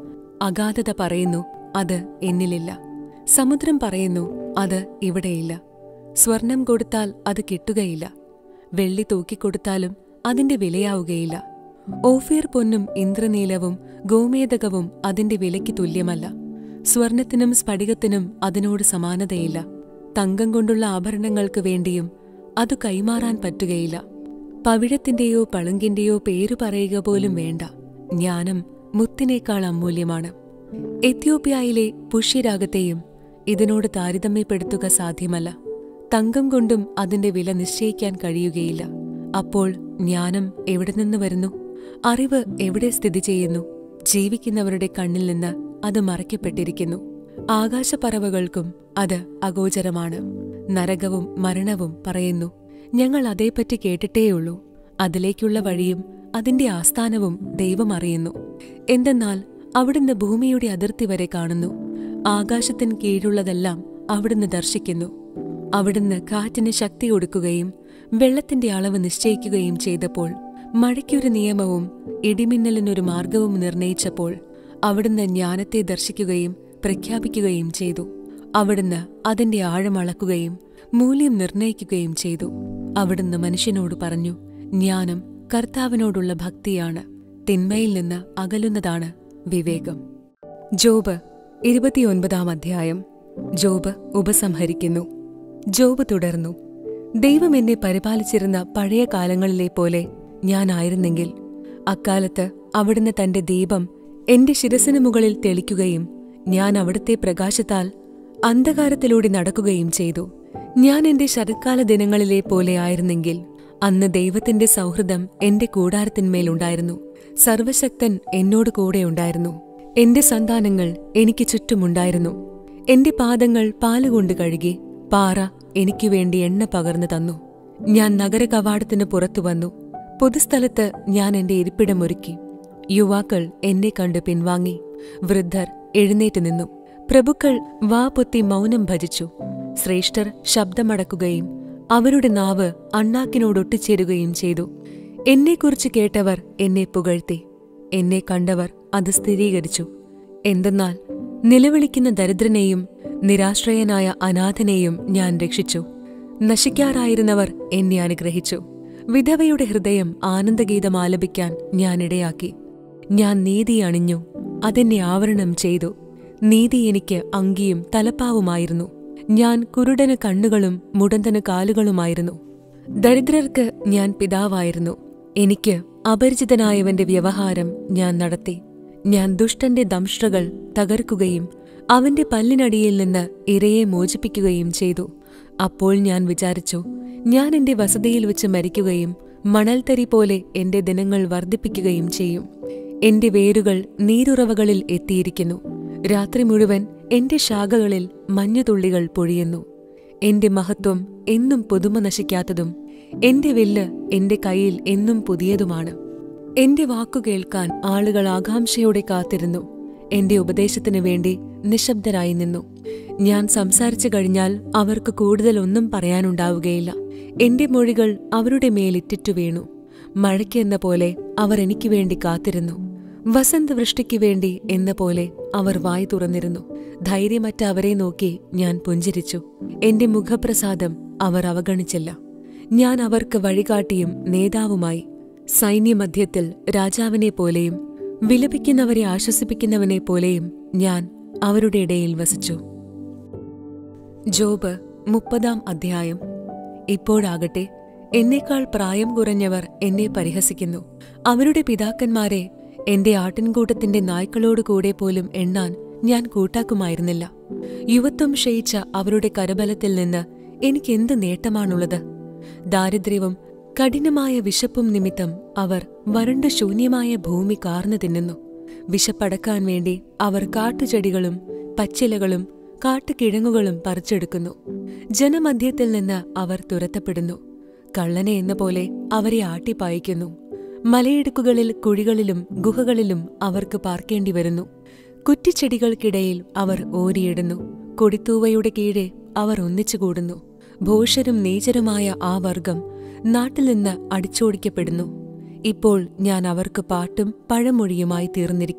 അഗാധത പറയുന്നു അത് എന്നിലില്ല സമുദ്രം പറയുന്നു അത് ഇവിടെയില്ല സ്വർണം കൊടുത്താൽ അത് കിട്ടുകയില്ല വെള്ളി തൂക്കിക്കൊടുത്താലും അതിന്റെ വിലയാവുകയില്ല ഓഫീർ പൊന്നും ഇന്ദ്രനീലവും ഗോമേതകവും അതിന്റെ വിലയ്ക്ക് തുല്യമല്ല സ്വർണത്തിനും സ്ഫടികത്തിനും അതിനോട് സമാനതയില്ല തങ്കം കൊണ്ടുള്ള ആഭരണങ്ങൾക്ക് വേണ്ടിയും അത് കൈമാറാൻ പറ്റുകയില്ല പവിഴത്തിന്റെയോ പളുങ്കിന്റെയോ പേരു പറയുക പോലും വേണ്ട ജ്ഞാനം മുത്തിനേക്കാൾ അമൂല്യമാണ് എത്യോപ്യയിലെ പുഷ്യരാഗത്തെയും ഇതിനോട് താരതമ്യപ്പെടുത്തുക സാധ്യമല്ല തങ്കം കൊണ്ടും അതിന്റെ വില നിശ്ചയിക്കാൻ കഴിയുകയില്ല അപ്പോൾ ജ്ഞാനം എവിടെ നിന്ന് വരുന്നു അറിവ് എവിടെ സ്ഥിതി ചെയ്യുന്നു ജീവിക്കുന്നവരുടെ കണ്ണിൽ നിന്ന് അത് മറയ്ക്കപ്പെട്ടിരിക്കുന്നു ആകാശപ്പറവകൾക്കും അത് അഗോചരമാണ് നരകവും മരണവും പറയുന്നു ഞങ്ങൾ അതേപ്പറ്റി കേട്ടിട്ടേയുള്ളൂ അതിലേക്കുള്ള വഴിയും അതിന്റെ ആസ്ഥാനവും ദൈവം അറിയുന്നു എന്തെന്നാൽ അവിടുന്ന് ഭൂമിയുടെ അതിർത്തി വരെ കാണുന്നു ആകാശത്തിന് കീഴുള്ളതെല്ലാം അവിടുന്ന് ദർശിക്കുന്നു അവിടുന്ന് കാറ്റിന് ശക്തി കൊടുക്കുകയും വെള്ളത്തിന്റെ അളവ് നിശ്ചയിക്കുകയും ചെയ്തപ്പോൾ മഴയ്ക്കൊരു നിയമവും ഇടിമിന്നലിനൊരു മാർഗവും നിർണയിച്ചപ്പോൾ അവിടുന്ന് ജ്ഞാനത്തെ ദർശിക്കുകയും പ്രഖ്യാപിക്കുകയും ചെയ്തു അവിടുന്ന് അതിന്റെ ആഴം അളക്കുകയും മൂല്യം നിർണയിക്കുകയും ചെയ്തു അവിടുന്ന് മനുഷ്യനോട് പറഞ്ഞു ജ്ഞാനം കർത്താവിനോടുള്ള ഭക്തിയാണ് തിന്മയിൽ നിന്ന് അകലുന്നതാണ് വിവേകം ജോബ് ഇരുപത്തിയൊൻപതാം അധ്യായം ജോബ് ഉപസംഹരിക്കുന്നു ജോബ് തുടർന്നു ദൈവം എന്നെ പരിപാലിച്ചിരുന്ന പഴയ കാലങ്ങളിലെ പോലെ ഞാനായിരുന്നെങ്കിൽ അക്കാലത്ത് അവിടുന്ന് തന്റെ ദീപം എന്റെ ശിരസിനു മുകളിൽ തെളിക്കുകയും ഞാൻ അവിടുത്തെ പ്രകാശത്താൽ അന്ധകാരത്തിലൂടെ നടക്കുകയും ചെയ്തു ഞാൻ എന്റെ ശരത്കാല ദിനങ്ങളിലെ പോലെ ആയിരുന്നെങ്കിൽ അന്ന് ദൈവത്തിന്റെ സൗഹൃദം എന്റെ കൂടാരത്തിന്മേലുണ്ടായിരുന്നു സർവശക്തൻ എന്നോട് കൂടെയുണ്ടായിരുന്നു എന്റെ സന്താനങ്ങൾ എനിക്ക് ചുറ്റുമുണ്ടായിരുന്നു എന്റെ പാദങ്ങൾ പാലുകൊണ്ട് കഴുകി പാറ എനിക്കു വേണ്ടി എണ്ണ പകർന്നു തന്നു ഞാൻ നഗര കവാടത്തിന് പുറത്തു വന്നു പൊതുസ്ഥലത്ത് ഞാൻ എന്റെ ഇരിപ്പിടമൊരുക്കി യുവാക്കൾ എന്നെ കണ്ട് പിൻവാങ്ങി വൃദ്ധർ എഴുന്നേറ്റ് നിന്നു പ്രഭുക്കൾ വാ പൊത്തി മൗനം ഭജിച്ചു ശ്രേഷ്ഠർ ശബ്ദമടക്കുകയും അവരുടെ നാവ് അണ്ണാക്കിനോടൊട്ടിച്ചേരുകയും ചെയ്തു എന്നെക്കുറിച്ച് കേട്ടവർ എന്നെ പുകഴ്ത്തി എന്നെ കണ്ടവർ അത് സ്ഥിരീകരിച്ചു എന്തെന്നാൽ നിലവിളിക്കുന്ന ദരിദ്രനെയും നിരാശ്രയനായ അനാഥനെയും ഞാൻ രക്ഷിച്ചു നശിക്കാറായിരുന്നവർ എന്നെ അനുഗ്രഹിച്ചു വിധവയുടെ ഹൃദയം ആനന്ദഗീതം ആലപിക്കാൻ ഞാൻ ഇടയാക്കി ഞാൻ നീതി അണിഞ്ഞു അതെന്നെ ആവരണം ചെയ്തു നീതി എനിക്ക് അങ്കിയും തലപ്പാവുമായിരുന്നു ഞാൻ കുരുടന് കണ്ണുകളും മുടന്തന് കാലുകളുമായിരുന്നു ദരിദ്രർക്ക് ഞാൻ പിതാവായിരുന്നു എനിക്ക് അപരിചിതനായവന്റെ വ്യവഹാരം ഞാൻ നടത്തി ഞാൻ ദുഷ്ടന്റെ ദംഷ്ട്രകൾ തകർക്കുകയും അവന്റെ പല്ലിനടിയിൽ നിന്ന് ഇരയെ മോചിപ്പിക്കുകയും ചെയ്തു അപ്പോൾ ഞാൻ വിചാരിച്ചു ഞാൻ എന്റെ വസതിയിൽ വെച്ച് മരിക്കുകയും മണൽത്തരി പോലെ എന്റെ ദിനങ്ങൾ വർദ്ധിപ്പിക്കുകയും ചെയ്യും എന്റെ വേരുകൾ നീരുറവകളിൽ എത്തിയിരിക്കുന്നു രാത്രി മുഴുവൻ എന്റെ ശാഖകളിൽ മഞ്ഞുതുള്ളികൾ പൊഴിയുന്നു എന്റെ മഹത്വം എന്നും പുതുമ നശിക്കാത്തതും എന്റെ വില്ല് എന്റെ കയ്യിൽ എന്നും പുതിയതുമാണ് എന്റെ വാക്കു കേൾക്കാൻ ആളുകൾ ആകാംക്ഷയോടെ കാത്തിരുന്നു എന്റെ ഉപദേശത്തിനു വേണ്ടി നിശബ്ദരായി നിന്നു ഞാൻ സംസാരിച്ചു കഴിഞ്ഞാൽ അവർക്ക് കൂടുതൽ ഒന്നും പറയാനുണ്ടാവുകയില്ല എന്റെ മൊഴികൾ അവരുടെ മേലിറ്റിറ്റു വീണു മഴയ്ക്ക് എന്ന പോലെ അവർ എനിക്ക് വേണ്ടി കാത്തിരുന്നു വസന്തവൃഷ്ടിക്ക് വേണ്ടി എന്ന പോലെ അവർ വായി തുറന്നിരുന്നു ധൈര്യമറ്റ അവരെ നോക്കി ഞാൻ പുഞ്ചിരിച്ചു എന്റെ മുഖപ്രസാദം അവർ അവഗണിച്ചില്ല ഞാൻ അവർക്ക് വഴികാട്ടിയും നേതാവുമായി സൈന്യമധ്യത്തിൽ രാജാവിനെ പോലെയും വിലപിക്കുന്നവരെ ആശ്വസിപ്പിക്കുന്നവനെ പോലെയും ഞാൻ അവരുടെ ഇടയിൽ വസിച്ചു ജോബ് മുപ്പതാം അധ്യായം ഇപ്പോഴാകട്ടെ എന്നേക്കാൾ പ്രായം കുറഞ്ഞവർ എന്നെ പരിഹസിക്കുന്നു അവരുടെ പിതാക്കന്മാരെ എന്റെ ആട്ടിൻകൂട്ടത്തിന്റെ നായ്ക്കളോട് കൂടെ പോലും എണ്ണാൻ ഞാൻ കൂട്ടാക്കുമായിരുന്നില്ല യുവത്വം ക്ഷയിച്ച അവരുടെ കരബലത്തിൽ നിന്ന് എനിക്കെന്ത് നേട്ടമാണുള്ളത് ദാരിദ്ര്യവും കഠിനമായ വിശപ്പും നിമിത്തം അവർ വരണ്ട ശൂന്യമായ ഭൂമി കാർന്നു തിന്നുന്നു വിശപ്പടക്കാൻ വേണ്ടി അവർ കാട്ടുചെടികളും പച്ചിലകളും കാട്ടുകിഴങ്ങുകളും പറിച്ചെടുക്കുന്നു ജനമധ്യത്തിൽ നിന്ന് അവർ തുരത്തപ്പെടുന്നു കള്ളനെ എന്ന പോലെ അവരെ ആട്ടിപ്പായിക്കുന്നു മലയിടുക്കുകളിൽ കുഴികളിലും ഗുഹകളിലും അവർക്ക് പാർക്കേണ്ടി വരുന്നു കുറ്റിച്ചെടികൾക്കിടയിൽ അവർ ഓരിയിടുന്നു കൊടിത്തൂവയുടെ കീഴെ അവർ ഒന്നിച്ചുകൂടുന്നു ഭോഷരും നീചരുമായ ആ വർഗം നാട്ടിൽ നിന്ന് അടിച്ചോടിക്കപ്പെടുന്നു ഇപ്പോൾ ഞാൻ അവർക്ക് പാട്ടും പഴമൊഴിയുമായി തീർന്നിരിക്കുന്നു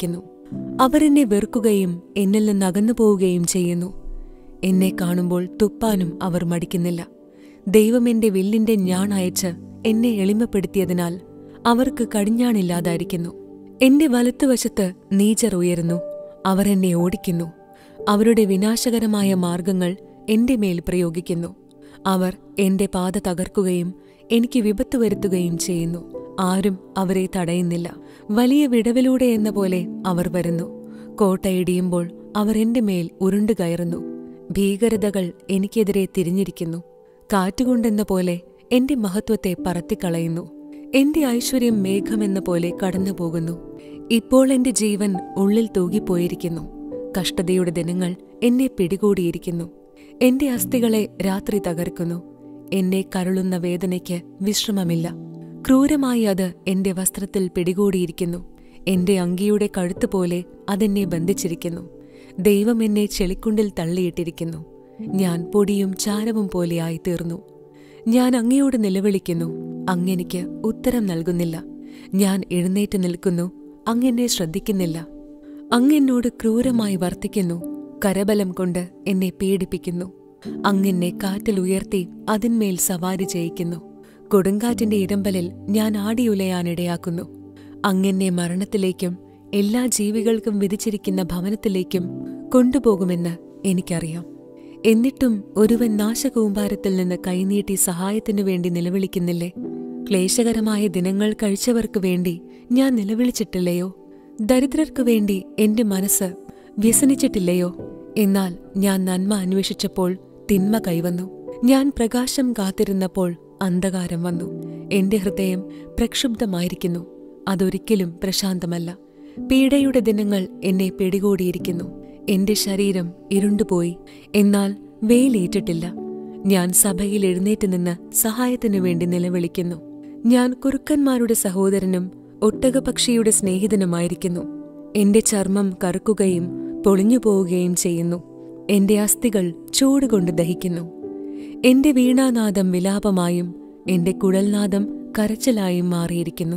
അവർ എന്നെ വെറുക്കുകയും എന്നിൽ നിന്ന് അകന്നു പോവുകയും ചെയ്യുന്നു എന്നെ കാണുമ്പോൾ തുപ്പാനും അവർ മടിക്കുന്നില്ല ദൈവം എന്റെ വില്ലിന്റെ ഞാൺ അയച്ച് എന്നെ എളിമപ്പെടുത്തിയതിനാൽ അവർക്ക് കടിഞ്ഞാണില്ലാതായിരിക്കുന്നു എന്റെ വലത്തുവശത്ത് നീചർ ഉയരുന്നു അവർ എന്നെ ഓടിക്കുന്നു അവരുടെ വിനാശകരമായ മാർഗങ്ങൾ എന്റെ മേൽ പ്രയോഗിക്കുന്നു അവർ എന്റെ പാത തകർക്കുകയും എനിക്ക് വിപത്ത് വരുത്തുകയും ചെയ്യുന്നു ആരും അവരെ തടയുന്നില്ല വലിയ വിടവിലൂടെ എന്ന പോലെ അവർ വരുന്നു കോട്ടയിടിയുമ്പോൾ അവർ എന്റെ മേൽ ഉരുണ്ടു കയറുന്നു ഭീകരതകൾ എനിക്കെതിരെ തിരിഞ്ഞിരിക്കുന്നു കാറ്റുകൊണ്ടെന്ന പോലെ എന്റെ മഹത്വത്തെ പറത്തിക്കളയുന്നു എന്റെ ഐശ്വര്യം മേഘമെന്ന പോലെ കടന്നുപോകുന്നു ഇപ്പോൾ എന്റെ ജീവൻ ഉള്ളിൽ തൂകിപ്പോയിരിക്കുന്നു കഷ്ടതയുടെ ദിനങ്ങൾ എന്നെ പിടികൂടിയിരിക്കുന്നു എന്റെ അസ്ഥികളെ രാത്രി തകർക്കുന്നു എന്നെ കരുളുന്ന വേദനയ്ക്ക് വിശ്രമമില്ല ക്രൂരമായി അത് എന്റെ വസ്ത്രത്തിൽ പിടികൂടിയിരിക്കുന്നു എന്റെ അങ്കിയുടെ കഴുത്തുപോലെ അതെന്നെ ബന്ധിച്ചിരിക്കുന്നു ദൈവം എന്നെ ചെളിക്കുണ്ടിൽ തള്ളിയിട്ടിരിക്കുന്നു ഞാൻ പൊടിയും ചാരവും പോലെയായി തീർന്നു ഞാൻ അങ്ങയോട് നിലവിളിക്കുന്നു അങ്ങെനിക്ക് ഉത്തരം നൽകുന്നില്ല ഞാൻ എഴുന്നേറ്റ് നിൽക്കുന്നു അങ്ങെന്നെ ശ്രദ്ധിക്കുന്നില്ല അങ്ങെന്നോട് ക്രൂരമായി വർത്തിക്കുന്നു കരബലം കൊണ്ട് എന്നെ പീഡിപ്പിക്കുന്നു അങ്ങെന്നെ കാറ്റിൽ ഉയർത്തി അതിന്മേൽ സവാരി ചെയ്യിക്കുന്നു കൊടുങ്കാറ്റിന്റെ ഇരമ്പലിൽ ഞാൻ ആടിയുലയാനിടയാക്കുന്നു അങ്ങെന്നെ മരണത്തിലേക്കും എല്ലാ ജീവികൾക്കും വിധിച്ചിരിക്കുന്ന ഭവനത്തിലേക്കും കൊണ്ടുപോകുമെന്ന് എനിക്കറിയാം എന്നിട്ടും ഒരുവൻ നാശകൂമ്പാരത്തിൽ നിന്ന് കൈനീട്ടി സഹായത്തിനു വേണ്ടി നിലവിളിക്കുന്നില്ലേ ക്ലേശകരമായ ദിനങ്ങൾ കഴിച്ചവർക്കു വേണ്ടി ഞാൻ നിലവിളിച്ചിട്ടില്ലയോ ദരിദ്രർക്കു വേണ്ടി എന്റെ മനസ്സ് വ്യസനിച്ചിട്ടില്ലയോ എന്നാൽ ഞാൻ നന്മ അന്വേഷിച്ചപ്പോൾ തിന്മ കൈവന്നു ഞാൻ പ്രകാശം കാത്തിരുന്നപ്പോൾ അന്ധകാരം വന്നു എന്റെ ഹൃദയം പ്രക്ഷുബ്ധമായിരിക്കുന്നു അതൊരിക്കലും പ്രശാന്തമല്ല പീഡയുടെ ദിനങ്ങൾ എന്നെ പിടികൂടിയിരിക്കുന്നു എന്റെ ശരീരം ഇരുണ്ടുപോയി എന്നാൽ വെയിലേറ്റിട്ടില്ല ഞാൻ സഭയിൽ എഴുന്നേറ്റ് നിന്ന് സഹായത്തിനു വേണ്ടി നിലവിളിക്കുന്നു ഞാൻ കുറുക്കന്മാരുടെ സഹോദരനും ഒട്ടകപക്ഷിയുടെ സ്നേഹിതനുമായിരിക്കുന്നു എന്റെ ചർമ്മം കറുക്കുകയും പൊളിഞ്ഞു പോവുകയും ചെയ്യുന്നു എന്റെ അസ്ഥികൾ ചൂടുകൊണ്ട് ദഹിക്കുന്നു എന്റെ വീണാനാദം വിലാപമായും എന്റെ കുഴൽനാദം കരച്ചിലായും മാറിയിരിക്കുന്നു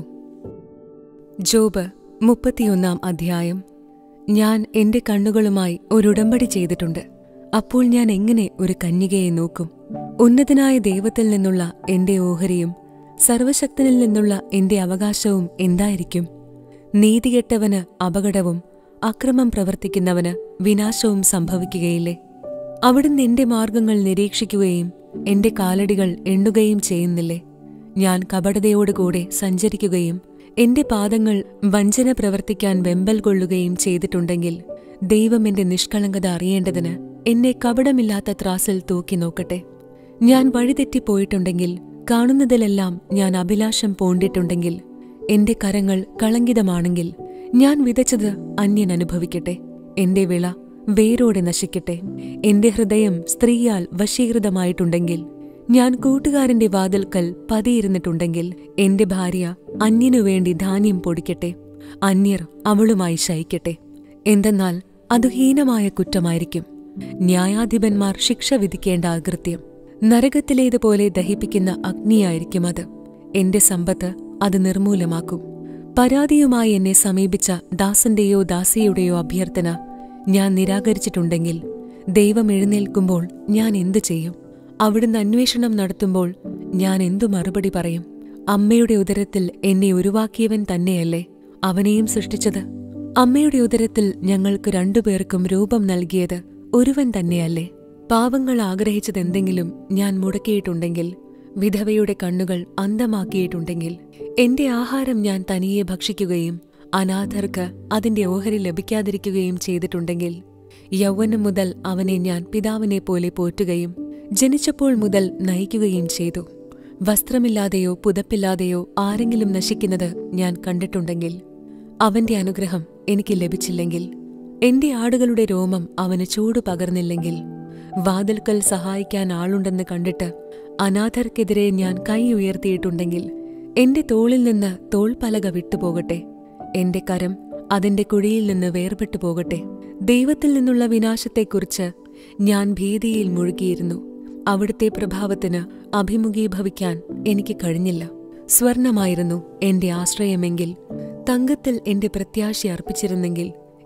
ജോബ് മുപ്പത്തിയൊന്നാം അധ്യായം ഞാൻ എന്റെ കണ്ണുകളുമായി ഒരുടമ്പടി ചെയ്തിട്ടുണ്ട് അപ്പോൾ ഞാൻ എങ്ങനെ ഒരു കന്യകയെ നോക്കും ഉന്നതനായ ദൈവത്തിൽ നിന്നുള്ള എന്റെ ഓഹരിയും സർവശക്തനിൽ നിന്നുള്ള എന്റെ അവകാശവും എന്തായിരിക്കും നീതികെട്ടവന് അപകടവും അക്രമം പ്രവർത്തിക്കുന്നവന് വിനാശവും സംഭവിക്കുകയില്ലേ അവിടുന്ന് എന്റെ മാർഗങ്ങൾ നിരീക്ഷിക്കുകയും എന്റെ കാലടികൾ എണ്ണുകയും ചെയ്യുന്നില്ലേ ഞാൻ കപടതയോടുകൂടെ സഞ്ചരിക്കുകയും എന്റെ പാദങ്ങൾ വഞ്ചന പ്രവർത്തിക്കാൻ വെമ്പൽ കൊള്ളുകയും ചെയ്തിട്ടുണ്ടെങ്കിൽ ദൈവം എന്റെ നിഷ്കളങ്കത അറിയേണ്ടതിന് എന്നെ കപടമില്ലാത്ത ത്രാസിൽ തൂക്കി നോക്കട്ടെ ഞാൻ വഴിതെറ്റിപ്പോയിട്ടുണ്ടെങ്കിൽ കാണുന്നതിലെല്ലാം ഞാൻ അഭിലാഷം പൂണ്ടിട്ടുണ്ടെങ്കിൽ എന്റെ കരങ്ങൾ കളങ്കിതമാണെങ്കിൽ ഞാൻ വിതച്ചത് അന്യൻ അനുഭവിക്കട്ടെ എന്റെ വിള വേരോടെ നശിക്കട്ടെ എന്റെ ഹൃദയം സ്ത്രീയാൽ വശീകൃതമായിട്ടുണ്ടെങ്കിൽ ഞാൻ കൂട്ടുകാരന്റെ വാതിൽക്കൽ പതിയിരുന്നിട്ടുണ്ടെങ്കിൽ എന്റെ ഭാര്യ അന്യനു വേണ്ടി ധാന്യം പൊടിക്കട്ടെ അന്യർ അവളുമായി ശയിക്കട്ടെ എന്തെന്നാൽ അത് ഹീനമായ കുറ്റമായിരിക്കും ന്യായാധിപന്മാർ ശിക്ഷ വിധിക്കേണ്ട അകൃത്യം നരകത്തിലേതുപോലെ ദഹിപ്പിക്കുന്ന അഗ്നിയായിരിക്കും അത് എന്റെ സമ്പത്ത് അത് നിർമൂലമാക്കും പരാതിയുമായി എന്നെ സമീപിച്ച ദാസന്റെയോ ദാസിയുടെയോ അഭ്യർത്ഥന ഞാൻ നിരാകരിച്ചിട്ടുണ്ടെങ്കിൽ ദൈവം എഴുന്നേൽക്കുമ്പോൾ ഞാൻ എന്തു ചെയ്യും അവിടുന്ന് അന്വേഷണം നടത്തുമ്പോൾ ഞാൻ എന്തു മറുപടി പറയും അമ്മയുടെ ഉദരത്തിൽ എന്നെ ഉരുവാക്കിയവൻ തന്നെയല്ലേ അവനെയും സൃഷ്ടിച്ചത് അമ്മയുടെ ഉദരത്തിൽ ഞങ്ങൾക്ക് രണ്ടുപേർക്കും രൂപം നൽകിയത് ഒരുവൻ തന്നെയല്ലേ പാവങ്ങൾ ആഗ്രഹിച്ചതെന്തെങ്കിലും ഞാൻ മുടക്കിയിട്ടുണ്ടെങ്കിൽ വിധവയുടെ കണ്ണുകൾ അന്തമാക്കിയിട്ടുണ്ടെങ്കിൽ എന്റെ ആഹാരം ഞാൻ തനിയെ ഭക്ഷിക്കുകയും അനാഥർക്ക് അതിന്റെ ഓഹരി ലഭിക്കാതിരിക്കുകയും ചെയ്തിട്ടുണ്ടെങ്കിൽ യൗവനം മുതൽ അവനെ ഞാൻ പിതാവിനെ പോലെ പോറ്റുകയും ജനിച്ചപ്പോൾ മുതൽ നയിക്കുകയും ചെയ്തു വസ്ത്രമില്ലാതെയോ പുതപ്പില്ലാതെയോ ആരെങ്കിലും നശിക്കുന്നത് ഞാൻ കണ്ടിട്ടുണ്ടെങ്കിൽ അവന്റെ അനുഗ്രഹം എനിക്ക് ലഭിച്ചില്ലെങ്കിൽ എന്റെ ആടുകളുടെ രോമം അവന് ചൂട് പകർന്നില്ലെങ്കിൽ വാതിൽക്കൽ സഹായിക്കാൻ ആളുണ്ടെന്ന് കണ്ടിട്ട് അനാഥർക്കെതിരെ ഞാൻ കൈ ഉയർത്തിയിട്ടുണ്ടെങ്കിൽ എന്റെ തോളിൽ നിന്ന് തോൾപലക വിട്ടുപോകട്ടെ എന്റെ കരം അതിന്റെ കുഴിയിൽ നിന്ന് വേർപെട്ടു പോകട്ടെ ദൈവത്തിൽ നിന്നുള്ള വിനാശത്തെക്കുറിച്ച് ഞാൻ ഭീതിയിൽ മുഴുകിയിരുന്നു അവിടുത്തെ പ്രഭാവത്തിന് അഭിമുഖീഭവിക്കാൻ എനിക്ക് കഴിഞ്ഞില്ല സ്വർണമായിരുന്നു എന്റെ ആശ്രയമെങ്കിൽ തങ്കത്തിൽ എന്റെ പ്രത്യാശ അർപ്പിച്ചിരുന്നെങ്കിൽ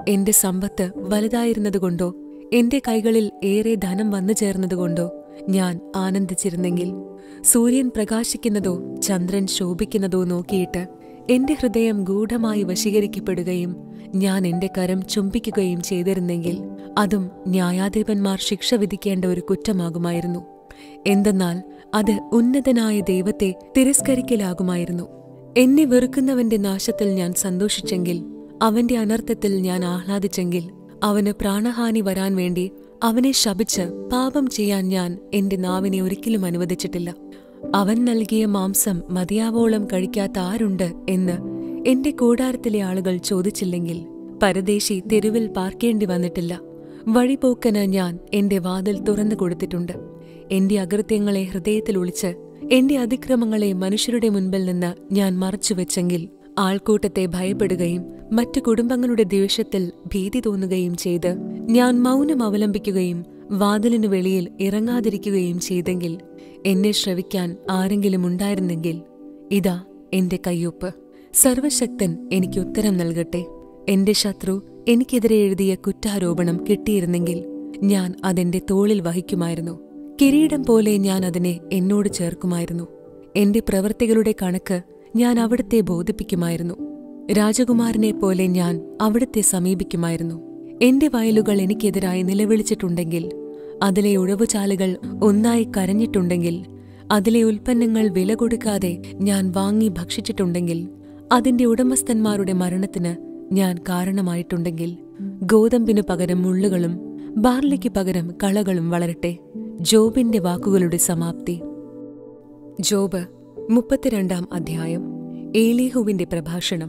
എന്റെ സമ്പത്ത് വലുതായിരുന്നതുകൊണ്ടോ എന്റെ കൈകളിൽ ഏറെ ധനം വന്നു ചേർന്നതുകൊണ്ടോ ഞാൻ ആനന്ദിച്ചിരുന്നെങ്കിൽ സൂര്യൻ പ്രകാശിക്കുന്നതോ ചന്ദ്രൻ ശോഭിക്കുന്നതോ നോക്കിയിട്ട് എന്റെ ഹൃദയം ഗൂഢമായി വശീകരിക്കപ്പെടുകയും ഞാൻ എന്റെ കരം ചുംബിക്കുകയും ചെയ്തിരുന്നെങ്കിൽ അതും ന്യായാധിപന്മാർ ശിക്ഷ വിധിക്കേണ്ട ഒരു കുറ്റമാകുമായിരുന്നു എന്തെന്നാൽ അത് ഉന്നതനായ ദൈവത്തെ തിരസ്കരിക്കലാകുമായിരുന്നു എന്നെ വെറുക്കുന്നവന്റെ നാശത്തിൽ ഞാൻ സന്തോഷിച്ചെങ്കിൽ അവന്റെ അനർത്ഥത്തിൽ ഞാൻ ആഹ്ലാദിച്ചെങ്കിൽ അവന് പ്രാണഹാനി വരാൻ വേണ്ടി അവനെ ശപിച്ച് പാപം ചെയ്യാൻ ഞാൻ എന്റെ നാവിനെ ഒരിക്കലും അനുവദിച്ചിട്ടില്ല അവൻ നൽകിയ മാംസം മതിയാവോളം കഴിക്കാത്ത ആരുണ്ട് എന്ന് എന്റെ കൂടാരത്തിലെ ആളുകൾ ചോദിച്ചില്ലെങ്കിൽ പരദേശി തെരുവിൽ പാർക്കേണ്ടി വന്നിട്ടില്ല വഴിപോക്കന് ഞാൻ എന്റെ വാതിൽ തുറന്നു കൊടുത്തിട്ടുണ്ട് എന്റെ അകൃത്യങ്ങളെ ഹൃദയത്തിൽ ഒളിച്ച് എന്റെ അതിക്രമങ്ങളെ മനുഷ്യരുടെ മുൻപിൽ നിന്ന് ഞാൻ മറച്ചുവെച്ചെങ്കിൽ ആൾക്കൂട്ടത്തെ ഭയപ്പെടുകയും മറ്റു കുടുംബങ്ങളുടെ ദ്വേഷത്തിൽ ഭീതി തോന്നുകയും ചെയ്ത് ഞാൻ മൗനം അവലംബിക്കുകയും വാതിലിനു വെളിയിൽ ഇറങ്ങാതിരിക്കുകയും ചെയ്തെങ്കിൽ എന്നെ ശ്രവിക്കാൻ ആരെങ്കിലും ഉണ്ടായിരുന്നെങ്കിൽ ഇതാ എന്റെ കയ്യൊപ്പ് സർവശക്തൻ എനിക്ക് ഉത്തരം നൽകട്ടെ എന്റെ ശത്രു എനിക്കെതിരെ എഴുതിയ കുറ്റാരോപണം കിട്ടിയിരുന്നെങ്കിൽ ഞാൻ അതെന്റെ തോളിൽ വഹിക്കുമായിരുന്നു കിരീടം പോലെ ഞാൻ അതിനെ എന്നോട് ചേർക്കുമായിരുന്നു എന്റെ പ്രവൃത്തികളുടെ കണക്ക് ഞാൻ അവിടുത്തെ ബോധിപ്പിക്കുമായിരുന്നു രാജകുമാരനെ പോലെ ഞാൻ അവിടുത്തെ സമീപിക്കുമായിരുന്നു എന്റെ വയലുകൾ എനിക്കെതിരായി നിലവിളിച്ചിട്ടുണ്ടെങ്കിൽ അതിലെ ഉഴവുചാലുകൾ ഒന്നായി കരഞ്ഞിട്ടുണ്ടെങ്കിൽ അതിലെ ഉൽപ്പന്നങ്ങൾ വില കൊടുക്കാതെ ഞാൻ വാങ്ങി ഭക്ഷിച്ചിട്ടുണ്ടെങ്കിൽ അതിന്റെ ഉടമസ്ഥന്മാരുടെ മരണത്തിന് ഞാൻ കാരണമായിട്ടുണ്ടെങ്കിൽ ഗോതമ്പിനു പകരം മുള്ളുകളും ബാർലിക്ക് പകരം കളകളും വളരട്ടെ ജോബിന്റെ വാക്കുകളുടെ സമാപ്തി ജോബ് മുപ്പത്തിരണ്ടാം അധ്യായം ഏലീഹുവിന്റെ പ്രഭാഷണം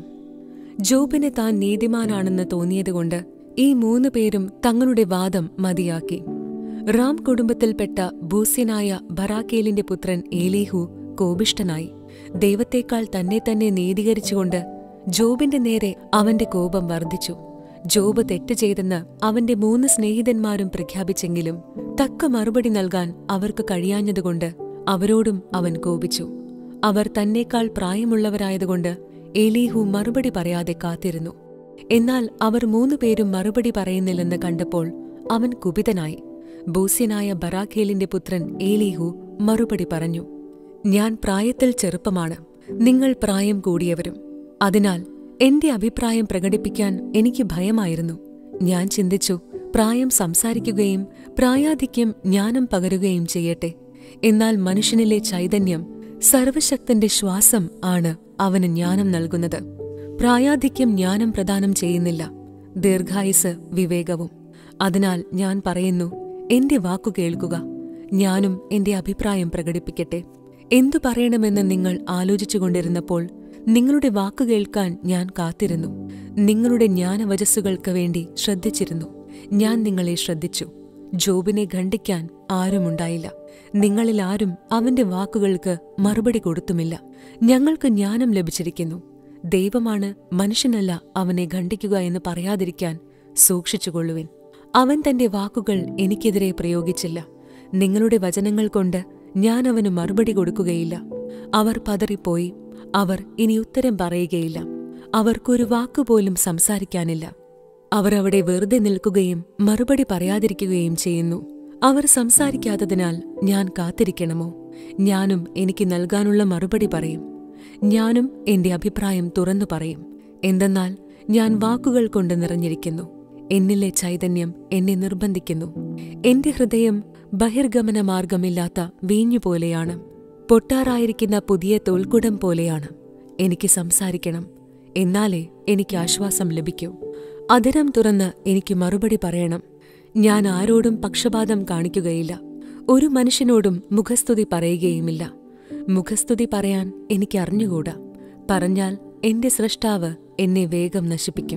ജോബിന് താൻ നീതിമാനാണെന്ന് തോന്നിയതുകൊണ്ട് ഈ മൂന്ന് പേരും തങ്ങളുടെ വാദം മതിയാക്കി റാം കുടുംബത്തിൽപ്പെട്ട ബൂസ്യനായ ബറാക്കേലിന്റെ പുത്രൻ ഏലീഹു കോപിഷ്ടനായി ദൈവത്തേക്കാൾ തന്നെ തന്നെ നീതീകരിച്ചുകൊണ്ട് ജോബിന്റെ നേരെ അവന്റെ കോപം വർദ്ധിച്ചു ജോബ് തെറ്റ് ചെയ്തെന്ന് അവന്റെ മൂന്ന് സ്നേഹിതന്മാരും പ്രഖ്യാപിച്ചെങ്കിലും തക്ക മറുപടി നൽകാൻ അവർക്ക് കഴിയാഞ്ഞതുകൊണ്ട് അവരോടും അവൻ കോപിച്ചു അവർ തന്നേക്കാൾ പ്രായമുള്ളവരായതുകൊണ്ട് എലീഹു മറുപടി പറയാതെ കാത്തിരുന്നു എന്നാൽ അവർ മൂന്നുപേരും മറുപടി പറയുന്നില്ലെന്ന് കണ്ടപ്പോൾ അവൻ കുപിതനായി ബൂസ്യനായ ബറാഖേലിന്റെ പുത്രൻ ഏലീഹു മറുപടി പറഞ്ഞു ഞാൻ പ്രായത്തിൽ ചെറുപ്പമാണ് നിങ്ങൾ പ്രായം കൂടിയവരും അതിനാൽ എന്റെ അഭിപ്രായം പ്രകടിപ്പിക്കാൻ എനിക്ക് ഭയമായിരുന്നു ഞാൻ ചിന്തിച്ചു പ്രായം സംസാരിക്കുകയും പ്രായാധിക്യം ജ്ഞാനം പകരുകയും ചെയ്യട്ടെ എന്നാൽ മനുഷ്യനിലെ ചൈതന്യം സർവശക്തന്റെ ശ്വാസം ആണ് അവന് ജ്ഞാനം നൽകുന്നത് പ്രായാധിക്യം ജ്ഞാനം പ്രദാനം ചെയ്യുന്നില്ല ദീർഘായുസ് വിവേകവും അതിനാൽ ഞാൻ പറയുന്നു എന്റെ വാക്കു കേൾക്കുക ഞാനും എന്റെ അഭിപ്രായം പ്രകടിപ്പിക്കട്ടെ എന്തു പറയണമെന്ന് നിങ്ങൾ ആലോചിച്ചുകൊണ്ടിരുന്നപ്പോൾ നിങ്ങളുടെ വാക്കു കേൾക്കാൻ ഞാൻ കാത്തിരുന്നു നിങ്ങളുടെ ജ്ഞാനവചസ്സുകൾക്ക് വേണ്ടി ശ്രദ്ധിച്ചിരുന്നു ഞാൻ നിങ്ങളെ ശ്രദ്ധിച്ചു ജോബിനെ ഖണ്ഡിക്കാൻ ആരുമുണ്ടായില്ല നിങ്ങളിൽ ആരും അവന്റെ വാക്കുകൾക്ക് മറുപടി കൊടുത്തുമില്ല ഞങ്ങൾക്ക് ജ്ഞാനം ലഭിച്ചിരിക്കുന്നു ദൈവമാണ് മനുഷ്യനല്ല അവനെ ഖണ്ഡിക്കുക എന്ന് പറയാതിരിക്കാൻ സൂക്ഷിച്ചുകൊള്ളുവിൻ അവൻ തന്റെ വാക്കുകൾ എനിക്കെതിരെ പ്രയോഗിച്ചില്ല നിങ്ങളുടെ വചനങ്ങൾ കൊണ്ട് ഞാൻ അവന് മറുപടി കൊടുക്കുകയില്ല അവർ പതറിപ്പോയി അവർ ഇനി ഉത്തരം പറയുകയില്ല അവർക്കൊരു വാക്കുപോലും സംസാരിക്കാനില്ല അവർ അവിടെ വെറുതെ നിൽക്കുകയും മറുപടി പറയാതിരിക്കുകയും ചെയ്യുന്നു അവർ സംസാരിക്കാത്തതിനാൽ ഞാൻ കാത്തിരിക്കണമോ ഞാനും എനിക്ക് നൽകാനുള്ള മറുപടി പറയും ഞാനും എന്റെ അഭിപ്രായം തുറന്നു പറയും എന്തെന്നാൽ ഞാൻ വാക്കുകൾ കൊണ്ട് നിറഞ്ഞിരിക്കുന്നു എന്നിലെ ചൈതന്യം എന്നെ നിർബന്ധിക്കുന്നു എന്റെ ഹൃദയം ബഹിർഗമന മാർഗമില്ലാത്ത വീഞ്ഞുപോലെയാണ് പൊട്ടാറായിരിക്കുന്ന പുതിയ തോൽക്കുടം പോലെയാണ് എനിക്ക് സംസാരിക്കണം എന്നാലേ എനിക്ക് ആശ്വാസം ലഭിക്കൂ അതിരം തുറന്ന് എനിക്ക് മറുപടി പറയണം ഞാൻ ആരോടും പക്ഷപാതം കാണിക്കുകയില്ല ഒരു മനുഷ്യനോടും മുഖസ്തുതി പറയുകയുമില്ല മുഖസ്തുതി പറയാൻ എനിക്ക് അറിഞ്ഞുകൂടാ പറഞ്ഞാൽ എന്റെ സൃഷ്ടാവ് എന്നെ വേഗം നശിപ്പിക്കും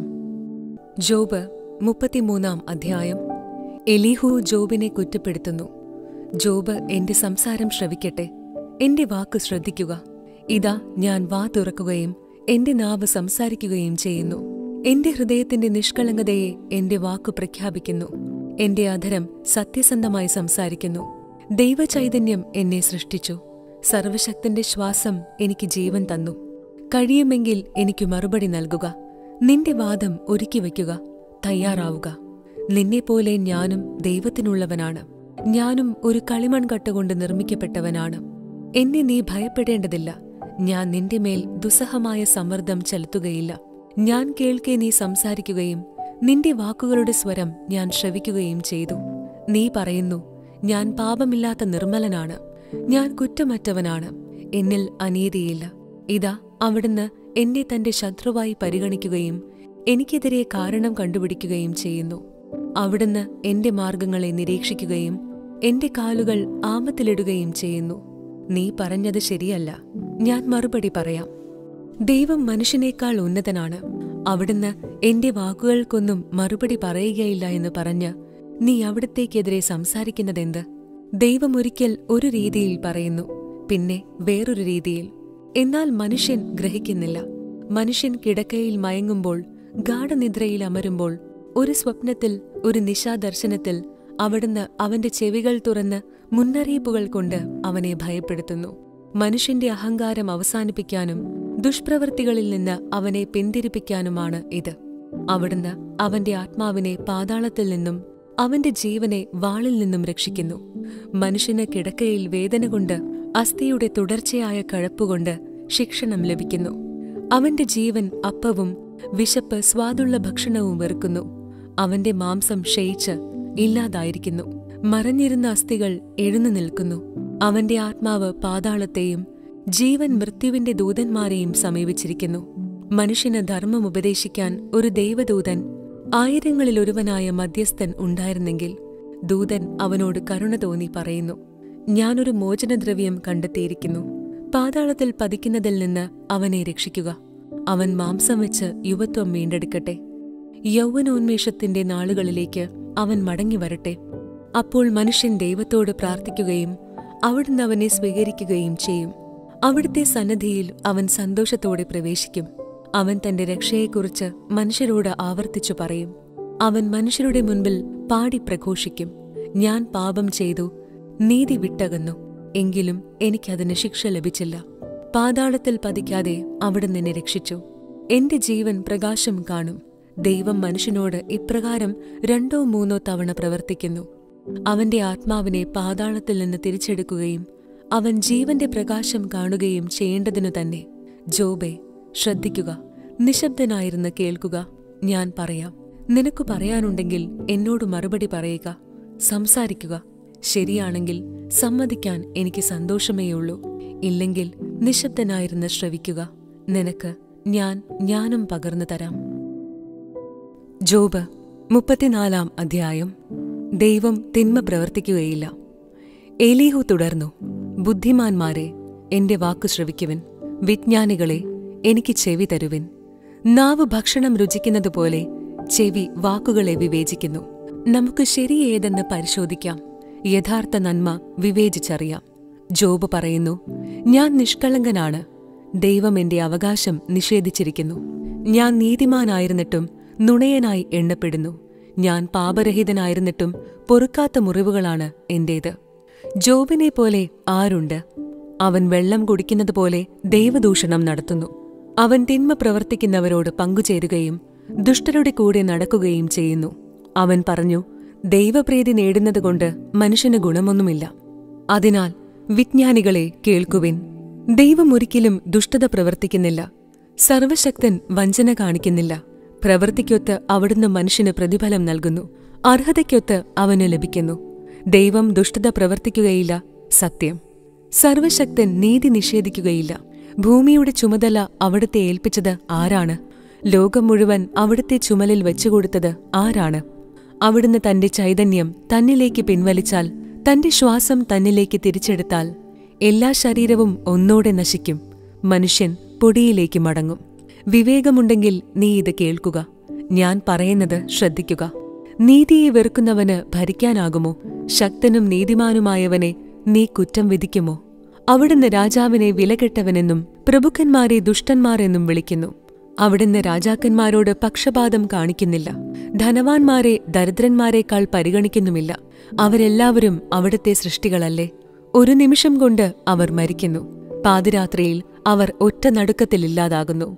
ജോബ് മുപ്പത്തിമൂന്നാം അധ്യായം എലീഹു ജോബിനെ കുറ്റപ്പെടുത്തുന്നു ജോബ് എന്റെ സംസാരം ശ്രവിക്കട്ടെ എന്റെ വാക്ക് ശ്രദ്ധിക്കുക ഇതാ ഞാൻ വാ തുറക്കുകയും എന്റെ നാവ് സംസാരിക്കുകയും ചെയ്യുന്നു എന്റെ ഹൃദയത്തിന്റെ നിഷ്കളങ്കതയെ എന്റെ വാക്കു പ്രഖ്യാപിക്കുന്നു എന്റെ അധരം സത്യസന്ധമായി സംസാരിക്കുന്നു ദൈവചൈതന്യം എന്നെ സൃഷ്ടിച്ചു സർവശക്തന്റെ ശ്വാസം എനിക്ക് ജീവൻ തന്നു കഴിയുമെങ്കിൽ എനിക്ക് മറുപടി നൽകുക നിന്റെ വാദം ഒരുക്കി വയ്ക്കുക തയ്യാറാവുക നിന്നെപ്പോലെ ഞാനും ദൈവത്തിനുള്ളവനാണ് ഞാനും ഒരു കളിമൺകട്ട കൊണ്ട് നിർമ്മിക്കപ്പെട്ടവനാണ് എന്നെ നീ ഭയപ്പെടേണ്ടതില്ല ഞാൻ നിന്റെ മേൽ ദുസ്സഹമായ സമ്മർദ്ദം ചെലുത്തുകയില്ല ഞാൻ കേൾക്കെ നീ സംസാരിക്കുകയും നിന്റെ വാക്കുകളുടെ സ്വരം ഞാൻ ശ്രവിക്കുകയും ചെയ്തു നീ പറയുന്നു ഞാൻ പാപമില്ലാത്ത നിർമ്മലനാണ് ഞാൻ കുറ്റമറ്റവനാണ് എന്നിൽ അനീതിയില്ല ഇതാ അവിടുന്ന് എന്നെ തന്റെ ശത്രുവായി പരിഗണിക്കുകയും എനിക്കെതിരെ കാരണം കണ്ടുപിടിക്കുകയും ചെയ്യുന്നു അവിടുന്ന് എന്റെ മാർഗങ്ങളെ നിരീക്ഷിക്കുകയും എന്റെ കാലുകൾ ആമത്തിലിടുകയും ചെയ്യുന്നു നീ പറഞ്ഞത് ശരിയല്ല ഞാൻ മറുപടി പറയാം ദൈവം മനുഷ്യനേക്കാൾ ഉന്നതനാണ് അവിടുന്ന് എന്റെ വാക്കുകൾക്കൊന്നും മറുപടി പറയുകയില്ല എന്ന് പറഞ്ഞ് നീ അവിടത്തേക്കെതിരെ സംസാരിക്കുന്നതെന്ത് ദൈവം ഒരിക്കൽ ഒരു രീതിയിൽ പറയുന്നു പിന്നെ വേറൊരു രീതിയിൽ എന്നാൽ മനുഷ്യൻ ഗ്രഹിക്കുന്നില്ല മനുഷ്യൻ കിടക്കയിൽ മയങ്ങുമ്പോൾ ഗാഠനിദ്രയിൽ അമരുമ്പോൾ ഒരു സ്വപ്നത്തിൽ ഒരു നിശാദർശനത്തിൽ അവിടുന്ന് അവന്റെ ചെവികൾ തുറന്ന് മുന്നറിയിപ്പുകൾ കൊണ്ട് അവനെ ഭയപ്പെടുത്തുന്നു മനുഷ്യന്റെ അഹങ്കാരം അവസാനിപ്പിക്കാനും ദുഷ്പ്രവൃത്തികളിൽ നിന്ന് അവനെ പിന്തിരിപ്പിക്കാനുമാണ് ഇത് അവിടുന്ന് അവന്റെ ആത്മാവിനെ പാതാളത്തിൽ നിന്നും അവന്റെ ജീവനെ വാളിൽ നിന്നും രക്ഷിക്കുന്നു മനുഷ്യന് കിടക്കയിൽ വേദന കൊണ്ട് അസ്ഥിയുടെ തുടർച്ചയായ കഴപ്പുകൊണ്ട് ശിക്ഷണം ലഭിക്കുന്നു അവന്റെ ജീവൻ അപ്പവും വിശപ്പ് സ്വാദുള്ള ഭക്ഷണവും വെറുക്കുന്നു അവന്റെ മാംസം ക്ഷയിച്ച് ഇല്ലാതായിരിക്കുന്നു മറഞ്ഞിരുന്ന അസ്ഥികൾ എഴുന്നു നിൽക്കുന്നു അവന്റെ ആത്മാവ് പാതാളത്തെയും ജീവൻ മൃത്യുവിന്റെ ദൂതന്മാരെയും സമീപിച്ചിരിക്കുന്നു മനുഷ്യന് ധർമ്മം ഉപദേശിക്കാൻ ഒരു ദൈവദൂതൻ ആയിരങ്ങളിലൊരുവനായ മധ്യസ്ഥൻ ഉണ്ടായിരുന്നെങ്കിൽ ദൂതൻ അവനോട് കരുണ തോന്നി പറയുന്നു ഞാനൊരു മോചനദ്രവ്യം കണ്ടെത്തിയിരിക്കുന്നു പാതാളത്തിൽ പതിക്കുന്നതിൽ നിന്ന് അവനെ രക്ഷിക്കുക അവൻ മാംസം വെച്ച് യുവത്വം വീണ്ടെടുക്കട്ടെ യൗവനോന്മേഷത്തിന്റെ നാളുകളിലേക്ക് അവൻ മടങ്ങി വരട്ടെ അപ്പോൾ മനുഷ്യൻ ദൈവത്തോട് പ്രാർത്ഥിക്കുകയും അവിടുന്ന് അവനെ സ്വീകരിക്കുകയും ചെയ്യും അവിടുത്തെ സന്നദ്ധിയിൽ അവൻ സന്തോഷത്തോടെ പ്രവേശിക്കും അവൻ തന്റെ രക്ഷയെക്കുറിച്ച് മനുഷ്യരോട് ആവർത്തിച്ചു പറയും അവൻ മനുഷ്യരുടെ മുൻപിൽ പാടി പ്രഘോഷിക്കും ഞാൻ പാപം ചെയ്തു നീതി വിട്ടകന്നു എങ്കിലും എനിക്കതിന് ശിക്ഷ ലഭിച്ചില്ല പാതാളത്തിൽ പതിക്കാതെ അവിടുന്ന് എന്നെ രക്ഷിച്ചു എന്റെ ജീവൻ പ്രകാശം കാണും ദൈവം മനുഷ്യനോട് ഇപ്രകാരം രണ്ടോ മൂന്നോ തവണ പ്രവർത്തിക്കുന്നു അവന്റെ ആത്മാവിനെ പാതാളത്തിൽ നിന്ന് തിരിച്ചെടുക്കുകയും അവൻ ജീവന്റെ പ്രകാശം കാണുകയും ചെയ്യേണ്ടതിനു തന്നെ ജോബെ ശ്രദ്ധിക്കുക നിശബ്ദനായിരുന്ന് കേൾക്കുക ഞാൻ പറയാം നിനക്ക് പറയാനുണ്ടെങ്കിൽ എന്നോട് മറുപടി പറയുക സംസാരിക്കുക ശരിയാണെങ്കിൽ സമ്മതിക്കാൻ എനിക്ക് സന്തോഷമേയുള്ളൂ ഇല്ലെങ്കിൽ നിശബ്ദനായിരുന്ന് ശ്രവിക്കുക നിനക്ക് ഞാൻ ജ്ഞാനം പകർന്നു തരാം ജോബ് മുപ്പത്തിനാലാം അധ്യായം ദൈവം തിന്മ പ്രവർത്തിക്കുകയില്ല എലീഹു തുടർന്നു ബുദ്ധിമാന്മാരെ എന്റെ വാക്കു ശ്രവിക്കുവിൻ വിജ്ഞാനികളെ എനിക്ക് ചെവി തരുവിൻ നാവ് ഭക്ഷണം രുചിക്കുന്നതുപോലെ ചെവി വാക്കുകളെ വിവേചിക്കുന്നു നമുക്ക് ശരിയേതെന്ന് പരിശോധിക്കാം യഥാർത്ഥ നന്മ വിവേചിച്ചറിയാം ജോബ് പറയുന്നു ഞാൻ നിഷ്കളങ്കനാണ് ദൈവം എന്റെ അവകാശം നിഷേധിച്ചിരിക്കുന്നു ഞാൻ നീതിമാനായിരുന്നിട്ടും നുണയനായി എണ്ണപ്പെടുന്നു ഞാൻ പാപരഹിതനായിരുന്നിട്ടും പൊറുക്കാത്ത മുറിവുകളാണ് എന്റേത് ജോബിനെ പോലെ ആരുണ്ട് അവൻ വെള്ളം കുടിക്കുന്നത് പോലെ ദൈവദൂഷണം നടത്തുന്നു അവൻ തിന്മ പ്രവർത്തിക്കുന്നവരോട് പങ്കുചേരുകയും ദുഷ്ടരുടെ കൂടെ നടക്കുകയും ചെയ്യുന്നു അവൻ പറഞ്ഞു ദൈവപ്രീതി നേടുന്നതുകൊണ്ട് മനുഷ്യന് ഗുണമൊന്നുമില്ല അതിനാൽ വിജ്ഞാനികളെ കേൾക്കുവിൻ ദൈവം ഒരിക്കലും ദുഷ്ടത പ്രവർത്തിക്കുന്നില്ല സർവശക്തൻ വഞ്ചന കാണിക്കുന്നില്ല പ്രവൃത്തിക്കൊത്ത് അവിടുന്ന് മനുഷ്യന് പ്രതിഫലം നൽകുന്നു അർഹതയ്ക്കൊത്ത് അവന് ലഭിക്കുന്നു ദൈവം ദുഷ്ടത പ്രവർത്തിക്കുകയില്ല സത്യം സർവശക്തൻ നീതി നിഷേധിക്കുകയില്ല ഭൂമിയുടെ ചുമതല അവിടുത്തെ ഏൽപ്പിച്ചത് ആരാണ് ലോകം മുഴുവൻ അവിടുത്തെ ചുമലിൽ വെച്ചുകൊടുത്തത് ആരാണ് അവിടുന്ന് തന്റെ ചൈതന്യം തന്നിലേക്ക് പിൻവലിച്ചാൽ തന്റെ ശ്വാസം തന്നിലേക്ക് തിരിച്ചെടുത്താൽ എല്ലാ ശരീരവും ഒന്നോടെ നശിക്കും മനുഷ്യൻ പൊടിയിലേക്ക് മടങ്ങും വിവേകമുണ്ടെങ്കിൽ നീ ഇത് കേൾക്കുക ഞാൻ പറയുന്നത് ശ്രദ്ധിക്കുക നീതിയെ വെറുക്കുന്നവന് ഭരിക്കാനാകുമോ ശക്തനും നീതിമാനുമായവനെ നീ കുറ്റം വിധിക്കുമോ അവിടുന്ന് രാജാവിനെ വിലകെട്ടവനെന്നും പ്രഭുക്കന്മാരെ ദുഷ്ടന്മാരെന്നും വിളിക്കുന്നു അവിടുന്ന് രാജാക്കന്മാരോട് പക്ഷപാതം കാണിക്കുന്നില്ല ധനവാന്മാരെ ദരിദ്രന്മാരെക്കാൾ പരിഗണിക്കുന്നുമില്ല അവരെല്ലാവരും അവിടുത്തെ സൃഷ്ടികളല്ലേ ഒരു നിമിഷം കൊണ്ട് അവർ മരിക്കുന്നു പാതിരാത്രിയിൽ അവർ ഒറ്റ നടുക്കത്തിലില്ലാതാകുന്നു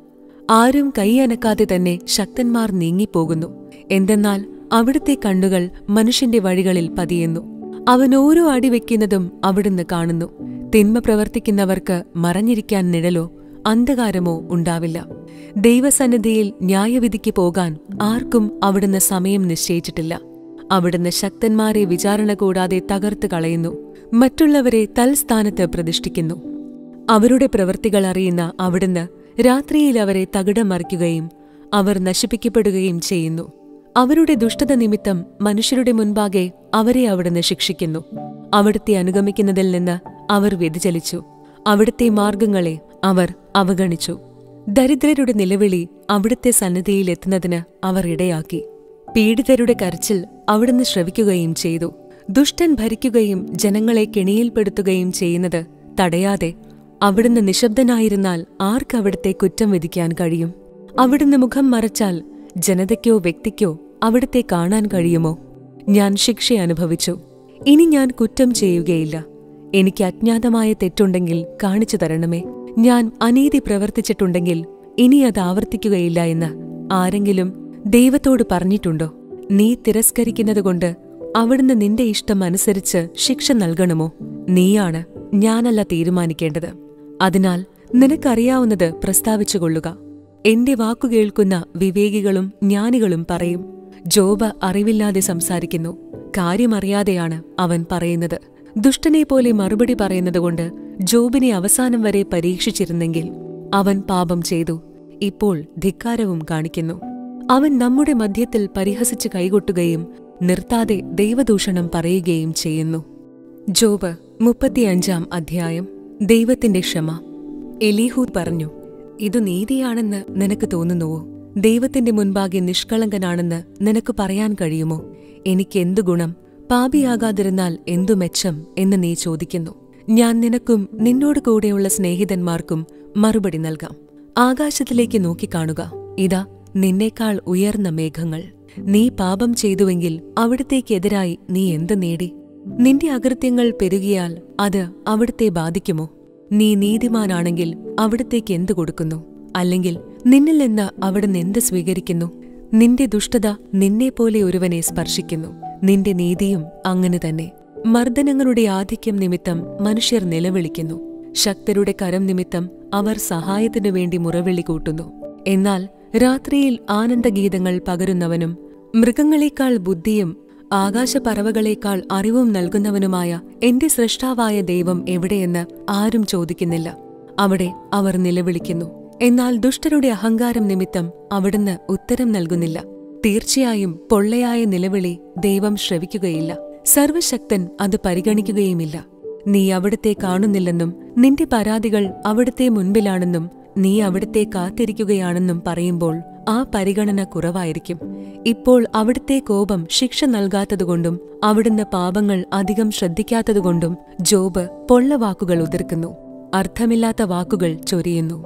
ആരും കൈയനക്കാതെ തന്നെ ശക്തന്മാർ നീങ്ങിപ്പോകുന്നു എന്തെന്നാൽ അവിടുത്തെ കണ്ണുകൾ മനുഷ്യന്റെ വഴികളിൽ പതിയുന്നു അവൻ ഓരോ അടി വെക്കുന്നതും അവിടുന്ന് കാണുന്നു തിന്മ പ്രവർത്തിക്കുന്നവർക്ക് മറഞ്ഞിരിക്കാൻ നിഴലോ അന്ധകാരമോ ഉണ്ടാവില്ല ദൈവസന്നിധിയിൽ ന്യായവിധിക്ക് പോകാൻ ആർക്കും അവിടുന്ന് സമയം നിശ്ചയിച്ചിട്ടില്ല അവിടുന്ന് ശക്തന്മാരെ വിചാരണ കൂടാതെ തകർത്ത് കളയുന്നു മറ്റുള്ളവരെ തൽസ്ഥാനത്ത് പ്രതിഷ്ഠിക്കുന്നു അവരുടെ പ്രവൃത്തികൾ അറിയുന്ന അവിടുന്ന് രാത്രിയിൽ അവരെ തകിടം മറിക്കുകയും അവർ നശിപ്പിക്കപ്പെടുകയും ചെയ്യുന്നു അവരുടെ ദുഷ്ടത നിമിത്തം മനുഷ്യരുടെ മുൻപാകെ അവരെ അവിടുന്ന് ശിക്ഷിക്കുന്നു അവിടുത്തെ അനുഗമിക്കുന്നതിൽ നിന്ന് അവർ വ്യതിചലിച്ചു അവിടുത്തെ മാർഗങ്ങളെ അവർ അവഗണിച്ചു ദരിദ്രരുടെ നിലവിളി അവിടുത്തെ സന്നിധിയിൽ എത്തുന്നതിന് അവർ ഇടയാക്കി പീഡിതരുടെ കരച്ചിൽ അവിടുന്ന് ശ്രവിക്കുകയും ചെയ്തു ദുഷ്ടൻ ഭരിക്കുകയും ജനങ്ങളെ കെണിയിൽപ്പെടുത്തുകയും ചെയ്യുന്നത് തടയാതെ അവിടുന്ന് നിശബ്ദനായിരുന്നാൽ ആർക്കവിടുത്തെ കുറ്റം വിധിക്കാൻ കഴിയും അവിടുന്ന് മുഖം മറച്ചാൽ ജനതയ്ക്കോ വ്യക്തിക്കോ അവിടുത്തെ കാണാൻ കഴിയുമോ ഞാൻ ശിക്ഷ അനുഭവിച്ചു ഇനി ഞാൻ കുറ്റം ചെയ്യുകയില്ല എനിക്ക് അജ്ഞാതമായ തെറ്റുണ്ടെങ്കിൽ കാണിച്ചു തരണമേ ഞാൻ അനീതി പ്രവർത്തിച്ചിട്ടുണ്ടെങ്കിൽ ഇനി അത് ആവർത്തിക്കുകയില്ല എന്ന് ആരെങ്കിലും ദൈവത്തോട് പറഞ്ഞിട്ടുണ്ടോ നീ തിരസ്കരിക്കുന്നതുകൊണ്ട് അവിടുന്ന് നിന്റെ ഇഷ്ടം അനുസരിച്ച് ശിക്ഷ നൽകണമോ നീയാണ് ഞാനല്ല തീരുമാനിക്കേണ്ടത് അതിനാൽ നിനക്കറിയാവുന്നത് പ്രസ്താവിച്ചുകൊള്ളുക എന്റെ വാക്കു കേൾക്കുന്ന വിവേകികളും ജ്ഞാനികളും പറയും ജോബ് അറിവില്ലാതെ സംസാരിക്കുന്നു കാര്യമറിയാതെയാണ് അവൻ പറയുന്നത് ദുഷ്ടനെ പോലെ മറുപടി പറയുന്നതുകൊണ്ട് ജോബിനെ അവസാനം വരെ പരീക്ഷിച്ചിരുന്നെങ്കിൽ അവൻ പാപം ചെയ്തു ഇപ്പോൾ ധിക്കാരവും കാണിക്കുന്നു അവൻ നമ്മുടെ മധ്യത്തിൽ പരിഹസിച്ച് കൈകൊട്ടുകയും നിർത്താതെ ദൈവദൂഷണം പറയുകയും ചെയ്യുന്നു ജോബ് മുപ്പത്തിയഞ്ചാം അധ്യായം ദൈവത്തിന്റെ ക്ഷമ എലീഹൂദ് പറഞ്ഞു ഇതു നീതിയാണെന്ന് നിനക്ക് തോന്നുന്നുവോ ദൈവത്തിന്റെ മുൻപാകെ നിഷ്കളങ്കനാണെന്ന് നിനക്ക് പറയാൻ കഴിയുമോ എനിക്ക് എന്തു ഗുണം പാപിയാകാതിരുന്നാൽ എന്തു മെച്ചം എന്ന് നീ ചോദിക്കുന്നു ഞാൻ നിനക്കും നിന്നോട് കൂടെയുള്ള സ്നേഹിതന്മാർക്കും മറുപടി നൽകാം ആകാശത്തിലേക്ക് നോക്കിക്കാണുക ഇതാ നിന്നേക്കാൾ ഉയർന്ന മേഘങ്ങൾ നീ പാപം ചെയ്തുവെങ്കിൽ അവിടത്തേക്കെതിരായി നീ എന്ത് നേടി നിന്റെ അകൃത്യങ്ങൾ പെരുകിയാൽ അത് അവിടുത്തെ ബാധിക്കുമോ നീ നീതിമാനാണെങ്കിൽ അവിടത്തേക്ക് എന്തു കൊടുക്കുന്നു അല്ലെങ്കിൽ നിന്നിൽ നിന്ന് അവിടുന്ന് എന്ത് സ്വീകരിക്കുന്നു നിന്റെ ദുഷ്ടത നിന്നെപ്പോലെ ഒരുവനെ സ്പർശിക്കുന്നു നിന്റെ നീതിയും അങ്ങനെ തന്നെ മർദ്ദനങ്ങളുടെ ആധിക്യം നിമിത്തം മനുഷ്യർ നിലവിളിക്കുന്നു ശക്തരുടെ കരം നിമിത്തം അവർ സഹായത്തിനു വേണ്ടി മുറവിളി കൂട്ടുന്നു എന്നാൽ രാത്രിയിൽ ആനന്ദഗീതങ്ങൾ പകരുന്നവനും മൃഗങ്ങളെക്കാൾ ബുദ്ധിയും ആകാശപറവകളേക്കാൾ അറിവും നൽകുന്നവനുമായ എന്റെ സൃഷ്ടാവായ ദൈവം എവിടെയെന്ന് ആരും ചോദിക്കുന്നില്ല അവിടെ അവർ നിലവിളിക്കുന്നു എന്നാൽ ദുഷ്ടരുടെ അഹങ്കാരം നിമിത്തം അവിടുന്ന് ഉത്തരം നൽകുന്നില്ല തീർച്ചയായും പൊള്ളയായ നിലവിളി ദൈവം ശ്രവിക്കുകയില്ല സർവശക്തൻ അത് പരിഗണിക്കുകയുമില്ല നീ അവിടത്തെ കാണുന്നില്ലെന്നും നിന്റെ പരാതികൾ അവിടുത്തെ മുൻപിലാണെന്നും നീ അവിടുത്തെ കാത്തിരിക്കുകയാണെന്നും പറയുമ്പോൾ ആ പരിഗണന കുറവായിരിക്കും ഇപ്പോൾ അവിടുത്തെ കോപം ശിക്ഷ നൽകാത്തതുകൊണ്ടും അവിടുന്ന് പാപങ്ങൾ അധികം ശ്രദ്ധിക്കാത്തതുകൊണ്ടും ജോബ് പൊള്ളവാക്കുകൾ ഉതിർക്കുന്നു അർത്ഥമില്ലാത്ത വാക്കുകൾ ചൊരിയുന്നു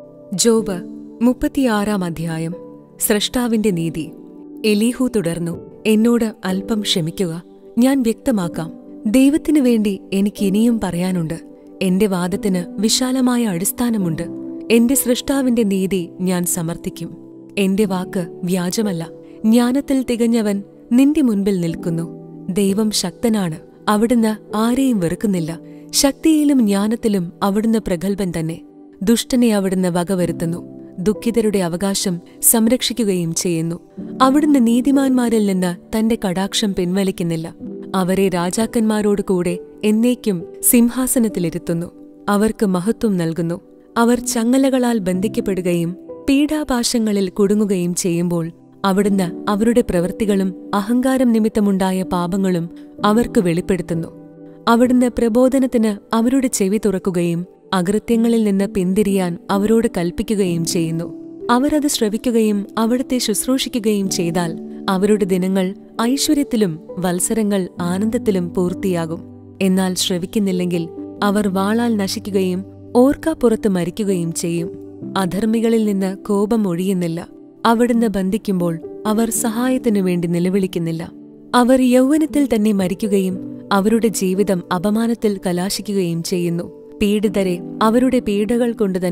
ജോബ് മുപ്പത്തിയാറാം അധ്യായം സ്രഷ്ടാവിന്റെ നീതി എലീഹു തുടർന്നു എന്നോട് അല്പം ക്ഷമിക്കുക ഞാൻ വ്യക്തമാക്കാം ദൈവത്തിനു വേണ്ടി എനിക്ക് ഇനിയും പറയാനുണ്ട് എന്റെ വാദത്തിന് വിശാലമായ അടിസ്ഥാനമുണ്ട് എന്റെ സൃഷ്ടാവിന്റെ നീതി ഞാൻ സമർത്ഥിക്കും എന്റെ വാക്ക് വ്യാജമല്ല ജ്ഞാനത്തിൽ തികഞ്ഞവൻ നിന്റെ മുൻപിൽ നിൽക്കുന്നു ദൈവം ശക്തനാണ് അവിടുന്ന് ആരെയും വെറുക്കുന്നില്ല ശക്തിയിലും ജ്ഞാനത്തിലും അവിടുന്ന് പ്രഗത്ഭൻ തന്നെ ദുഷ്ടനെ അവിടുന്ന് വകവരുത്തുന്നു ദുഃഖിതരുടെ അവകാശം സംരക്ഷിക്കുകയും ചെയ്യുന്നു അവിടുന്ന് നീതിമാന്മാരിൽ നിന്ന് തന്റെ കടാക്ഷം പിൻവലിക്കുന്നില്ല അവരെ രാജാക്കന്മാരോട് കൂടെ എന്നേക്കും സിംഹാസനത്തിലിരുത്തുന്നു അവർക്ക് മഹത്വം നൽകുന്നു അവർ ചങ്ങലകളാൽ ബന്ധിക്കപ്പെടുകയും പീഡാപാശങ്ങളിൽ കുടുങ്ങുകയും ചെയ്യുമ്പോൾ അവിടുന്ന് അവരുടെ പ്രവൃത്തികളും അഹങ്കാരം നിമിത്തമുണ്ടായ പാപങ്ങളും അവർക്ക് വെളിപ്പെടുത്തുന്നു അവിടുന്ന് പ്രബോധനത്തിന് അവരുടെ ചെവി തുറക്കുകയും അകൃത്യങ്ങളിൽ നിന്ന് പിന്തിരിയാൻ അവരോട് കൽപ്പിക്കുകയും ചെയ്യുന്നു അവരത് ശ്രവിക്കുകയും അവിടുത്തെ ശുശ്രൂഷിക്കുകയും ചെയ്താൽ അവരുടെ ദിനങ്ങൾ ഐശ്വര്യത്തിലും വത്സരങ്ങൾ ആനന്ദത്തിലും പൂർത്തിയാകും എന്നാൽ ശ്രവിക്കുന്നില്ലെങ്കിൽ അവർ വാളാൽ നശിക്കുകയും ഓർക്കാപ്പുറത്ത് മരിക്കുകയും ചെയ്യും അധർമ്മികളിൽ നിന്ന് കോപം ഒഴിയുന്നില്ല അവിടുന്ന് ബന്ധിക്കുമ്പോൾ അവർ സഹായത്തിനു വേണ്ടി നിലവിളിക്കുന്നില്ല അവർ യൗവനത്തിൽ തന്നെ മരിക്കുകയും അവരുടെ ജീവിതം അപമാനത്തിൽ കലാശിക്കുകയും ചെയ്യുന്നു പീഡിതരെ അവരുടെ പീഡകൾ കൊണ്ടുതന്നെ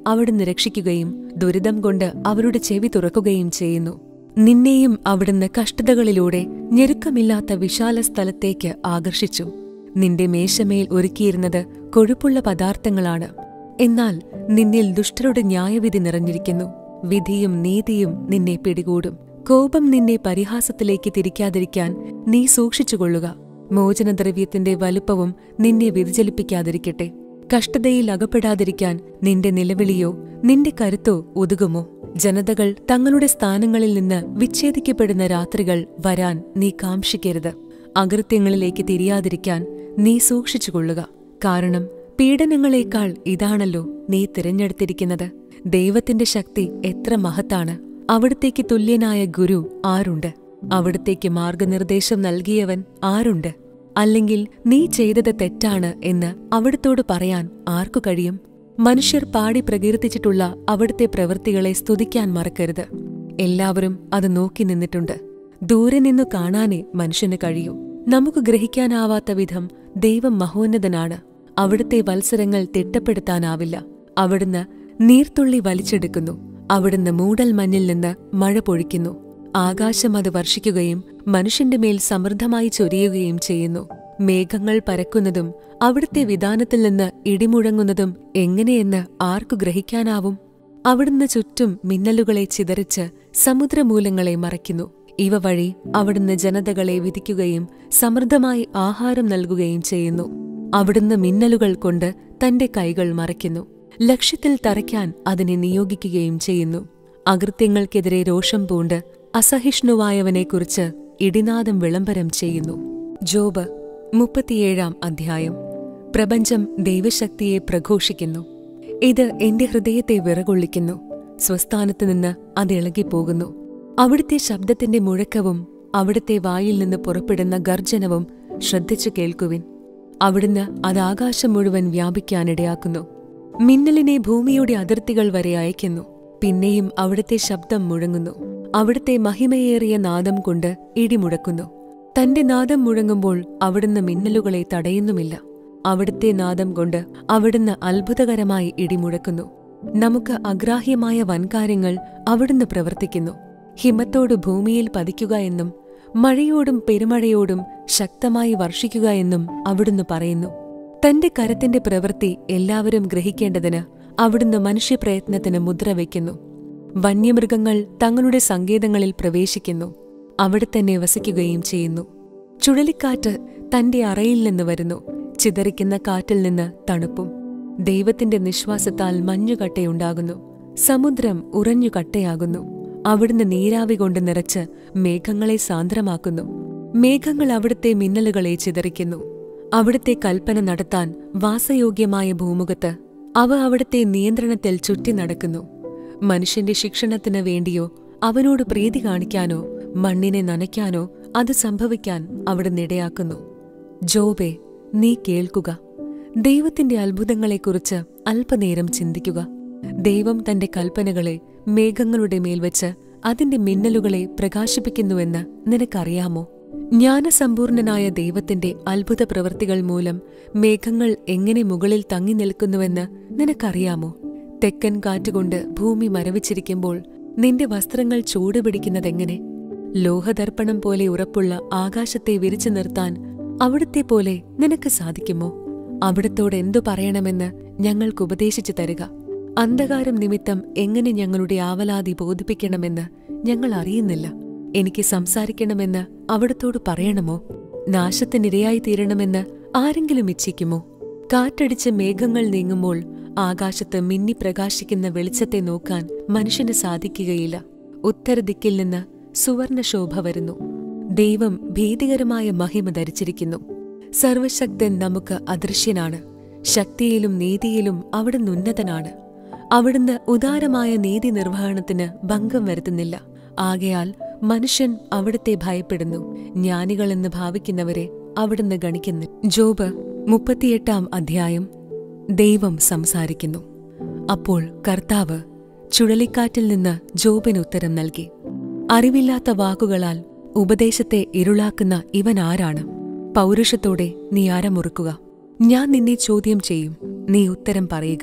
അവിടുന്ന് രക്ഷിക്കുകയും ദുരിതം കൊണ്ട് അവരുടെ ചെവി തുറക്കുകയും ചെയ്യുന്നു നിന്നെയും അവിടുന്ന് കഷ്ടതകളിലൂടെ ഞെരുക്കമില്ലാത്ത വിശാല സ്ഥലത്തേക്ക് ആകർഷിച്ചു നിന്റെ മേശമേൽ ഒരുക്കിയിരുന്നത് കൊഴുപ്പുള്ള പദാർത്ഥങ്ങളാണ് എന്നാൽ നിന്നിൽ ദുഷ്ടരുടെ ന്യായവിധി നിറഞ്ഞിരിക്കുന്നു വിധിയും നീതിയും നിന്നെ പിടികൂടും കോപം നിന്നെ പരിഹാസത്തിലേക്ക് തിരിക്കാതിരിക്കാൻ നീ സൂക്ഷിച്ചുകൊള്ളുക മോചനദ്രവ്യത്തിന്റെ വലുപ്പവും നിന്നെ വ്യതിചലിപ്പിക്കാതിരിക്കട്ടെ കഷ്ടതയിൽ അകപ്പെടാതിരിക്കാൻ നിന്റെ നിലവിളിയോ നിന്റെ കരുത്തോ ഒതുകുമോ ജനതകൾ തങ്ങളുടെ സ്ഥാനങ്ങളിൽ നിന്ന് വിച്ഛേദിക്കപ്പെടുന്ന രാത്രികൾ വരാൻ നീ കാംക്ഷിക്കരുത് അകൃത്യങ്ങളിലേക്ക് തിരിയാതിരിക്കാൻ നീ സൂക്ഷിച്ചുകൊള്ളുക കാരണം പീഡനങ്ങളേക്കാൾ ഇതാണല്ലോ നീ തിരഞ്ഞെടുത്തിരിക്കുന്നത് ദൈവത്തിന്റെ ശക്തി എത്ര മഹത്താണ് അവിടത്തേക്ക് തുല്യനായ ഗുരു ആരുണ്ട് അവിടത്തേക്ക് മാർഗനിർദ്ദേശം നൽകിയവൻ ആരുണ്ട് അല്ലെങ്കിൽ നീ ചെയ്തത് തെറ്റാണ് എന്ന് അവിടത്തോട് പറയാൻ ആർക്കു കഴിയും മനുഷ്യർ പാടി പ്രകീർത്തിച്ചിട്ടുള്ള അവിടുത്തെ പ്രവൃത്തികളെ സ്തുതിക്കാൻ മറക്കരുത് എല്ലാവരും അത് നോക്കി നിന്നിട്ടുണ്ട് ദൂരെ നിന്നു കാണാനേ മനുഷ്യന് കഴിയൂ നമുക്ക് ഗ്രഹിക്കാനാവാത്ത വിധം ദൈവം മഹോന്നതനാണ് അവിടുത്തെ വത്സരങ്ങൾ തിട്ടപ്പെടുത്താനാവില്ല അവിടുന്ന് നീർത്തുള്ളി വലിച്ചെടുക്കുന്നു അവിടുന്ന് മൂടൽ മഞ്ഞിൽ നിന്ന് മഴ പൊഴിക്കുന്നു ആകാശം അത് വർഷിക്കുകയും മനുഷ്യന്റെ മേൽ സമൃദ്ധമായി ചൊരിയുകയും ചെയ്യുന്നു മേഘങ്ങൾ പരക്കുന്നതും അവിടുത്തെ വിധാനത്തിൽ നിന്ന് ഇടിമുഴങ്ങുന്നതും എങ്ങനെയെന്ന് ആർക്കു ഗ്രഹിക്കാനാവും അവിടുന്ന് ചുറ്റും മിന്നലുകളെ ചിതറിച്ച് സമുദ്രമൂലങ്ങളെ മറയ്ക്കുന്നു ഇവ വഴി അവിടുന്ന് ജനതകളെ വിധിക്കുകയും സമൃദ്ധമായി ആഹാരം നൽകുകയും ചെയ്യുന്നു അവിടുന്ന് മിന്നലുകൾ കൊണ്ട് തന്റെ കൈകൾ മറയ്ക്കുന്നു ലക്ഷ്യത്തിൽ തറയ്ക്കാൻ അതിനെ നിയോഗിക്കുകയും ചെയ്യുന്നു അകൃത്യങ്ങൾക്കെതിരെ രോഷം പൂണ്ട് അസഹിഷ്ണുവായവനെക്കുറിച്ച് ഇടിനാദം വിളംബരം ചെയ്യുന്നു ജോബ് മുപ്പത്തിയേഴാം അധ്യായം പ്രപഞ്ചം ദൈവശക്തിയെ പ്രഘോഷിക്കുന്നു ഇത് എന്റെ ഹൃദയത്തെ വിറകൊള്ളിക്കുന്നു സ്വസ്ഥാനത്ത് നിന്ന് അത് ഇളകിപ്പോകുന്നു അവിടുത്തെ ശബ്ദത്തിന്റെ മുഴക്കവും അവിടുത്തെ വായിൽ നിന്ന് പുറപ്പെടുന്ന ഗർജനവും ശ്രദ്ധിച്ചു കേൾക്കുവിൻ അവിടുന്ന് അത് ആകാശം മുഴുവൻ വ്യാപിക്കാനിടയാക്കുന്നു മിന്നലിനെ ഭൂമിയുടെ അതിർത്തികൾ വരെ അയക്കുന്നു പിന്നെയും അവിടുത്തെ ശബ്ദം മുഴങ്ങുന്നു അവിടുത്തെ മഹിമയേറിയ നാദം കൊണ്ട് ഇടിമുഴക്കുന്നു തന്റെ നാദം മുഴങ്ങുമ്പോൾ അവിടുന്ന് മിന്നലുകളെ തടയുന്നുമില്ല അവിടുത്തെ നാദം കൊണ്ട് അവിടുന്ന് അത്ഭുതകരമായി ഇടിമുഴക്കുന്നു നമുക്ക് അഗ്രാഹ്യമായ വൻകാര്യങ്ങൾ അവിടുന്ന് പ്രവർത്തിക്കുന്നു ഹിമത്തോട് ഭൂമിയിൽ പതിക്കുക എന്നും മഴയോടും പെരുമഴയോടും ശക്തമായി വർഷിക്കുക എന്നും അവിടുന്ന് പറയുന്നു തന്റെ കരത്തിന്റെ പ്രവൃത്തി എല്ലാവരും ഗ്രഹിക്കേണ്ടതിന് അവിടുന്ന് മനുഷ്യപ്രയത്നത്തിന് മുദ്ര വയ്ക്കുന്നു വന്യമൃഗങ്ങൾ തങ്ങളുടെ സങ്കേതങ്ങളിൽ പ്രവേശിക്കുന്നു അവിടെ തന്നെ വസിക്കുകയും ചെയ്യുന്നു ചുഴലിക്കാറ്റ് തന്റെ അറയിൽ നിന്ന് വരുന്നു ചിതറിക്കുന്ന കാറ്റിൽ നിന്ന് തണുപ്പും ദൈവത്തിന്റെ നിശ്വാസത്താൽ മഞ്ഞുകട്ടയുണ്ടാകുന്നു സമുദ്രം ഉറഞ്ഞു കട്ടയാകുന്നു അവിടുന്ന് നീരാവി കൊണ്ട് നിറച്ച് മേഘങ്ങളെ സാന്ദ്രമാക്കുന്നു മേഘങ്ങൾ അവിടുത്തെ മിന്നലുകളെ ചിതറിക്കുന്നു അവിടുത്തെ കൽപ്പന നടത്താൻ വാസയോഗ്യമായ ഭൂമുഖത്ത് അവ അവിടുത്തെ നിയന്ത്രണത്തിൽ ചുറ്റി നടക്കുന്നു മനുഷ്യന്റെ ശിക്ഷണത്തിന് വേണ്ടിയോ അവനോട് പ്രീതി കാണിക്കാനോ മണ്ണിനെ നനയ്ക്കാനോ അത് സംഭവിക്കാൻ അവിടുന്ന് ഇടയാക്കുന്നു ജോബെ നീ കേൾക്കുക ദൈവത്തിന്റെ അത്ഭുതങ്ങളെക്കുറിച്ച് അല്പനേരം ചിന്തിക്കുക ദൈവം തന്റെ കൽപ്പനകളെ മേഘങ്ങളുടെ മേൽ വെച്ച് അതിന്റെ മിന്നലുകളെ പ്രകാശിപ്പിക്കുന്നുവെന്ന് നിനക്കറിയാമോ ജ്ഞാനസമ്പൂർണനായ ദൈവത്തിന്റെ അത്ഭുത പ്രവൃത്തികൾ മൂലം മേഘങ്ങൾ എങ്ങനെ മുകളിൽ തങ്ങി നിൽക്കുന്നുവെന്ന് നിനക്കറിയാമോ തെക്കൻ കാറ്റുകൊണ്ട് ഭൂമി മരവിച്ചിരിക്കുമ്പോൾ നിന്റെ വസ്ത്രങ്ങൾ ചൂടുപിടിക്കുന്നതെങ്ങനെ ലോഹദർപ്പണം പോലെ ഉറപ്പുള്ള ആകാശത്തെ വിരിച്ചു നിർത്താൻ അവിടുത്തെ പോലെ നിനക്ക് സാധിക്കുമോ അവിടത്തോട് എന്തു പറയണമെന്ന് ഞങ്ങൾക്ക് ഉപദേശിച്ചു തരിക അന്ധകാരം നിമിത്തം എങ്ങനെ ഞങ്ങളുടെ ആവലാതി ബോധിപ്പിക്കണമെന്ന് ഞങ്ങൾ അറിയുന്നില്ല എനിക്ക് സംസാരിക്കണമെന്ന് അവിടത്തോട് പറയണമോ നാശത്തിനിരയായി തീരണമെന്ന് ആരെങ്കിലും ഇച്ഛിക്കുമോ കാറ്റടിച്ച് മേഘങ്ങൾ നീങ്ങുമ്പോൾ ആകാശത്ത് മിന്നി പ്രകാശിക്കുന്ന വെളിച്ചത്തെ നോക്കാൻ മനുഷ്യന് സാധിക്കുകയില്ല ഉത്തരദിക്കിൽ നിന്ന് സുവർണശോഭ വരുന്നു ദൈവം ഭീതികരമായ മഹിമ ധരിച്ചിരിക്കുന്നു സർവശക്തൻ നമുക്ക് അദൃശ്യനാണ് ശക്തിയിലും നീതിയിലും അവിടുന്ന് ഉന്നതനാണ് അവിടുന്ന് ഉദാരമായ നീതി നിർവഹണത്തിന് ഭംഗം വരുത്തുന്നില്ല ആകയാൽ മനുഷ്യൻ അവിടുത്തെ ഭയപ്പെടുന്നു ജ്ഞാനികളെന്ന് ഭാവിക്കുന്നവരെ അവിടുന്ന് ഗണിക്കുന്നു ജോബ് മുപ്പത്തിയെട്ടാം അധ്യായം ദൈവം സംസാരിക്കുന്നു അപ്പോൾ കർത്താവ് ചുഴലിക്കാറ്റിൽ നിന്ന് ജോബിന് ഉത്തരം നൽകി അറിവില്ലാത്ത വാക്കുകളാൽ ഉപദേശത്തെ ഇരുളാക്കുന്ന ഇവൻ ആരാണ് പൗരുഷത്തോടെ നീ അരമുറുക്കുക ഞാൻ നിന്നെ ചോദ്യം ചെയ്യും നീ ഉത്തരം പറയുക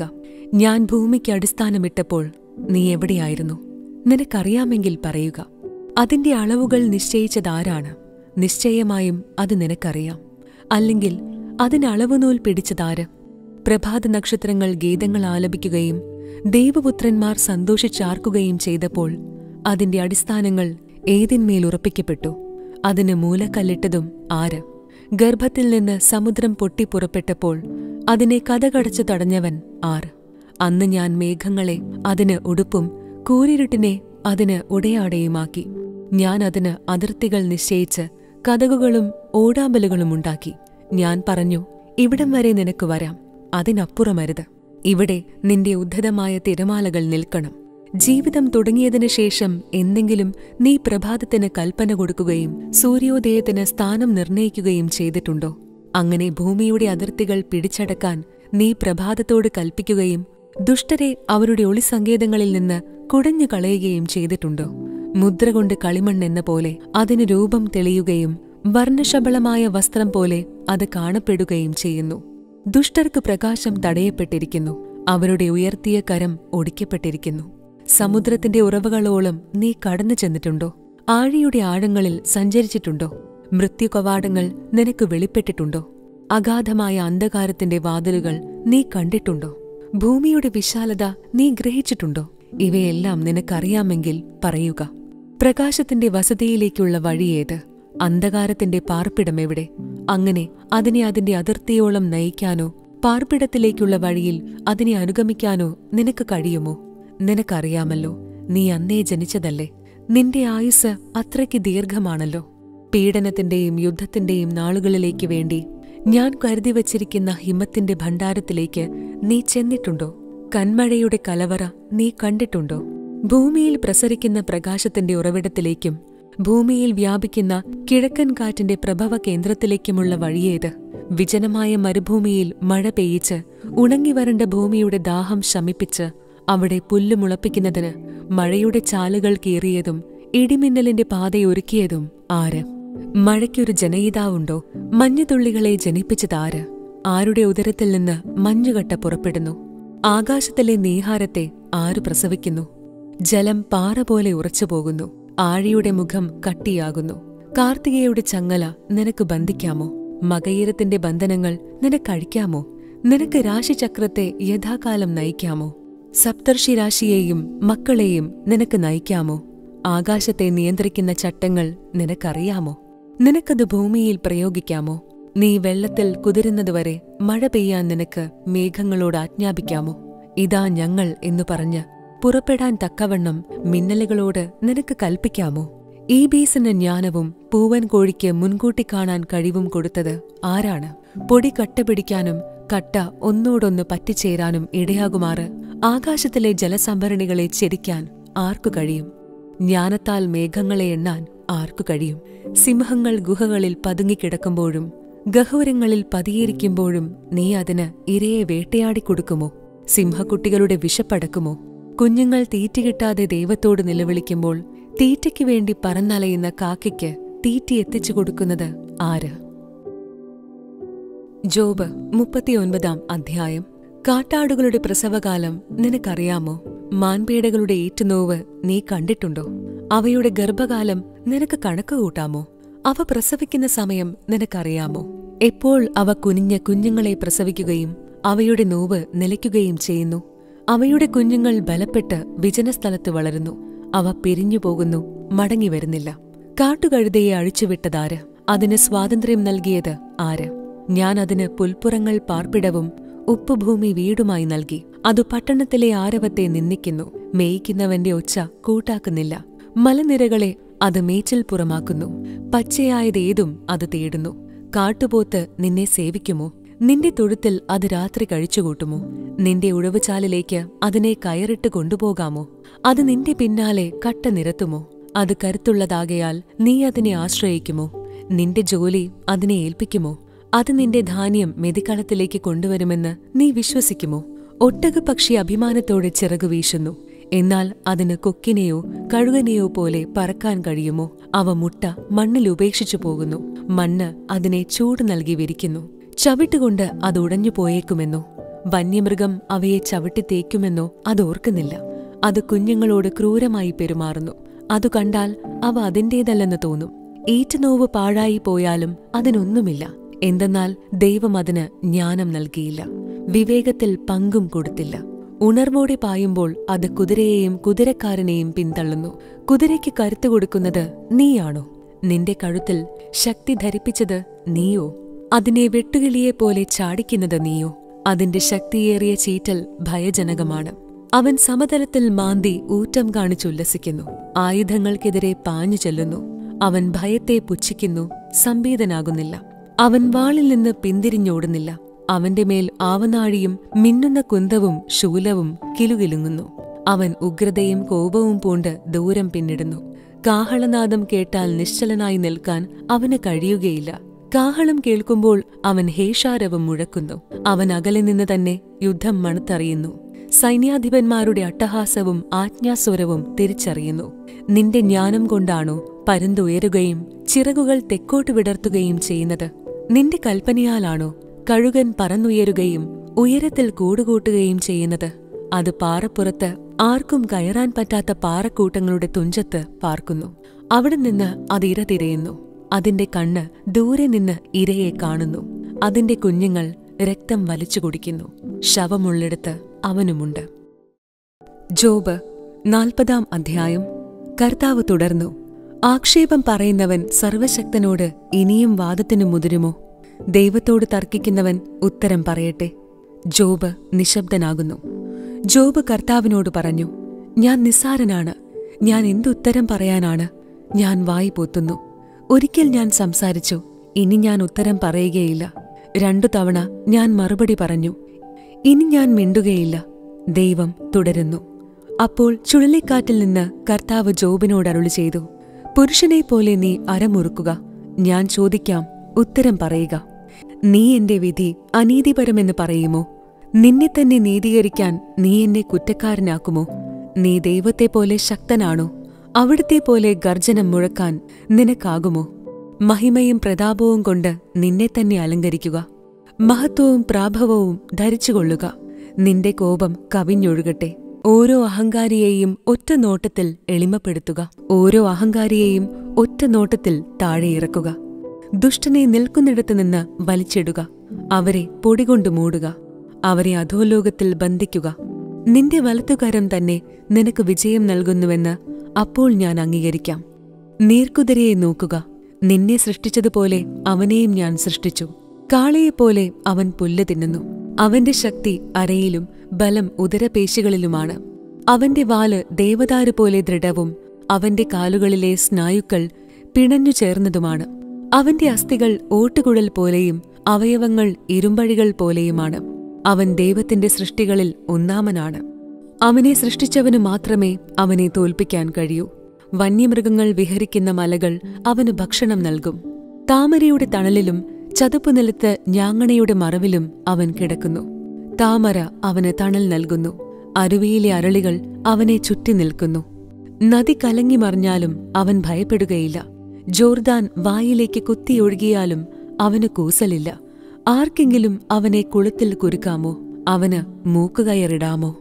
ഞാൻ ഭൂമിക്ക് അടിസ്ഥാനമിട്ടപ്പോൾ നീ എവിടെയായിരുന്നു നിനക്കറിയാമെങ്കിൽ പറയുക അതിന്റെ അളവുകൾ നിശ്ചയിച്ചതാരാണ് നിശ്ചയമായും അത് നിനക്കറിയാം അല്ലെങ്കിൽ അതിന് അളവുനൂൽ പിടിച്ചതാര് പ്രഭാത നക്ഷത്രങ്ങൾ ഗീതങ്ങൾ ആലപിക്കുകയും ദൈവപുത്രന്മാർ സന്തോഷിച്ചാർക്കുകയും ചെയ്തപ്പോൾ അതിന്റെ അടിസ്ഥാനങ്ങൾ ഏതിന്മേൽ ഉറപ്പിക്കപ്പെട്ടു അതിന് മൂലക്കല്ലിട്ടതും ആര് ഗർഭത്തിൽ നിന്ന് സമുദ്രം പൊട്ടിപ്പുറപ്പെട്ടപ്പോൾ അതിനെ കഥകടച്ചു തടഞ്ഞവൻ ആര് അന്ന് ഞാൻ മേഘങ്ങളെ അതിന് ഉടുപ്പും കൂരിരുട്ടിനെ അതിന് ഉടയാടയുമാക്കി ഞാൻ അതിന് അതിർത്തികൾ നിശ്ചയിച്ച് കഥകുകളും ഓടാമ്പലുകളും ഉണ്ടാക്കി ഞാൻ പറഞ്ഞു ഇവിടം വരെ നിനക്ക് വരാം അതിനപ്പുറമരുത് ഇവിടെ നിന്റെ ഉദ്ധതമായ തിരമാലകൾ നിൽക്കണം ജീവിതം തുടങ്ങിയതിനു ശേഷം എന്തെങ്കിലും നീ പ്രഭാതത്തിന് കൽപ്പന കൊടുക്കുകയും സൂര്യോദയത്തിന് സ്ഥാനം നിർണയിക്കുകയും ചെയ്തിട്ടുണ്ടോ അങ്ങനെ ഭൂമിയുടെ അതിർത്തികൾ പിടിച്ചടക്കാൻ നീ പ്രഭാതത്തോട് കൽപ്പിക്കുകയും ദുഷ്ടരെ അവരുടെ ഒളിസങ്കേതങ്ങളിൽ നിന്ന് കുടഞ്ഞു കളയുകയും ചെയ്തിട്ടുണ്ടോ മുദ്ര കൊണ്ട് കളിമണ്ണെന്ന പോലെ അതിന് രൂപം തെളിയുകയും വർണ്ണശബളമായ വസ്ത്രം പോലെ അത് കാണപ്പെടുകയും ചെയ്യുന്നു ദുഷ്ടർക്ക് പ്രകാശം തടയപ്പെട്ടിരിക്കുന്നു അവരുടെ ഉയർത്തിയ കരം ഒടിക്കപ്പെട്ടിരിക്കുന്നു സമുദ്രത്തിന്റെ ഉറവകളോളം നീ കടന്നു ചെന്നിട്ടുണ്ടോ ആഴിയുടെ ആഴങ്ങളിൽ സഞ്ചരിച്ചിട്ടുണ്ടോ മൃത്യുകവാടങ്ങൾ നിനക്ക് വെളിപ്പെട്ടിട്ടുണ്ടോ അഗാധമായ അന്ധകാരത്തിന്റെ വാതിലുകൾ നീ കണ്ടിട്ടുണ്ടോ ഭൂമിയുടെ വിശാലത നീ ഗ്രഹിച്ചിട്ടുണ്ടോ ഇവയെല്ലാം നിനക്കറിയാമെങ്കിൽ പറയുക പ്രകാശത്തിന്റെ വസതിയിലേക്കുള്ള വഴിയേത് അന്ധകാരത്തിന്റെ പാർപ്പിടമെവിടെ അങ്ങനെ അതിനെ അതിന്റെ അതിർത്തിയോളം നയിക്കാനോ പാർപ്പിടത്തിലേക്കുള്ള വഴിയിൽ അതിനെ അനുഗമിക്കാനോ നിനക്ക് കഴിയുമോ നിനക്കറിയാമല്ലോ നീ അന്നേ ജനിച്ചതല്ലേ നിന്റെ ആയുസ് അത്രയ്ക്ക് ദീർഘമാണല്ലോ പീഡനത്തിന്റെയും യുദ്ധത്തിന്റെയും നാളുകളിലേക്ക് വേണ്ടി ഞാൻ കരുതി വച്ചിരിക്കുന്ന ഹിമത്തിന്റെ ഭണ്ഡാരത്തിലേക്ക് നീ ചെന്നിട്ടുണ്ടോ കന്മഴയുടെ കലവറ നീ കണ്ടിട്ടുണ്ടോ ഭൂമിയിൽ പ്രസരിക്കുന്ന പ്രകാശത്തിന്റെ ഉറവിടത്തിലേക്കും ഭൂമിയിൽ വ്യാപിക്കുന്ന കിഴക്കൻ കാറ്റിന്റെ പ്രഭവ കേന്ദ്രത്തിലേക്കുമുള്ള വഴിയേത് വിജനമായ മരുഭൂമിയിൽ മഴ പെയ്യിച്ച് ഉണങ്ങിവരണ്ട ഭൂമിയുടെ ദാഹം ശമിപ്പിച്ച് അവിടെ പുല്ല് മുളപ്പിക്കുന്നതിന് മഴയുടെ ചാലുകൾ കീറിയതും ഇടിമിന്നലിന്റെ പാതയൊരുക്കിയതും ആര് മഴയ്ക്കൊരു ജനയിതാവുണ്ടോ മഞ്ഞുതുള്ളികളെ ജനിപ്പിച്ചതാര് ആരുടെ ഉദരത്തിൽ നിന്ന് മഞ്ഞുകട്ട പുറപ്പെടുന്നു ആകാശത്തിലെ നീഹാരത്തെ ആര് പ്രസവിക്കുന്നു ജലം പാറ പോലെ ഉറച്ചുപോകുന്നു ആഴിയുടെ മുഖം കട്ടിയാകുന്നു കാർത്തികയുടെ ചങ്ങല നിനക്ക് ബന്ധിക്കാമോ മകയിരത്തിന്റെ ബന്ധനങ്ങൾ നിനക്കഴിക്കാമോ നിനക്ക് രാശിചക്രത്തെ യഥാകാലം നയിക്കാമോ സപ്തർഷി രാശിയെയും മക്കളെയും നിനക്ക് നയിക്കാമോ ആകാശത്തെ നിയന്ത്രിക്കുന്ന ചട്ടങ്ങൾ നിനക്കറിയാമോ നിനക്കത് ഭൂമിയിൽ പ്രയോഗിക്കാമോ നീ വെള്ളത്തിൽ കുതിരുന്നതുവരെ മഴ പെയ്യാൻ നിനക്ക് മേഘങ്ങളോട് ആജ്ഞാപിക്കാമോ ഇതാ ഞങ്ങൾ എന്നു പറഞ്ഞ് പുറപ്പെടാൻ തക്കവണ്ണം മിന്നലുകളോട് നിനക്ക് കൽപ്പിക്കാമോ ഈ ബീസിന് ജ്ഞാനവും പൂവൻ കോഴിക്ക് മുൻകൂട്ടി കാണാൻ കഴിവും കൊടുത്തത് ആരാണ് പൊടി കട്ട പിടിക്കാനും കട്ട ഒന്നോടൊന്ന് പറ്റിച്ചേരാനും ഇടയാകുമാറ് ആകാശത്തിലെ ജലസംഭരണികളെ ചെരിക്കാൻ ആർക്കു കഴിയും ജ്ഞാനത്താൽ മേഘങ്ങളെ എണ്ണാൻ ആർക്കു കഴിയും സിംഹങ്ങൾ ഗുഹകളിൽ പതുങ്ങിക്കിടക്കുമ്പോഴും ഗഹൂരങ്ങളിൽ പതിയിരിക്കുമ്പോഴും നീ അതിന് ഇരയെ വേട്ടയാടിക്കൊടുക്കുമോ സിംഹക്കുട്ടികളുടെ വിശപ്പടക്കുമോ കുഞ്ഞുങ്ങൾ തീറ്റ കിട്ടാതെ ദൈവത്തോട് നിലവിളിക്കുമ്പോൾ തീറ്റയ്ക്ക് വേണ്ടി പറന്നലയുന്ന കാക്കയ്ക്ക് തീറ്റി എത്തിച്ചു കൊടുക്കുന്നത് ആര് ജോബ് മുപ്പത്തിയൊൻപതാം അധ്യായം കാട്ടാടുകളുടെ പ്രസവകാലം നിനക്കറിയാമോ മാൻപേടകളുടെ ഏറ്റുനോവ് നീ കണ്ടിട്ടുണ്ടോ അവയുടെ ഗർഭകാലം നിനക്ക് കണക്ക് കൂട്ടാമോ അവ പ്രസവിക്കുന്ന സമയം നിനക്കറിയാമോ എപ്പോൾ അവ കുനിഞ്ഞ കുഞ്ഞുങ്ങളെ പ്രസവിക്കുകയും അവയുടെ നോവ് നിലയ്ക്കുകയും ചെയ്യുന്നു അവയുടെ കുഞ്ഞുങ്ങൾ ബലപ്പെട്ട് വിജനസ്ഥലത്ത് വളരുന്നു അവ പിരിഞ്ഞു പോകുന്നു മടങ്ങി വരുന്നില്ല കാട്ടുകഴുതയെ അഴിച്ചുവിട്ടതാര് അതിന് സ്വാതന്ത്ര്യം നൽകിയത് ആര് ഞാൻ അതിന് പുൽപ്പുറങ്ങൾ പാർപ്പിടവും ഉപ്പുഭൂമി വീടുമായി നൽകി അതു പട്ടണത്തിലെ ആരവത്തെ നിന്ദിക്കുന്നു മേയ്ക്കുന്നവന്റെ ഒച്ച കൂട്ടാക്കുന്നില്ല മലനിരകളെ അത് മേച്ചിൽ പുറമാക്കുന്നു പച്ചയായതേതും അത് തേടുന്നു കാട്ടുപോത്ത് നിന്നെ സേവിക്കുമോ നിന്റെ തൊഴുത്തിൽ അത് രാത്രി കഴിച്ചുകൂട്ടുമോ നിന്റെ ഉഴവുചാലിലേക്ക് അതിനെ കയറിട്ട് കൊണ്ടുപോകാമോ അത് നിന്റെ പിന്നാലെ കട്ട നിരത്തുമോ അത് കരുത്തുള്ളതാകയാൽ നീ അതിനെ ആശ്രയിക്കുമോ നിന്റെ ജോലി അതിനെ ഏൽപ്പിക്കുമോ അത് നിന്റെ ധാന്യം മെതിക്കളത്തിലേക്ക് കൊണ്ടുവരുമെന്ന് നീ വിശ്വസിക്കുമോ ഒട്ടകപക്ഷി അഭിമാനത്തോടെ ചിറകു വീശുന്നു എന്നാൽ അതിന് കൊക്കിനെയോ കഴുകനെയോ പോലെ പറക്കാൻ കഴിയുമോ അവ മുട്ട മണ്ണിൽ ഉപേക്ഷിച്ചു പോകുന്നു മണ്ണ് അതിനെ ചൂട് നൽകി വിരിക്കുന്നു ചവിട്ടുകൊണ്ട് അത് ഉടഞ്ഞു പോയേക്കുമെന്നോ വന്യമൃഗം അവയെ ചവിട്ടി തേക്കുമെന്നോ അതോർക്കുന്നില്ല അത് കുഞ്ഞുങ്ങളോട് ക്രൂരമായി പെരുമാറുന്നു അതു കണ്ടാൽ അവ അതിന്റേതല്ലെന്ന് തോന്നും ഈറ്റുനോവ് പാഴായി പോയാലും അതിനൊന്നുമില്ല എന്തെന്നാൽ ദൈവം അതിന് ജ്ഞാനം നൽകിയില്ല വിവേകത്തിൽ പങ്കും കൊടുത്തില്ല ഉണർവോടെ പായുമ്പോൾ അത് കുതിരയെയും കുതിരക്കാരനെയും പിന്തള്ളുന്നു കുതിരയ്ക്ക് കരുത്തു കൊടുക്കുന്നത് നീയാണോ നിന്റെ കഴുത്തിൽ ശക്തി ധരിപ്പിച്ചത് നീയോ അതിനെ വെട്ടുകിളിയെപ്പോലെ ചാടിക്കുന്നത് നീയോ അതിന്റെ ശക്തിയേറിയ ചീറ്റൽ ഭയജനകമാണ് അവൻ സമതലത്തിൽ മാന്തി ഊറ്റം കാണിച്ചുല്ലസിക്കുന്നു ആയുധങ്ങൾക്കെതിരെ പാഞ്ഞു ചെല്ലുന്നു അവൻ ഭയത്തെ പുച്ഛിക്കുന്നു സംവേദനാകുന്നില്ല അവൻ വാളിൽ നിന്ന് പിന്തിരിഞ്ഞോടുന്നില്ല അവന്റെ മേൽ ആവനാഴിയും മിന്നുന്ന കുന്തവും ശൂലവും കിലുകിലുങ്ങുന്നു അവൻ ഉഗ്രതയും കോപവും പൂണ്ട് ദൂരം പിന്നിടുന്നു കാഹളനാദം കേട്ടാൽ നിശ്ചലനായി നിൽക്കാൻ അവന് കഴിയുകയില്ല കാഹളം കേൾക്കുമ്പോൾ അവൻ ഹേഷാരവം മുഴക്കുന്നു അവൻ അകലെ നിന്ന് തന്നെ യുദ്ധം മണത്തറിയുന്നു സൈന്യാധിപന്മാരുടെ അട്ടഹാസവും ആജ്ഞാസ്വരവും തിരിച്ചറിയുന്നു നിന്റെ ജ്ഞാനം കൊണ്ടാണോ പരുന്തുയരുകയും ചിറകുകൾ തെക്കോട്ട് വിടർത്തുകയും ചെയ്യുന്നത് നിന്റെ കൽപ്പനയാലാണോ കഴുകൻ പറന്നുയരുകയും ഉയരത്തിൽ കൂടുകൂട്ടുകയും ചെയ്യുന്നത് അത് പാറപ്പുറത്ത് ആർക്കും കയറാൻ പറ്റാത്ത പാറക്കൂട്ടങ്ങളുടെ തുഞ്ചത്ത് പാർക്കുന്നു അവിടെ നിന്ന് അത് ഇര തിരയുന്നു അതിന്റെ കണ്ണ് ദൂരെ നിന്ന് ഇരയെ കാണുന്നു അതിന്റെ കുഞ്ഞുങ്ങൾ രക്തം വലിച്ചു കുടിക്കുന്നു ശവമുള്ളിടത്ത് അവനുമുണ്ട് ജോബ് നാൽപ്പതാം അധ്യായം കർത്താവ് തുടർന്നു ആക്ഷേപം പറയുന്നവൻ സർവശക്തനോട് ഇനിയും വാദത്തിനു മുതിരുമോ ദൈവത്തോട് തർക്കിക്കുന്നവൻ ഉത്തരം പറയട്ടെ ജോബ് നിശബ്ദനാകുന്നു ജോബ് കർത്താവിനോട് പറഞ്ഞു ഞാൻ നിസ്സാരനാണ് ഞാൻ എന്തുത്തരം പറയാനാണ് ഞാൻ വായി പോത്തുന്നു ഒരിക്കൽ ഞാൻ സംസാരിച്ചു ഇനി ഞാൻ ഉത്തരം പറയുകയില്ല രണ്ടു തവണ ഞാൻ മറുപടി പറഞ്ഞു ഇനി ഞാൻ മിണ്ടുകയില്ല ദൈവം തുടരുന്നു അപ്പോൾ ചുഴലിക്കാറ്റിൽ നിന്ന് കർത്താവ് ജോബിനോട് അരുളി ചെയ്തു പുരുഷനെപ്പോലെ നീ അരമുറുക്കുക ഞാൻ ചോദിക്കാം ഉത്തരം പറയുക നീ എന്റെ വിധി അനീതിപരമെന്ന് പറയുമോ നിന്നെ തന്നെ നീതീകരിക്കാൻ നീ എന്നെ കുറ്റക്കാരനാക്കുമോ നീ ദൈവത്തെപ്പോലെ ശക്തനാണോ അവിടുത്തെ പോലെ ഗർജനം മുഴക്കാൻ നിനക്കാകുമോ മഹിമയും പ്രതാപവും കൊണ്ട് നിന്നെ തന്നെ അലങ്കരിക്കുക മഹത്വവും പ്രാഭവവും ധരിച്ചുകൊള്ളുക നിന്റെ കോപം കവിഞ്ഞൊഴുകട്ടെ ഓരോ അഹങ്കാരിയെയും ഒറ്റ നോട്ടത്തിൽ എളിമപ്പെടുത്തുക ഓരോ അഹങ്കാരിയെയും ഒറ്റ നോട്ടത്തിൽ താഴെയിറക്കുക ദുഷ്ടനെ നിൽക്കുന്നിടത്തു നിന്ന് വലിച്ചിടുക അവരെ പൊടികൊണ്ടു മൂടുക അവരെ അധോലോകത്തിൽ ബന്ധിക്കുക നിന്റെ വലത്തുകരം തന്നെ നിനക്ക് വിജയം നൽകുന്നുവെന്ന് അപ്പോൾ ഞാൻ അംഗീകരിക്കാം നീർക്കുതിരയെ നോക്കുക നിന്നെ സൃഷ്ടിച്ചതുപോലെ അവനെയും ഞാൻ സൃഷ്ടിച്ചു കാളയെപ്പോലെ അവൻ പുല്ല് തിന്നുന്നു അവന്റെ ശക്തി അരയിലും ബലം ഉദരപേശികളിലുമാണ് അവന്റെ വാല് ദേവദാരു പോലെ ദൃഢവും അവന്റെ കാലുകളിലെ സ്നായുക്കൾ പിണഞ്ഞു ചേർന്നതുമാണ് അവന്റെ അസ്ഥികൾ ഓട്ടുകുഴൽ പോലെയും അവയവങ്ങൾ ഇരുമ്പഴികൾ പോലെയുമാണ് അവൻ ദൈവത്തിന്റെ സൃഷ്ടികളിൽ ഒന്നാമനാണ് അവനെ സൃഷ്ടിച്ചവനു മാത്രമേ അവനെ തോൽപ്പിക്കാൻ കഴിയൂ വന്യമൃഗങ്ങൾ വിഹരിക്കുന്ന മലകൾ അവന് ഭക്ഷണം നൽകും താമരയുടെ തണലിലും ചതുപ്പുനിലത്ത് ഞാങ്ങണയുടെ മറവിലും അവൻ കിടക്കുന്നു താമര അവന് തണൽ നൽകുന്നു അരുവിയിലെ അരളികൾ അവനെ ചുറ്റി നിൽക്കുന്നു നദി കലങ്ങി മറിഞ്ഞാലും അവൻ ഭയപ്പെടുകയില്ല ജോർദാൻ വായിലേക്ക് കുത്തിയൊഴുകിയാലും അവന് കൂസലില്ല ആർക്കെങ്കിലും അവനെ കുളത്തിൽ കുരുക്കാമോ അവന് മൂക്കുകയറിടാമോ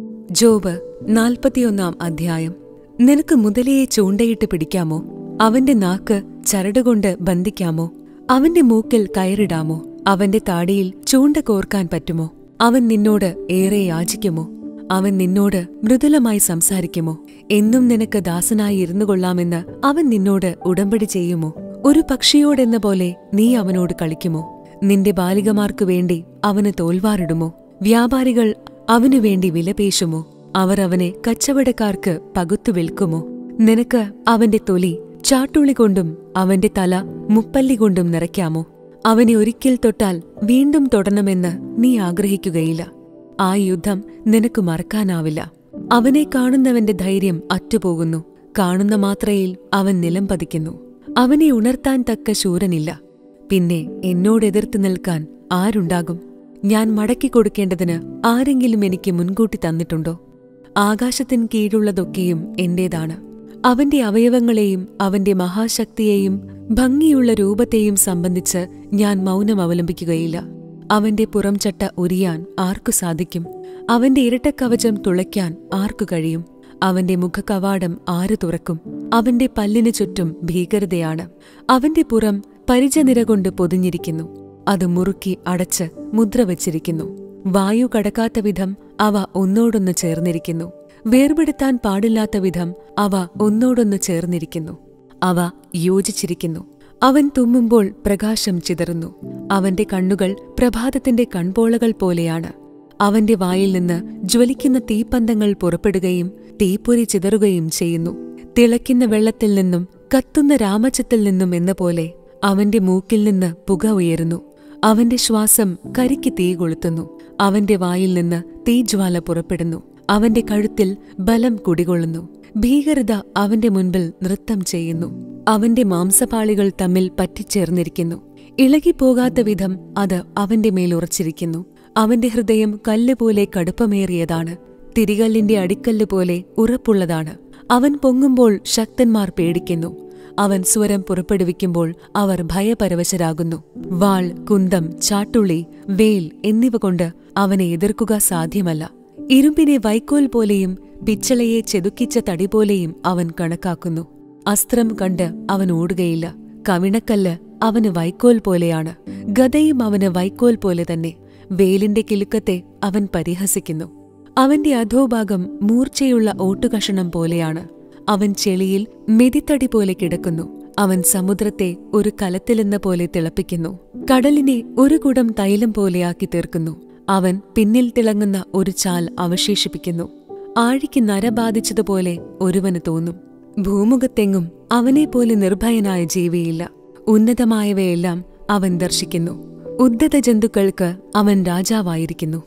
ജോബ് നാൽപ്പത്തിയൊന്നാം അധ്യായം നിനക്ക് മുതലയെ ചൂണ്ടയിട്ട് പിടിക്കാമോ അവന്റെ നാക്ക് ചരടുകൊണ്ട് ബന്ധിക്കാമോ അവന്റെ മൂക്കിൽ കയറിടാമോ അവന്റെ താടിയിൽ ചൂണ്ട കോർക്കാൻ പറ്റുമോ അവൻ നിന്നോട് ഏറെ യാചിക്കുമോ അവൻ നിന്നോട് മൃദുലമായി സംസാരിക്കുമോ എന്നും നിനക്ക് ദാസനായി ഇരുന്നു കൊള്ളാമെന്ന് അവൻ നിന്നോട് ഉടമ്പടി ചെയ്യുമോ ഒരു പക്ഷിയോടെന്ന പോലെ നീ അവനോട് കളിക്കുമോ നിന്റെ ബാലികമാർക്കു വേണ്ടി അവന് തോൽവാറിടുമോ വ്യാപാരികൾ അവനു വേണ്ടി വിലപേശുമോ അവർ അവനെ കച്ചവടക്കാർക്ക് പകുത്തു വിൽക്കുമോ നിനക്ക് അവന്റെ തൊലി ചാട്ടുളി കൊണ്ടും അവന്റെ തല മുപ്പല്ലി കൊണ്ടും നിറയ്ക്കാമോ അവനെ ഒരിക്കൽ തൊട്ടാൽ വീണ്ടും തൊടണമെന്ന് നീ ആഗ്രഹിക്കുകയില്ല ആ യുദ്ധം നിനക്ക് മറക്കാനാവില്ല അവനെ കാണുന്നവന്റെ ധൈര്യം അറ്റുപോകുന്നു കാണുന്ന മാത്രയിൽ അവൻ നിലം പതിക്കുന്നു അവനെ ഉണർത്താൻ തക്ക ശൂരനില്ല പിന്നെ എന്നോടെതിർത്ത് നിൽക്കാൻ ആരുണ്ടാകും ഞാൻ മടക്കി കൊടുക്കേണ്ടതിന് ആരെങ്കിലും എനിക്ക് മുൻകൂട്ടി തന്നിട്ടുണ്ടോ ആകാശത്തിൻ കീഴുള്ളതൊക്കെയും എന്റേതാണ് അവന്റെ അവയവങ്ങളെയും അവന്റെ മഹാശക്തിയെയും ഭംഗിയുള്ള രൂപത്തെയും സംബന്ധിച്ച് ഞാൻ മൗനം അവലംബിക്കുകയില്ല അവന്റെ പുറംചട്ട ഉരിയാൻ ആർക്കു സാധിക്കും അവന്റെ ഇരട്ടക്കവചം തുളയ്ക്കാൻ ആർക്കു കഴിയും അവന്റെ മുഖകവാടം ആര് തുറക്കും അവന്റെ പല്ലിനു ചുറ്റും ഭീകരതയാണ് അവന്റെ പുറം പരിചനിര കൊണ്ട് പൊതിഞ്ഞിരിക്കുന്നു അത് മുറുക്കി അടച്ച് മുദ്ര വച്ചിരിക്കുന്നു വായു കടക്കാത്ത വിധം അവ ഒന്നോടൊന്ന് ചേർന്നിരിക്കുന്നു വേർപെടുത്താൻ പാടില്ലാത്ത വിധം അവ ഒന്നോടൊന്ന് ചേർന്നിരിക്കുന്നു അവ യോജിച്ചിരിക്കുന്നു അവൻ തുമ്മുമ്പോൾ പ്രകാശം ചിതറുന്നു അവന്റെ കണ്ണുകൾ പ്രഭാതത്തിന്റെ കൺപോളകൾ പോലെയാണ് അവന്റെ വായിൽ നിന്ന് ജ്വലിക്കുന്ന തീപ്പന്തങ്ങൾ പുറപ്പെടുകയും തീപ്പൊരി ചിതറുകയും ചെയ്യുന്നു തിളയ്ക്കുന്ന വെള്ളത്തിൽ നിന്നും കത്തുന്ന രാമച്ചത്തിൽ നിന്നും എന്ന പോലെ അവന്റെ മൂക്കിൽ നിന്ന് പുക ഉയരുന്നു അവന്റെ ശ്വാസം കരിക്ക് തീ കൊളുത്തുന്നു അവന്റെ വായിൽ നിന്ന് തീജ്വാല പുറപ്പെടുന്നു അവന്റെ കഴുത്തിൽ ബലം കുടികൊള്ളുന്നു ഭീകരത അവന്റെ മുൻപിൽ നൃത്തം ചെയ്യുന്നു അവന്റെ മാംസപാളികൾ തമ്മിൽ പറ്റിച്ചേർന്നിരിക്കുന്നു ഇളകിപ്പോകാത്ത വിധം അത് അവന്റെ മേൽ ഉറച്ചിരിക്കുന്നു അവന്റെ ഹൃദയം കല്ലുപോലെ കടുപ്പമേറിയതാണ് തിരികല്ലിന്റെ അടിക്കല്ല് പോലെ ഉറപ്പുള്ളതാണ് അവൻ പൊങ്ങുമ്പോൾ ശക്തന്മാർ പേടിക്കുന്നു അവൻ സ്വരം പുറപ്പെടുവിക്കുമ്പോൾ അവർ ഭയപരവശരാകുന്നു വാൾ കുന്തം ചാട്ടുള്ളി വേൽ എന്നിവ കൊണ്ട് അവനെ എതിർക്കുക സാധ്യമല്ല ഇരുമ്പിനെ വൈക്കോൽ പോലെയും പിച്ചളയെ ചെതുക്കിച്ച തടി പോലെയും അവൻ കണക്കാക്കുന്നു അസ്ത്രം കണ്ട് അവൻ ഓടുകയില്ല കവിണക്കല്ല് അവന് വൈക്കോൽ പോലെയാണ് ഗതയും അവന് വൈക്കോൽ പോലെ തന്നെ വേലിന്റെ കിലുക്കത്തെ അവൻ പരിഹസിക്കുന്നു അവന്റെ അധോഭാഗം മൂർച്ചയുള്ള ഓട്ടുകഷണം പോലെയാണ് അവൻ ചെളിയിൽ മെതിത്തടി പോലെ കിടക്കുന്നു അവൻ സമുദ്രത്തെ ഒരു കലത്തിലെന്ന പോലെ തിളപ്പിക്കുന്നു കടലിനെ ഒരു കുടം തൈലം പോലെയാക്കി തീർക്കുന്നു അവൻ പിന്നിൽ തിളങ്ങുന്ന ഒരു ചാൽ അവശേഷിപ്പിക്കുന്നു ആഴിക്ക് നര ബാധിച്ചതുപോലെ ഒരുവന് തോന്നും ഭൂമുഖത്തെങ്ങും അവനെപ്പോലെ നിർഭയനായ ജീവിയില്ല ഉന്നതമായവയെല്ലാം അവൻ ദർശിക്കുന്നു ഉദ്ധത ജന്തുക്കൾക്ക് അവൻ രാജാവായിരിക്കുന്നു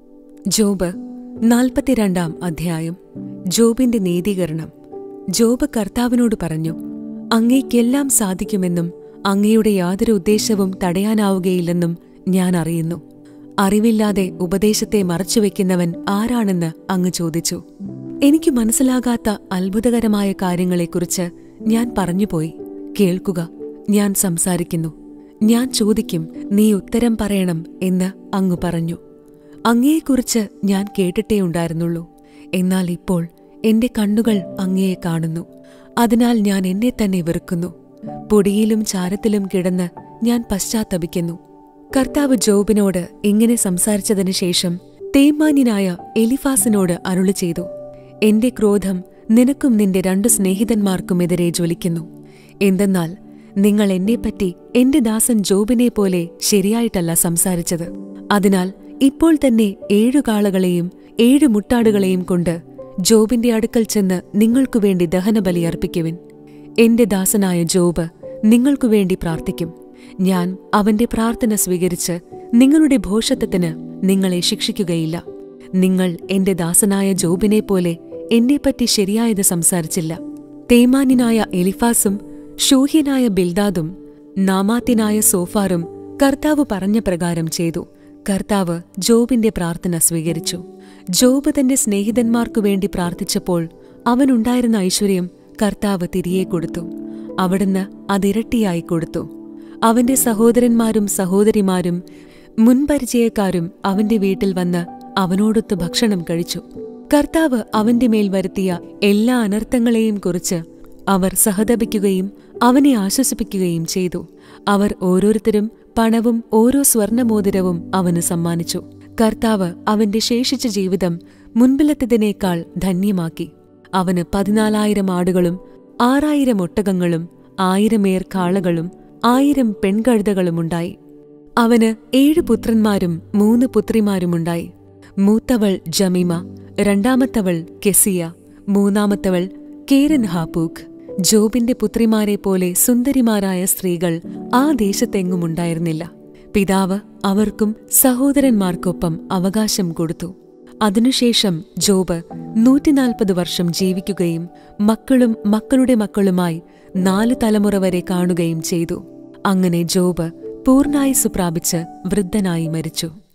ജോബ് നാൽപ്പത്തിരണ്ടാം അധ്യായം ജോബിന്റെ നീതീകരണം ജോബ് കർത്താവിനോട് പറഞ്ഞു അങ്ങേക്കെല്ലാം സാധിക്കുമെന്നും അങ്ങയുടെ യാതൊരു ഉദ്ദേശവും തടയാനാവുകയില്ലെന്നും ഞാൻ അറിയുന്നു അറിവില്ലാതെ ഉപദേശത്തെ മറച്ചുവെക്കുന്നവൻ ആരാണെന്ന് അങ്ങ് ചോദിച്ചു എനിക്ക് മനസ്സിലാകാത്ത അത്ഭുതകരമായ കാര്യങ്ങളെക്കുറിച്ച് ഞാൻ പറഞ്ഞുപോയി കേൾക്കുക ഞാൻ സംസാരിക്കുന്നു ഞാൻ ചോദിക്കും നീ ഉത്തരം പറയണം എന്ന് അങ്ങ് പറഞ്ഞു അങ്ങയെക്കുറിച്ച് ഞാൻ കേട്ടിട്ടേ ഉണ്ടായിരുന്നുള്ളൂ എന്നാൽ ഇപ്പോൾ എന്റെ കണ്ണുകൾ അങ്ങയെ കാണുന്നു അതിനാൽ ഞാൻ എന്നെ തന്നെ വെറുക്കുന്നു പൊടിയിലും ചാരത്തിലും കിടന്ന് ഞാൻ പശ്ചാത്തപിക്കുന്നു കർത്താവ് ജോബിനോട് ഇങ്ങനെ സംസാരിച്ചതിനു ശേഷം തേമാന്യനായ എലിഫാസിനോട് അരുളി ചെയ്തു എന്റെ ക്രോധം നിനക്കും നിന്റെ രണ്ടു സ്നേഹിതന്മാർക്കുമെതിരെ ജ്വലിക്കുന്നു എന്തെന്നാൽ നിങ്ങൾ എന്നെപ്പറ്റി എന്റെ ദാസൻ ജോബിനെ പോലെ ശരിയായിട്ടല്ല സംസാരിച്ചത് അതിനാൽ ഇപ്പോൾ തന്നെ ഏഴു കാളകളെയും ഏഴു മുട്ടാടുകളെയും കൊണ്ട് ജോബിന്റെ അടുക്കൽ ചെന്ന് നിങ്ങൾക്കു വേണ്ടി ദഹനബലി അർപ്പിക്കുവിൻ എന്റെ ദാസനായ ജോബ് നിങ്ങൾക്കു വേണ്ടി പ്രാർത്ഥിക്കും ഞാൻ അവന്റെ പ്രാർത്ഥന സ്വീകരിച്ച് നിങ്ങളുടെ ഭോഷത്വത്തിന് നിങ്ങളെ ശിക്ഷിക്കുകയില്ല നിങ്ങൾ എന്റെ ദാസനായ ജോബിനെ പോലെ എന്നെപ്പറ്റി ശരിയായത് സംസാരിച്ചില്ല തേമാന്യനായ എലിഫാസും ഷൂഹ്യനായ ബിൽദാദും നാമാത്യനായ സോഫാറും കർത്താവ് പറഞ്ഞ പ്രകാരം ചെയ്തു കർത്താവ് ജോബിന്റെ പ്രാർത്ഥന സ്വീകരിച്ചു ജോബ് തന്റെ സ്നേഹിതന്മാർക്കു വേണ്ടി പ്രാർത്ഥിച്ചപ്പോൾ അവനുണ്ടായിരുന്ന ഐശ്വര്യം കർത്താവ് തിരികെ കൊടുത്തു അവിടുന്ന് അതിരട്ടിയായി കൊടുത്തു അവന്റെ സഹോദരന്മാരും സഹോദരിമാരും മുൻപരിചയക്കാരും അവന്റെ വീട്ടിൽ വന്ന് അവനോടൊത്ത് ഭക്ഷണം കഴിച്ചു കർത്താവ് അവന്റെ മേൽ വരുത്തിയ എല്ലാ അനർത്ഥങ്ങളെയും കുറിച്ച് അവർ സഹതപിക്കുകയും അവനെ ആശ്വസിപ്പിക്കുകയും ചെയ്തു അവർ ഓരോരുത്തരും പണവും ഓരോ സ്വർണമോതിരവും അവന് സമ്മാനിച്ചു കർത്താവ് അവന്റെ ശേഷിച്ച ജീവിതം മുൻപിലത്തതിനേക്കാൾ ധന്യമാക്കി അവന് പതിനാലായിരം ആടുകളും ആറായിരം ഒട്ടകങ്ങളും ആയിരമേർ കാളകളും ആയിരം പെൺകഴുതകളുമുണ്ടായി അവന് ഏഴു പുത്രന്മാരും മൂന്ന് പുത്രിമാരുമുണ്ടായി മൂത്തവൾ ജമീമ രണ്ടാമത്തവൾ കെസിയ മൂന്നാമത്തവൾ കേരൻ ഹാപ്പൂക്ക് ജോബിന്റെ പുത്രിമാരെ പോലെ സുന്ദരിമാരായ സ്ത്രീകൾ ആ ദേശത്തെങ്ങുമുണ്ടായിരുന്നില്ല പിതാവ് അവർക്കും സഹോദരന്മാർക്കൊപ്പം അവകാശം കൊടുത്തു അതിനുശേഷം ജോബ് നൂറ്റിനാൽപ്പത് വർഷം ജീവിക്കുകയും മക്കളും മക്കളുടെ മക്കളുമായി നാല് തലമുറ വരെ കാണുകയും ചെയ്തു അങ്ങനെ ജോബ് പൂർണ്ണായുസ് പ്രാപിച്ച് വൃദ്ധനായി മരിച്ചു